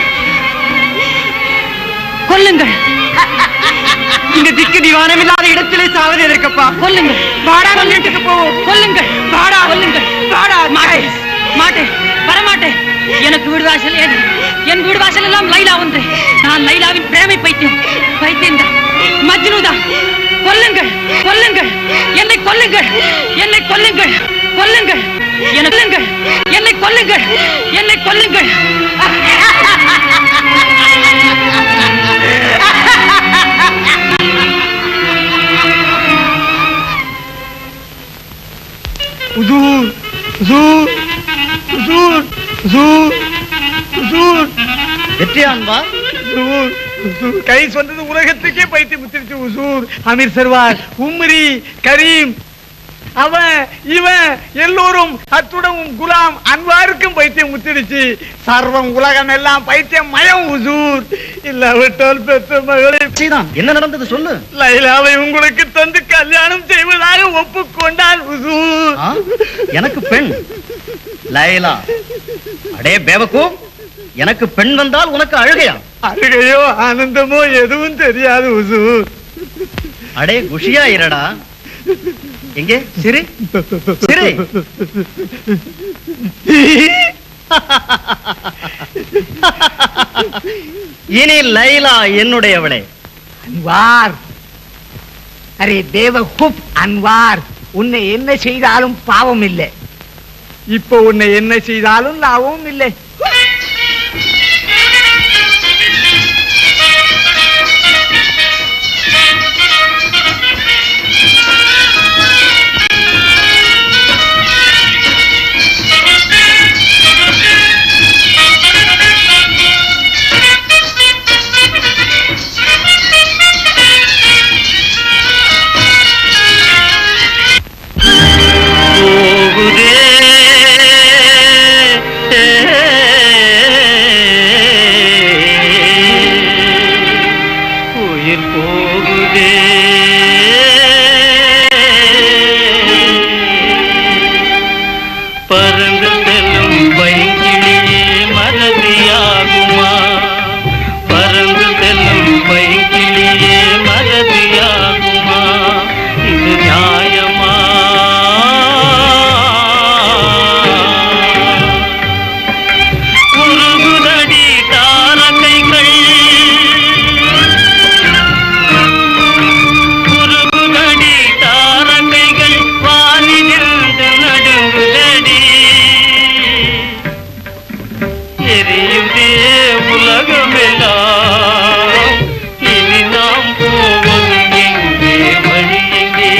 கொல்லுங்கள் இங்க திக்கு திவானம் இல்லாத இடத்திலே சாவது எதற்கப்பா கொல்லுங்கள் வாடா நம்ம வீட்டுக்கு போ கொல்லுங்கள் வாடா கொல்லுங்கள் வாடா மாட்டேன் மாட்டேன் வரமாட்டேன் எனக்கு வீடு வாசல் ஏது என் வீடு வாசல் எல்லாம் லைலா ஒன்று நான் லைலாவின் பிரேமை பைத்தியம் பைத்தியம் தான் மஜ்னு தான் கொல்லுங்கள் கொல்லுங்கள் என்னை கொல்லுங்கள் என்னை கொல்லுங்கள் கொல்லுங்கள் என்னை கொல்லுங்கள் என்னை கொல்லுங்கள் என்னை கொல்லுங்கள் உசூர் உசூர் உசூர் உசூர் உசூர் வெற்றியான்பா உசூர் உசூர் கைஸ் வந்தது உலகத்துக்கே பைத்தியம் முத்திருச்சு உசூர் அமீர் சர்வார் உம்ரி கரீம் அவன் இவன் எல்லோரும் அத்துடன் உன் குலாம் அன்வாருக்கும் பைத்தியம் முத்திடுச்சு சர்வம் உலகம் எல்லாம் பைத்தியம் மயம் உசூர் இல்லாவிட்டால் பெற்ற மகளே என்ன நடந்தது சொல்லு லைலாவை உங்களுக்கு தந்து கல்யாணம் செய்வதாக ஒப்புக்கொண்டான் உசூர் ஆ? எனக்கு பெண் லைலா அடே பேவக்கு எனக்கு பெண் வந்தால் உனக்கு அழுகையா அழுகையோ ஆனந்தமோ எதுவும் தெரியாது உசூர் அடே குஷியா இருடா எங்கே சிரி சிரி இனி லைலா என்னுடையவளே அன்வார் அரே தேவஹுப் அன்வார் உன்னை என்ன செய்தாலும் பாவம் இல்லை இப்போ உன்னை என்ன செய்தாலும் லாபமும் இல்லை போகுதே உயிர் போகுதே பறந்து செல்லும் பைங்கிளியே மறதியாகுமா பறந்து செல்லும் பைங்கிளியே மறதியாகுமா இது நியாயமா உருகுதடி தாரகைகள் உருகுதடி தாரகைகள் வானிலிருந்து நடுங்குதடி எரியுதே உலகமெல்லாம் இனி நாம் போவது எங்கே வழி எங்கே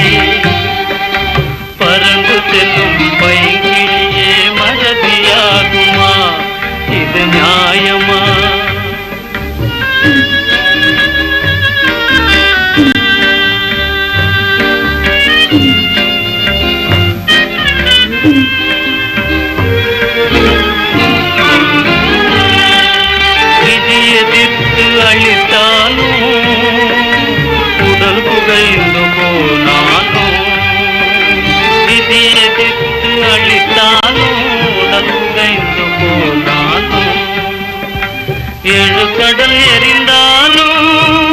பறந்து செல்லும் பைங்கிழியே மறதியாகுமா இது நியாயமா எரிந்தாலும்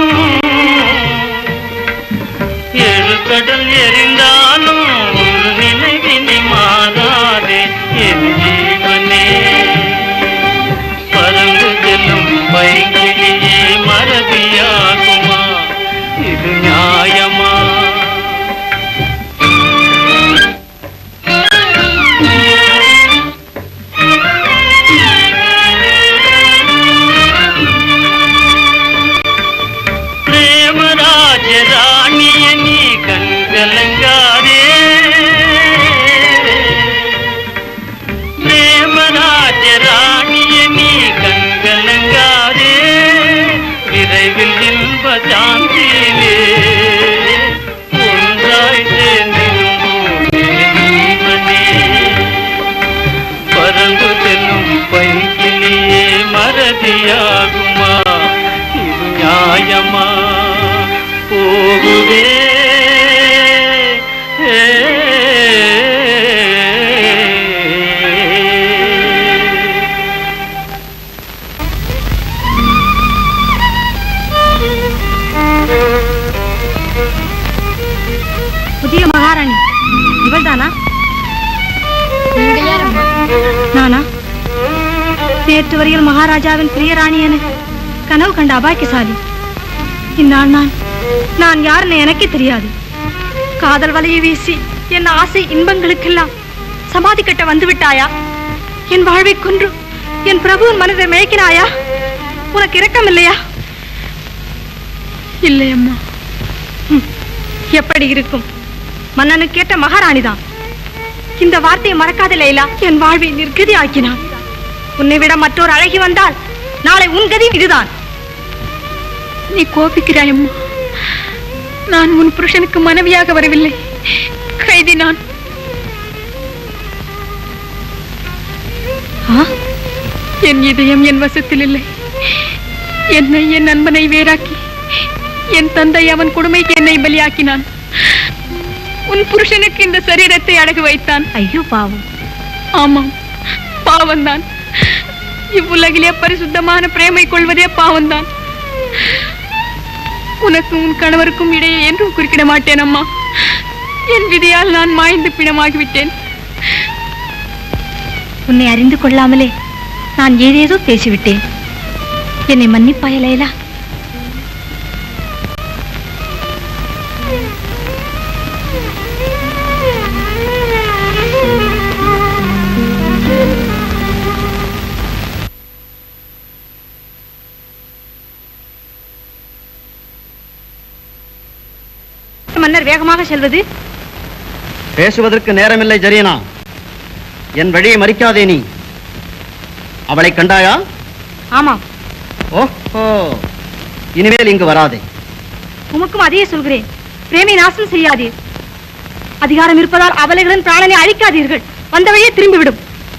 ஏழு கடல் எரிந்தாலும் ஒரு நினைவினி மாறாதே என் ஜீவனே பறந்து செல்லும் பைங்கிலியே மறதியாகுமா இது நியாயமா பிரேமராஜ ராணிய நீ கண்கலங்காதே பிரேமராஜ ராணிய நீ கண்கலங்காதே விரைவில் இன்ப சாந்தியிலே ஒன்றாய் சேர்ந்திருந்தோமே ஜீவனே பறந்து செல்லும் பைக்கிலேயே மறதியாகுமா இது நியாயமா போகுதே புதிய மகாராணி இவள்தானா நீங்கள் யாரம்மா நானா நேற்று வரையில் மகாராஜாவின் பிரியராணி என கனவு கண்ட அபாக்கியசாலி இந்நாள் நான் நான் யாருன்னு எனக்கே தெரியாது காதல் வலையை வீசி என் ஆசை இன்பங்களுக்கெல்லாம் சமாதி கட்ட வந்து விட்டாயா என் வாழ்வை கொன்று என் பிரபுவின் மனதை மயக்கினாயா உனக்கு இரக்கம் இல்லையா இல்லை அம்மா ம், எப்படி இருக்கும் மன்னனு கேட்ட மகாராணிதான் இந்த வார்த்தையை மறக்காத லைலா என் வாழ்வை நிர்கதி ஆக்கினான் உன்னை விட மற்றொரு அழகி வந்தால் நாளை உன் கதி இதுதான் நீ கோபிக்கிறாய் அம்மா நான் உன் புருஷனுக்கு மனைவியாக வரவில்லை கைதி நான் ஆ? என் இதயம் என் வசத்தில் இல்லை என்னை என் நண்பனை வேறாக்கி என் தந்தை அவன் கொடுமைக்கு என்னை பலியாக்கினான் உன் புருஷனுக்கு இந்த சரீரத்தை அடகு வைத்தான் ஐயோ பாவம் ஆமாம் பாவம்தான் இவ்வுலகிலே பரிசுத்தமான பிரேமை கொள்வதே பாவம்தான் உனக்கும் உன் கணவருக்கும் இடையே என்றும் குறுக்கிட மாட்டேன் அம்மா என் விதியால் நான் மாய்ந்து பிணமாகிவிட்டேன் உன்னை அறிந்து கொள்ளாமலே நான் ஏதேதோ பேசிவிட்டேன் என்னை மன்னிப்பாய லைலா மன்னர் வேகமாக செல்வது பேசுவதற்கு நேரமில்லை ஜரீனா என் வழியை மறிக்காதே நீ அவளை கண்டாயா ஆமாம் ஓஹோ இனிமேல் இங்கு வராதே உமக்கும் அதையே சொல்கிறேன் பிரேமை நாசம் செய்யாதீர் அதிகாரம் இருப்பதால் அவளைகளின் பிராணனை அழிக்காதீர்கள் வந்த வழியே திரும்பிவிடும்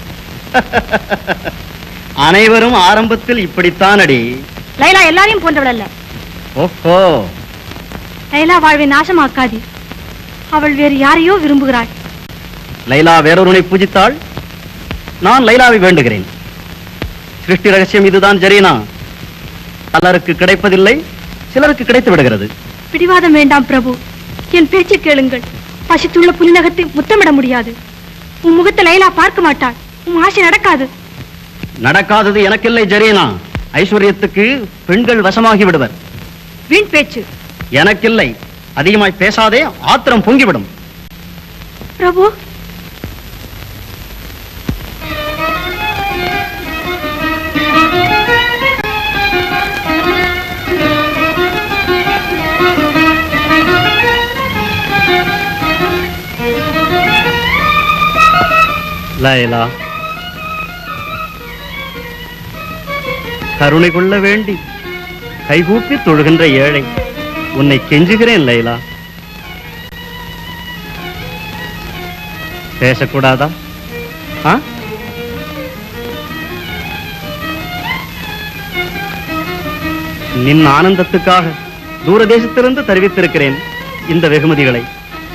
அனைவரும் ஆரம்பத்தில் இப்படித்தான் அடி லைலா எல்லாரையும் போன்றவள் அல்ல ஓஹோ லைலா வாழ்வை நாசமாக்காதீர் அவள் வேறு யாரையோ விரும்புகிறாள் லைலா வேறொருவனை பூஜித்தாள் நான் லைலாவை வேண்டுகிறேன் சிருஷ்டி ரகசியம் இதுதான் ஜரீனா பலருக்கு கிடைப்பதில்லை சிலருக்கு கிடைத்து விடுகிறது பிடிவாதம் வேண்டாம் பிரபு என் பேச்சை கேளுங்கள் பசித்துள்ள புலிநகத்தை முத்தமிட முடியாது உன் முகத்தை லைலா பார்க்க மாட்டாள் உன் ஆசை நடக்காது நடக்காதது எனக்கில்லை ஜரீனா ஐஸ்வர்யத்துக்கு பெண்கள் வசமாகி விடுவர் வீண் பேச்சு எனக்கில்லை அதிகமாய் பேசாதே ஆத்திரம் பொங்கிவிடும் பிரபு லைலா கருணை கொள்ள வேண்டி கைகூப்பி தொழுகின்ற ஏழை உன்னை கெஞ்சுகிறேன் லைலா பேசக்கூடாதா ஆ நின் ஆனந்தத்துக்காக தூரதேசத்திலிருந்து தெரிவித்திருக்கிறேன் இந்த வெகுமதிகளை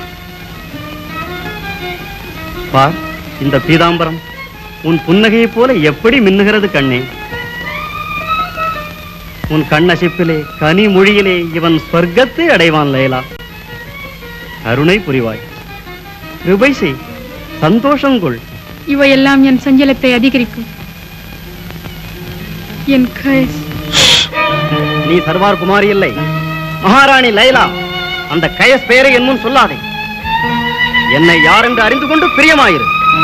பார் இந்த பீதாம்பரம் உன் புன்னகையைப் போல எப்படி மின்னுகிறது கண்ணே உன் கண்ணசிப்பிலே கனி மொழியிலே இவன் சொர்க்கத்தை அடைவான் லைலா கருணை புரிவாய் கிருபை செய் சந்தோஷம் கொள் இவையெல்லாம் என் சஞ்சலத்தை அதிகரிக்கும் என் கயஸ் நீ சர்வார் குமாரி இல்லை மகாராணி லைலா அந்த கயஸ் பெயரை என் முன் சொல்லாதே என்னை யார் என்று அறிந்து கொண்டு பிரியமாயிரு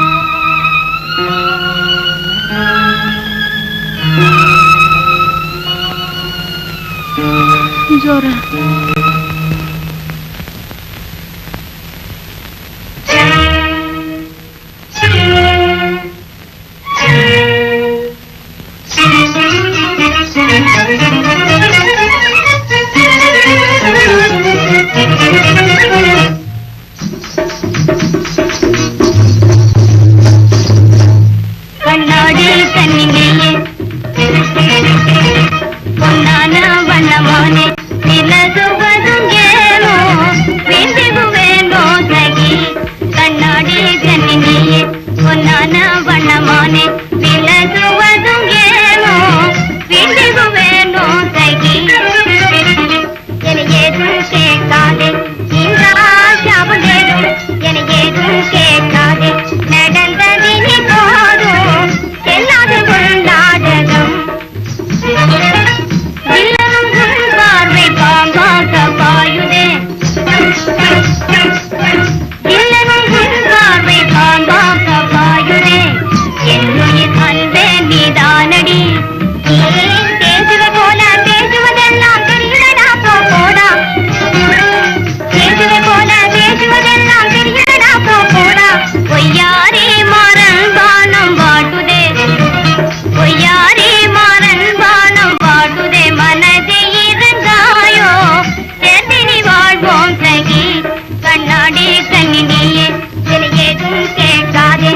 ஜோரா கண்ணாடி கண்ணிலேயே பொன்னான வண்ணமானே நிலதுவதும் ஏனோ வேண்டுகுவேனோ சகி கண்ணாடி கண்ணிலேயே பொன்னான வண்ணமானே விலகுவதும் ஏனோ வேண்டுகுவேனோ சகி என ஏதும் கேட்காதே இந்த ஆசாபம் ஏதும் என ஏதும் கேட்காதே நடந்ததினி போதும் எல்லாது கொண்டாடலும் இல்லறம் உன் பார்வை பாம்பாக பாயுதே இல்லறம் உன் பார்வை பாம்பாக பாயுதே என்னுயிர் அன்பே நீதானடி நீ பேசுவ போல பேசுவதெல்லாம் தெரியலடா போ போடா பேசுவ போல பேசுவதெல்லாம் தெரியலடா போ போடா பொய்யாரே மாறன் பானம் வாட்டுதே பொய்யாரே மாறன் பானம் வாட்டுதே மனதே இருந்தாயோ சேர்ந்தினி வாழ்வோம் சகி கண்ணாடி கண்ணினியே என ஏதும் கேட்காதே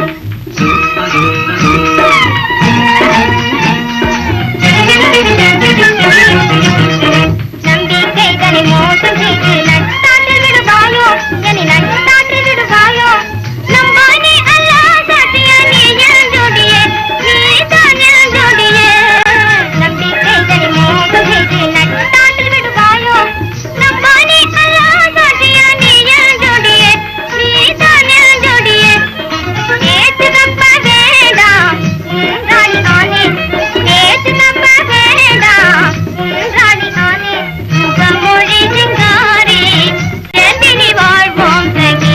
நம்பிக்கைகளை மோசம் செய்து நட்டாற்றி விடுவாயோ என்னை நட்டாற்றி விடுவாயோ நம்பானே அல்ல சத்திய நீ எழுந்தோடியே நீ தான் எழுந்தோடியே நம்பிக்கைகளை மோசம் செய்து நட்டாற்றி விடுவாயோ நம்பானே அல்ல சத்திய நீ எழுந்தோடியே நீ தான் எழுந்தோடியே ஏத்து நம்ப வேண்டாம் உன் ராணி ஆனே ஏத்து நம்ப வேண்டாம் உன் ராணி ஆனே முகமொழி சிங்காரி சேர்ந்தினி வாழ்வோம் சகி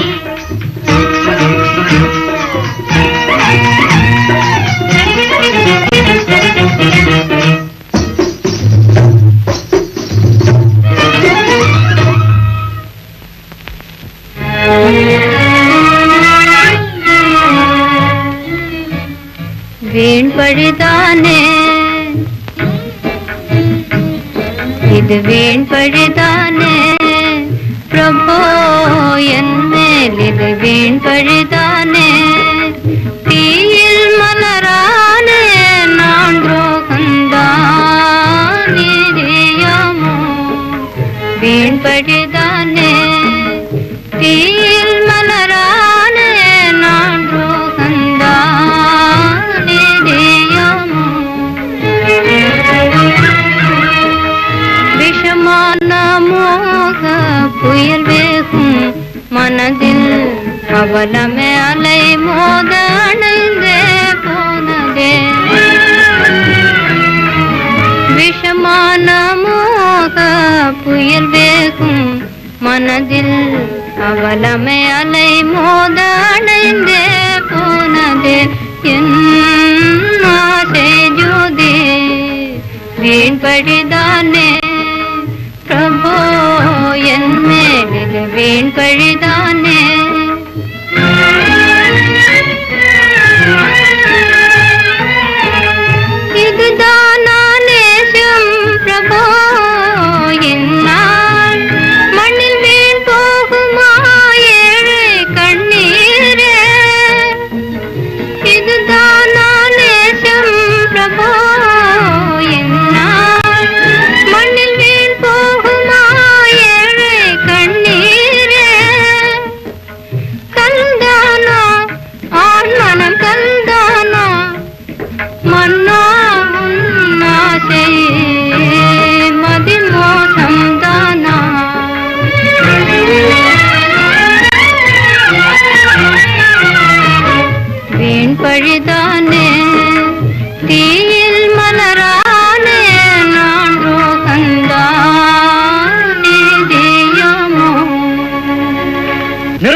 வீண் பழிதானே இது வீண் பழிதானே பிரபோ என் மேல் இது வீண் பழிதானே தீயில் மலரானே நான் துரோகந்தானியாமோ வீண் பழிதானே தீயில் மலரானே நான் துரோகந்தானியாமோ விஷமான மோக புயல் வேகும் மனதில் அவலமே அலை மோத அணைந்தே போனதே விஷமான மோக புயல் வேகும் மனதில் அவலமே அலை மோத அணைந்தே போனதே என் ஆசை ஜோதி வீண் பழிதானே பிரபோ என் மேல் இது வீண் பழிதானே இதுதானா நேசம் பிரபோ என்னால் மண்ணில் வீண் போகுமா ஏழை கண்ணீரே இதுதானா நேசம் பிரபோ என்னால் மண்ணில் வீண் போகுமா ஏழை கண்ணீரே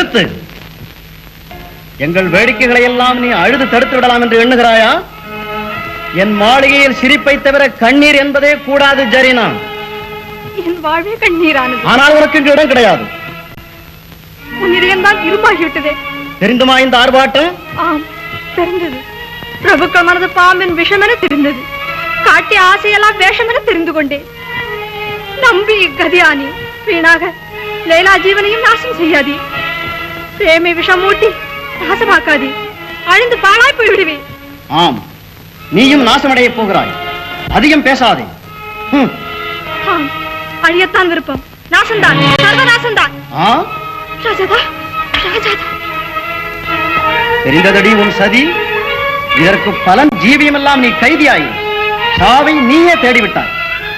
நிறுத்து எங்கள் வேடிக்கைகளை எல்லாம் நீ அழுது தடுத்து விடலாம் என்று எண்ணுகிறாயா என் மாளிகையில் சிரிப்பை தவிர கண்ணீர் என்பதே கூடாது ஜரீனா என் வாழ்வே கண்ணீரானது ஆனால் உனக்கு இங்கு இடம் கிடையாது உன் இதயம்தான் இருமாகிவிட்டதே தெரிந்துமா இந்த ஆர்ப்பாட்டம் ஆம் தெரிந்தது பிரபுக்கள் மனது பாம்பின் விஷமென தெரிந்தது காட்டிய ஆசையெல்லாம் வேஷமென தெரிந்து கொண்டேன் நம்பி கதியானி வீணாக லைலா ஜீவனையும் நாசம் செய்யாதே பிரேமை விஷம் மூட்டி நாசமாக்காதே அழிந்து பாழாய் போய்விடுவேன் ஆம் நீயும் நாசமடைய போகிறாய் அதிகம் பேசாதே ஹம். ஆம் அழியத்தான் விருப்பம் நாசம்தான் சர்வநாசம்தான் ஆ ராஜாதா ராஜாதா தெரிந்ததடி உன் சதி இதற்கு பலன் ஜீவியமெல்லாம் நீ கைதியாயி சாவை நீயே தேடிவிட்டாய்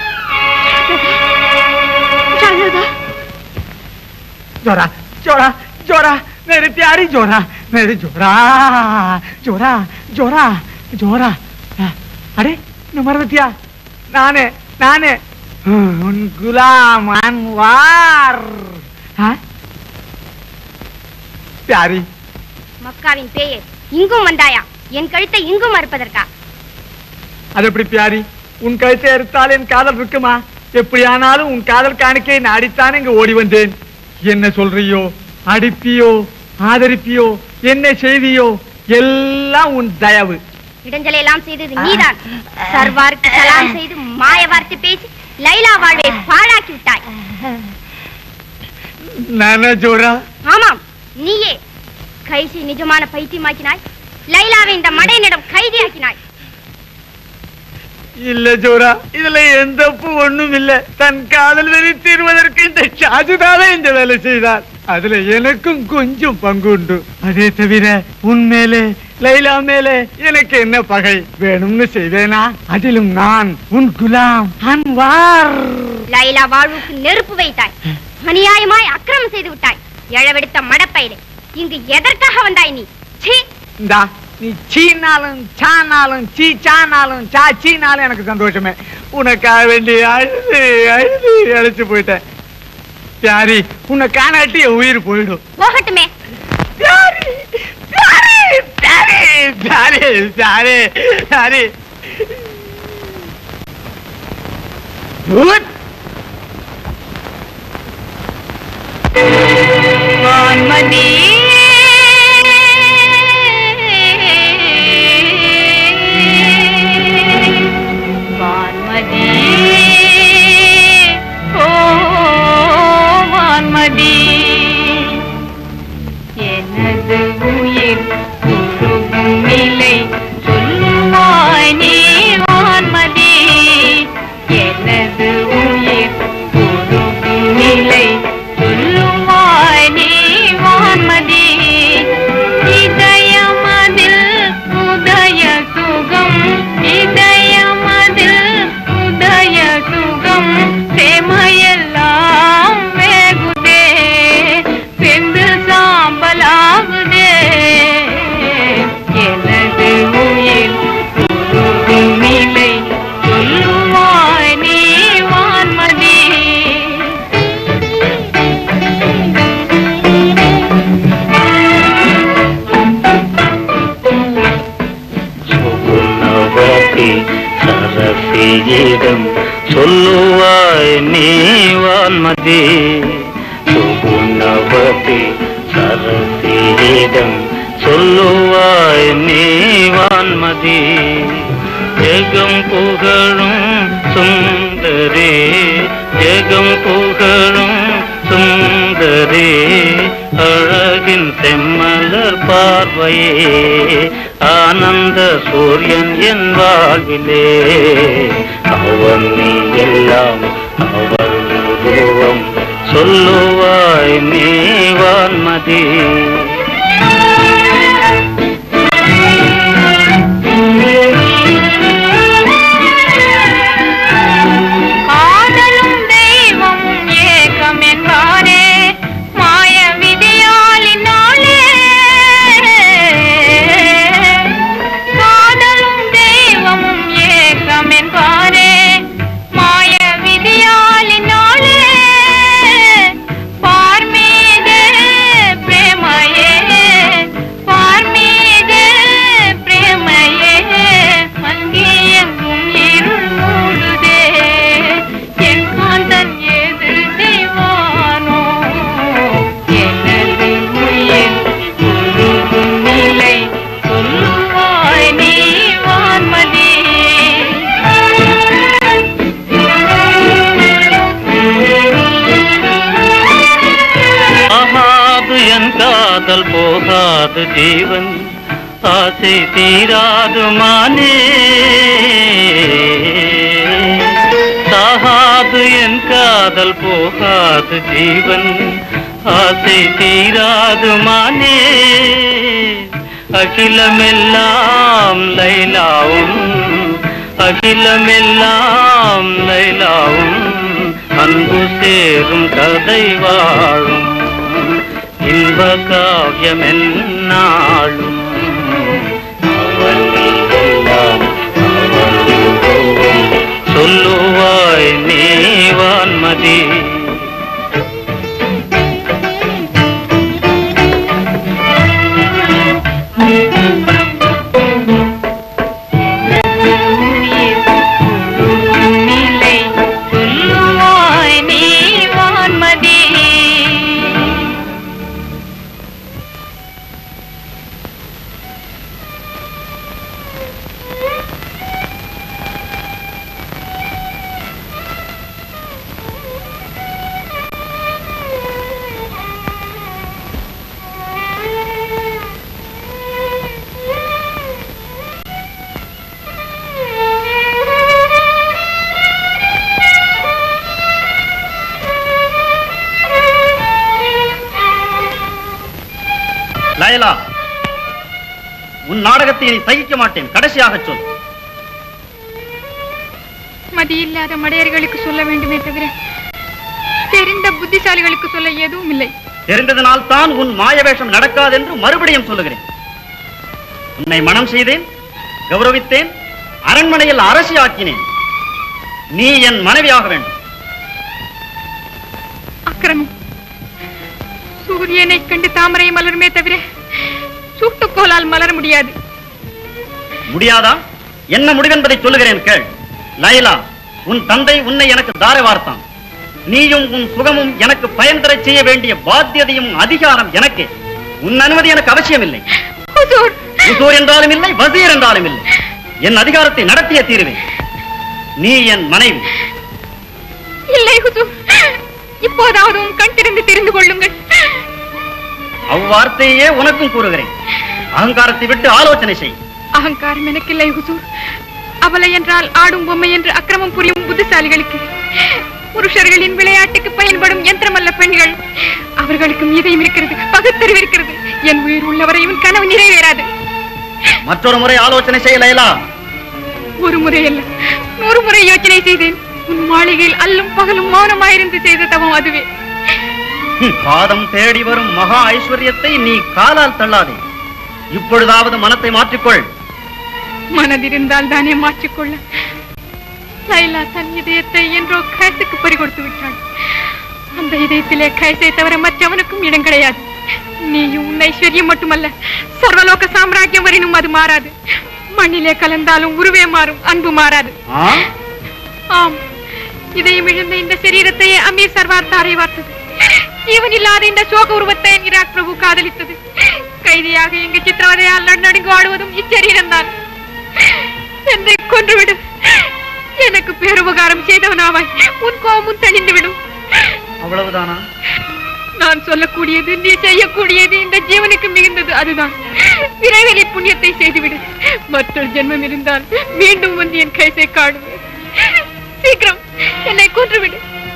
ராஜாதா जोरा जोरा जोरा मेरी प्यारी जोरा मेरी जोरा जोरा जोरा जोरा अरे నువ్వు మరవతియా నానే నానే ఉన్ గులాం అన్వార్ ప్యారీ மக்காவின் பேயே இங்கும் வந்தாயா என் கழுத்தை இங்கும் மறுப்பதற்கா அது எப்படி பியாரி உன் கழுத்தை அறுத்தால் என் காதல் இருக்குமா எப்படி ஆனாலும் உன் காதல் காணிக்கை நாடித்தான் இங்க ஓடி வந்தேன் என்ன சொல்றியோ அடிப்பியோ ஆதரிப்பியோ என்ன செய்தியோ எல்லாம் உன் தயவு இடைஞ்சலை எல்லாம் செய்தது நீதான் சர்வாருக்கு சலாம் செய்து மாய வார்த்தை பேசி லைலா வாழ்வை பாழாக்கி விட்டாய் நானா ஜோரா ஆமாம் நீயே கைசி நிஜமான பைத்தியமாக்கினாய் லைலாவை இந்த மடையனிடம் கைதியாக்கினாய் இல்ல ஜோரா இதுல எந்த தப்பு ஒண்ணும் இல்ல தன் காதல் வெறி தீர்வதற்கு இந்த ஷாஜுதாவே இந்த வேலை செய்தார் அதுல எனக்கும் கொஞ்சம் பங்கு உண்டு அதே தவிர உன் மேலே லைலா மேலே எனக்கு என்ன பகை வேணும்னு செய்வேனா அதிலும் நான் உன் குலாம் அன்வார் லைலா வாழ்வுக்கு நெருப்பு வைத்தாய் அநியாயமாய் அக்கிரமம் செய்து விட்டாய் எழவெடுத்த மடப்பயிலே இங்கு எதற்காக வந்தாய் நீ சீ இந்தா நீ சீனாலும் சானாலும் சீ சானாலும் சா சீனாலும் எனக்கு சந்தோஷமே உனக்காக வேண்டி அழுது அழுது அழைச்சு போயிட்டேன் பியாரி உன்னை காணாட்டி என் உயிர் போயிடும் போகட்டுமே பியாரி பியாரி பியாரி பியாரி பியாரி வான்மதி வான்மதி ஓ வான்மதி எனது உயிர் உருகும் நிலை சொல்லுவாய் நீ வான்மதி எனது உயிர் உருகும் நிலை சொல்லுவாய் நீ வான்மதி இதயமதில் உதய சுகம் இதயமதில் உதய சுகம் செமையெல்லாம் வேகுதே செந்து சாம்பலாகுதே எனது உயிர் உருகும் நிலை சொல்லுவாய் நீ வான்மதி சுகுணவதி சரசியிடம் சொல்லுவாய் நீ வான்மதி சுகுணவதி சரசியிடம் சொல்லுவாய் நீ வான்மதி ஜெகம் புகழும் சுந்தரே ஜெகம் புகழும் சுந்தரே அழகின் செம்மலர் பார்வையே ஆனந்த சூரியன் என் வாழ்விலே அவன் நீ எல்லாம் அவள் உருவம் சொல்லுவாய் நீ வான்மதி காதலும் தெய்வமும் ஏகம் என்பாரே மாய விதியாலினாலே காதலும் தெய்வமும் ஏகம் என்பாரே மாய விதியாலினாலே பார்மீது பிரேம போகாது ஜீவன் ஆசை தீராது மானே சாகாது என் காதல் போகாது ஜீவன் ஆசை தீராது மானே அகிலமெல்லாம் லைலாவும் அகிலமெல்லாம் லைலாவும் அன்பு சேரும் கதை வாழும் இன்ப காவியம் என்னாலும் அவனிலெல்லாம் அவனில் சொல்லுவாய் நீ வான்மதி நிலை சொல்லுவாய் நீ வான்மதி லயலா உன் நாடகத்தை இனி சகிக்க மாட்டேன் கடைசியாக சொல் மதி இல்லாத மடையர்களுக்கு சொல்ல வேண்டுமே தவிர தெரிந்த புத்திசாலிகளுக்கு சொல்ல எதுவும் இல்லை தெரிந்ததனால் தான் உன் மாயவேஷம் நடக்காது என்று மறுபடியும் சொல்லுகிறேன் உன்னை மனம் செய்தேன் கௌரவித்தேன் அரண்மனையில் அரசி ஆக்கினேன் நீ என் மனைவியாக வேண்டும் அக்கிரமம் சூரியனை கண்டு தாமரை மலருமே தவிர சூட்டுக்கோலால் மலர முடியாது முடியாதா என்ன முடிவென்பதை சொல்லுகிறேன் கேள் லைலா உன் தந்தை உன்னை எனக்கு தாரை வார்த்தான் நீயும் உன் சுகமும் எனக்கு பயன் தரச் செய்ய வேண்டிய பாத்தியதையும் அதிகாரம் எனக்கு உன் அனுமதி எனக்கு அவசியம் இல்லை உசூர் என்றாலும் இல்லை வசீர் என்றாலும் இல்லை என் அதிகாரத்தை நடத்திய தீருவேன் நீ என் மனைவி இல்லை ஹுசூர் இப்போதாவது உன் கண் திறந்து தெரிந்து கொள்ளுங்கள் அவ்வார்த்தையே உனக்கும் கூறுகிறேன் அகங்காரத்தை விட்டு ஆலோசனை செய் அகங்காரம் எனக்கில்லை ஹுசூர் அவளை என்றால் ஆடும் பொம்மை என்று அக்கிரமம் புரியும் புத்திசாலிகளுக்கு புருஷர்களின் விளையாட்டுக்கு பயன்படும் யந்திரமல்ல பெண்கள் அவர்களுக்கு மீதையும் இருக்கிறது பகுத்தறிவு இருக்கிறது என் உயிர் உள்ளவரை உன் கனவு நிறைவேறாது மற்றொரு முறை ஆலோசனை செய் லைலா ஒரு முறை அல்ல நூறு முறை யோசனை செய்தேன் உன் மாளிகையில் அல்லும் பகலும் மௌனமாயிருந்து செய்த தவம் அதுவே ஹம், பாதம் தேடி வரும் மகா ஐஸ்வர்யத்தை நீ காலால் தள்ளாதே இப்பொழுதாவது மனத்தை மாற்றிக்கொள் மனதிருந்தால் தானே மாற்றிக்கொள்ள லைலா தன் இதயத்தை என்றோ கைசுக்கு பறிகொடுத்து விட்டாள் அந்த இதயத்திலே கைசை தவிர மற்றவனுக்கும் இடம் கிடையாது நீயும் உன் ஐஸ்வர்யம் மட்டுமல்ல சர்வலோக சாம்ராஜ்யம் வரினும் அது மாறாது மண்ணிலே கலந்தாலும் உருவே மாறும் அன்பு மாறாது ஆ? ஆம் இதயம் இழந்த இந்த சரீரத்தை அமீர் சர்வார் தாரை வார்த்தது ஜீவன் இல்லாத இந்த சோக உருவத்தை இராக் பிரபு காதலித்தது கைதியாக இங்கு சித்திரவதையால் நடுநடுங்கு ஆடுவதும் இச்சரீரம் தான் என்னை கொன்றுவிடு எனக்கு பேருபகாரம் செய்தவனாவாய் உன் கோபமும் தணிந்து விடும் அவ்வளவுதானா நான் சொல்லக்கூடியது நீ செய்யக்கூடியது இந்த ஜீவனுக்கு மிகுந்தது அதுதான் விரைவில் புண்ணியத்தை செய்துவிடு மற்றொரு ஜென்மம் இருந்தால் மீண்டும் வந்து என் கைசை காணுவேன் சீக்கிரம் என்னை கொன்றுவிடு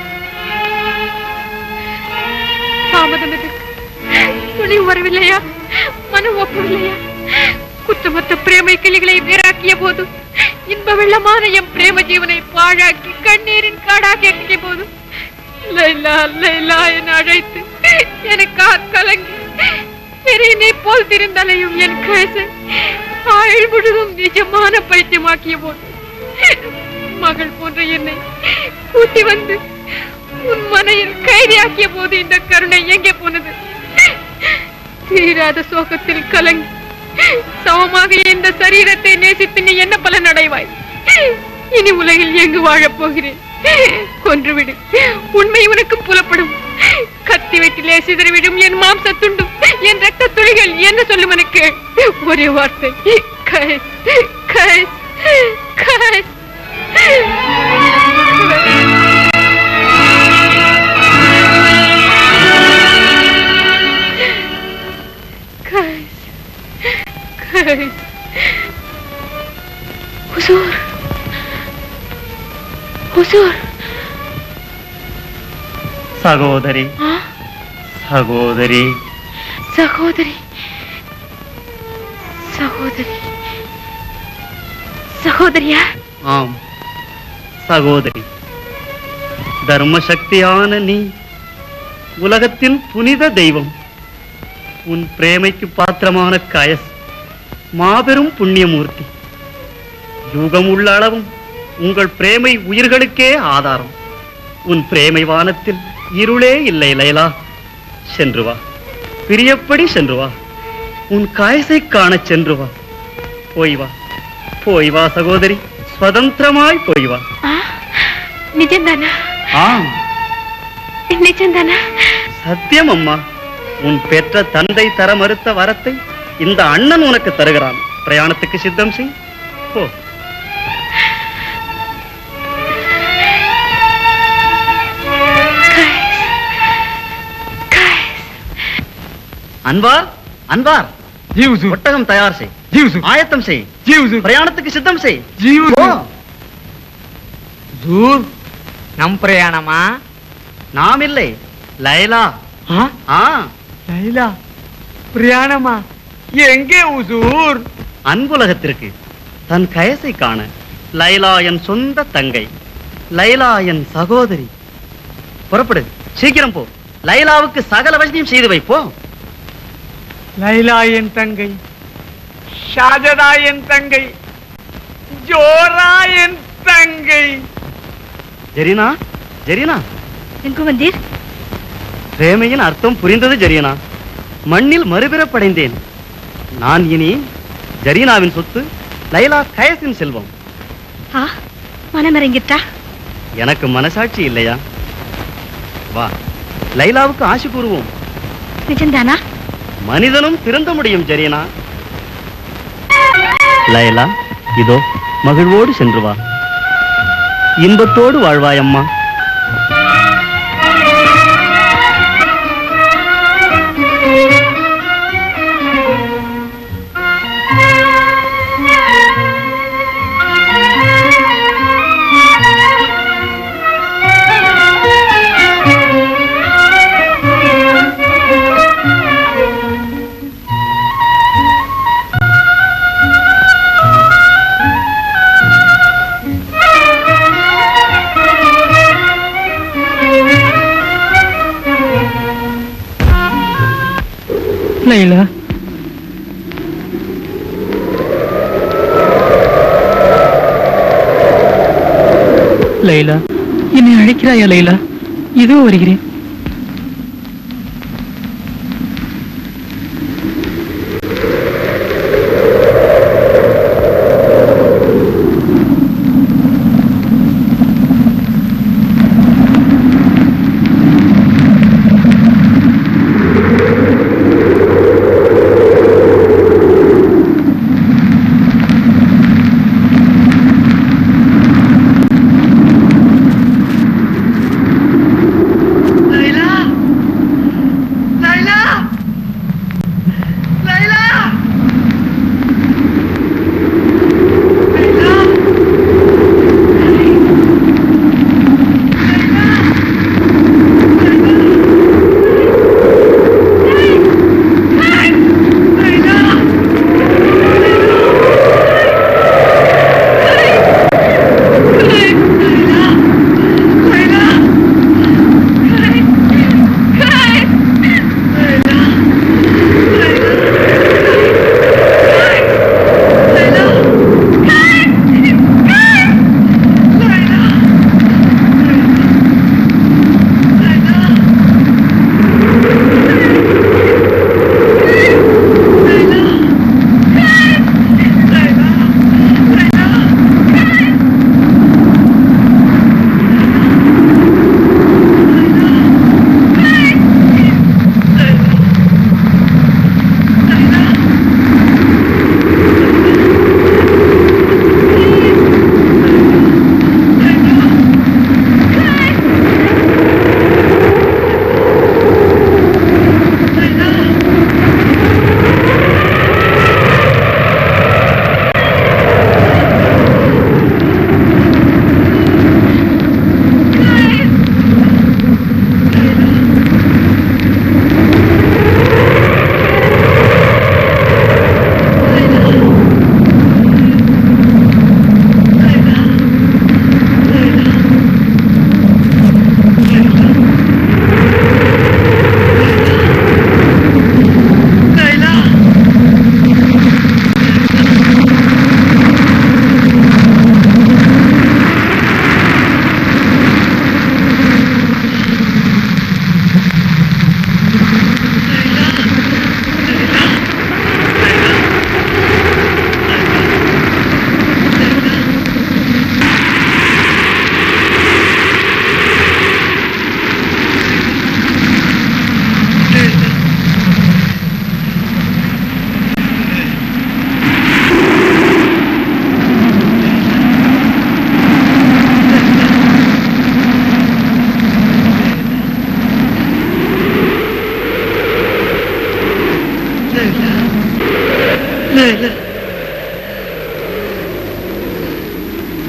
தாமதம் எதற்கு? துணிவு வரவில்லையா மனு ஒப்பவில்லையா குற்றமற்ற பிரேமை கிளிகளை வேறாக்கிய போது இன்ப வெள்ளமான எம் பிரேம ஜீவனை பாழாக்கி கண்ணீரின் காடாக்கிய போதும் லைலா லைலா என அழைத்து எனக்காக கலங்கி பெரியனை போல் திருந்தலையும் என் கேச ஆயுள் முழுதும் நிஜமான பைத்தியமாக்கிய போது மகள் போன்ற என்னை கூட்டி வந்து உன் மனையில் கைதியாக்கிய போது இந்த கருணை எங்கே போனது தீராத சோகத்தில் கலங்கி சமமாக இந்த சரீரத்தை நேசித்து நீ என்ன பலன் அடைவாய் இனி உலகில் எங்கு வாழப் போகிறேன் கொன்றுவிடு உண்மை உனக்கும் புலப்படும் கத்தி வெட்டிலே சிதறிவிடும் என் மாம்ச துண்டும் என் ரத்த துளிகள் என்ன சொல்லும் எனக்கு ஒரே வார்த்தை கயஸ் கயஸ் கயஸ் கயஸ் ஹுசூர் ஹுசூர் சகோதரி ஆ சகோதரி சகோதரி சகோதரி சகோதரியா ஆம் சகோதரி தர்ம சக்தியான நீ உலகத்தின் புனித தெய்வம் உன் பிரேமைக்கு பாத்திரமான கயஸ் மாபெரும் புண்ணியமூர்த்தி யுகம் உள்ள அளவும் உங்கள் பிரேமை உயிர்களுக்கே ஆதாரம் உன் பிரேமை வானத்தில் இருளே இல்லை லைலா சென்று வா பிரியப்படி சென்று வா உன் காயசை காணச் சென்று வா போய் வா போய் வா சகோதரி சுதந்திரமாய் போய் வா நிஜம்தானா ஆம் நிஜம்தானா சத்தியம் அம்மா உன் பெற்ற தந்தை தர மறுத்த வரத்தை இந்த அண்ணன் உனக்கு தருகிறான் பிரயாணத்துக்கு சித்தம் செய் போ அன்பார் அன்பார் ஒட்டகம் தயார் செய் ஆயத்தம் செய் பிரயாணத்துக்கு சித்தம் செய் போ. ஜூர் நம் பிரயாணமா நாம் இல்லை லைலா ஆ லைலா பிரயாணமா எங்கே உசூர் அன்புலகத்திற்கு தன் கயசை காண லைலா என் சொந்த தங்கை லைலா என் சகோதரி புறப்படு சீக்கிரம் போ லைலாவுக்கு சகல வசதியும் செய்து வைப்போ லைலா என் தங்கை ஷாஜதா என் தங்கை ஜோரா என் தங்கை ஜெரினா ஜெரினா எங்கு வந்தீர் பிரேமையின் அர்த்தம் புரிந்தது ஜெரியனா மண்ணில் மறுபிறப்படைந்தேன் நான் இனி ஜரீனாவின் சொத்து லைலா கயசின் செல்வம் ஆ மனமிறங்கிட்டா எனக்கு மனசாட்சி இல்லையா வா லைலாவுக்கு ஆசை கூறுவோம் நிஜம்தானா மனிதனும் திருந்த முடியும் ஜெரியனா லைலா இதோ மகிழ்வோடு சென்று வா இன்பத்தோடு வாழ்வாய் அம்மா லைலா லைலா என்னை அழைக்கிறாயா லைலா இதோ வருகிறேன்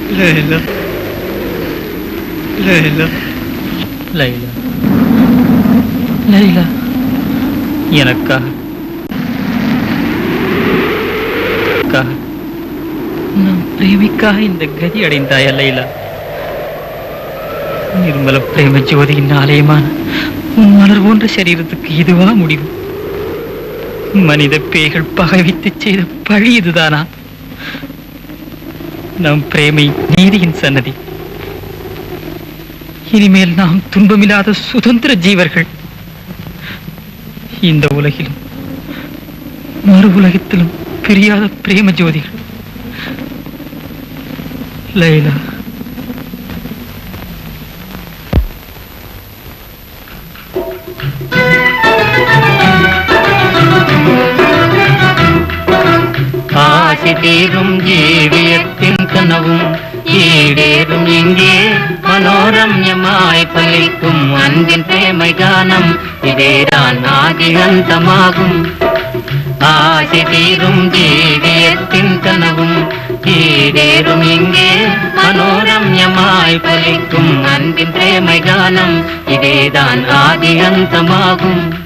லைலா லைலா லைலா லைலா எனக்காக எனக்காக, நம் பிரேமிக்காக இந்த கதி அடைந்தாயா லைலா நிர்மல பிரேம ஜோதியின் ஆலயமான உன் மலர் போன்ற சரீரத்துக்கு இதுவா முடிவு மனித பேய்கள் பகை வைத்து செய்த பழி இதுதானா நம் பிரேமை நீதியின் சன்னதி இனிமேல் நாம் துன்பமில்லாத சுதந்திர ஜீவர்கள் இந்த உலகிலும் மறு உலகத்திலும் பிரியாத பிரேம ஜோதிகள் லைலா ஆசி தீரும் ஜீவியத்தின் கனவும் ஈடேறும் இங்கே மனோரம்யமாய் பலிக்கும் அன்பின் பிரேமை கானம் இதேதான் ஆதி அந்தமாகும் ஆசி தீரும் ஜீவியத்தின் கனவும் ஈடேறும் இங்கே மனோரம்யமாய் பலிக்கும் அன்பின் பிரேமை கானம் இதேதான் ஆதி அந்தமாகும்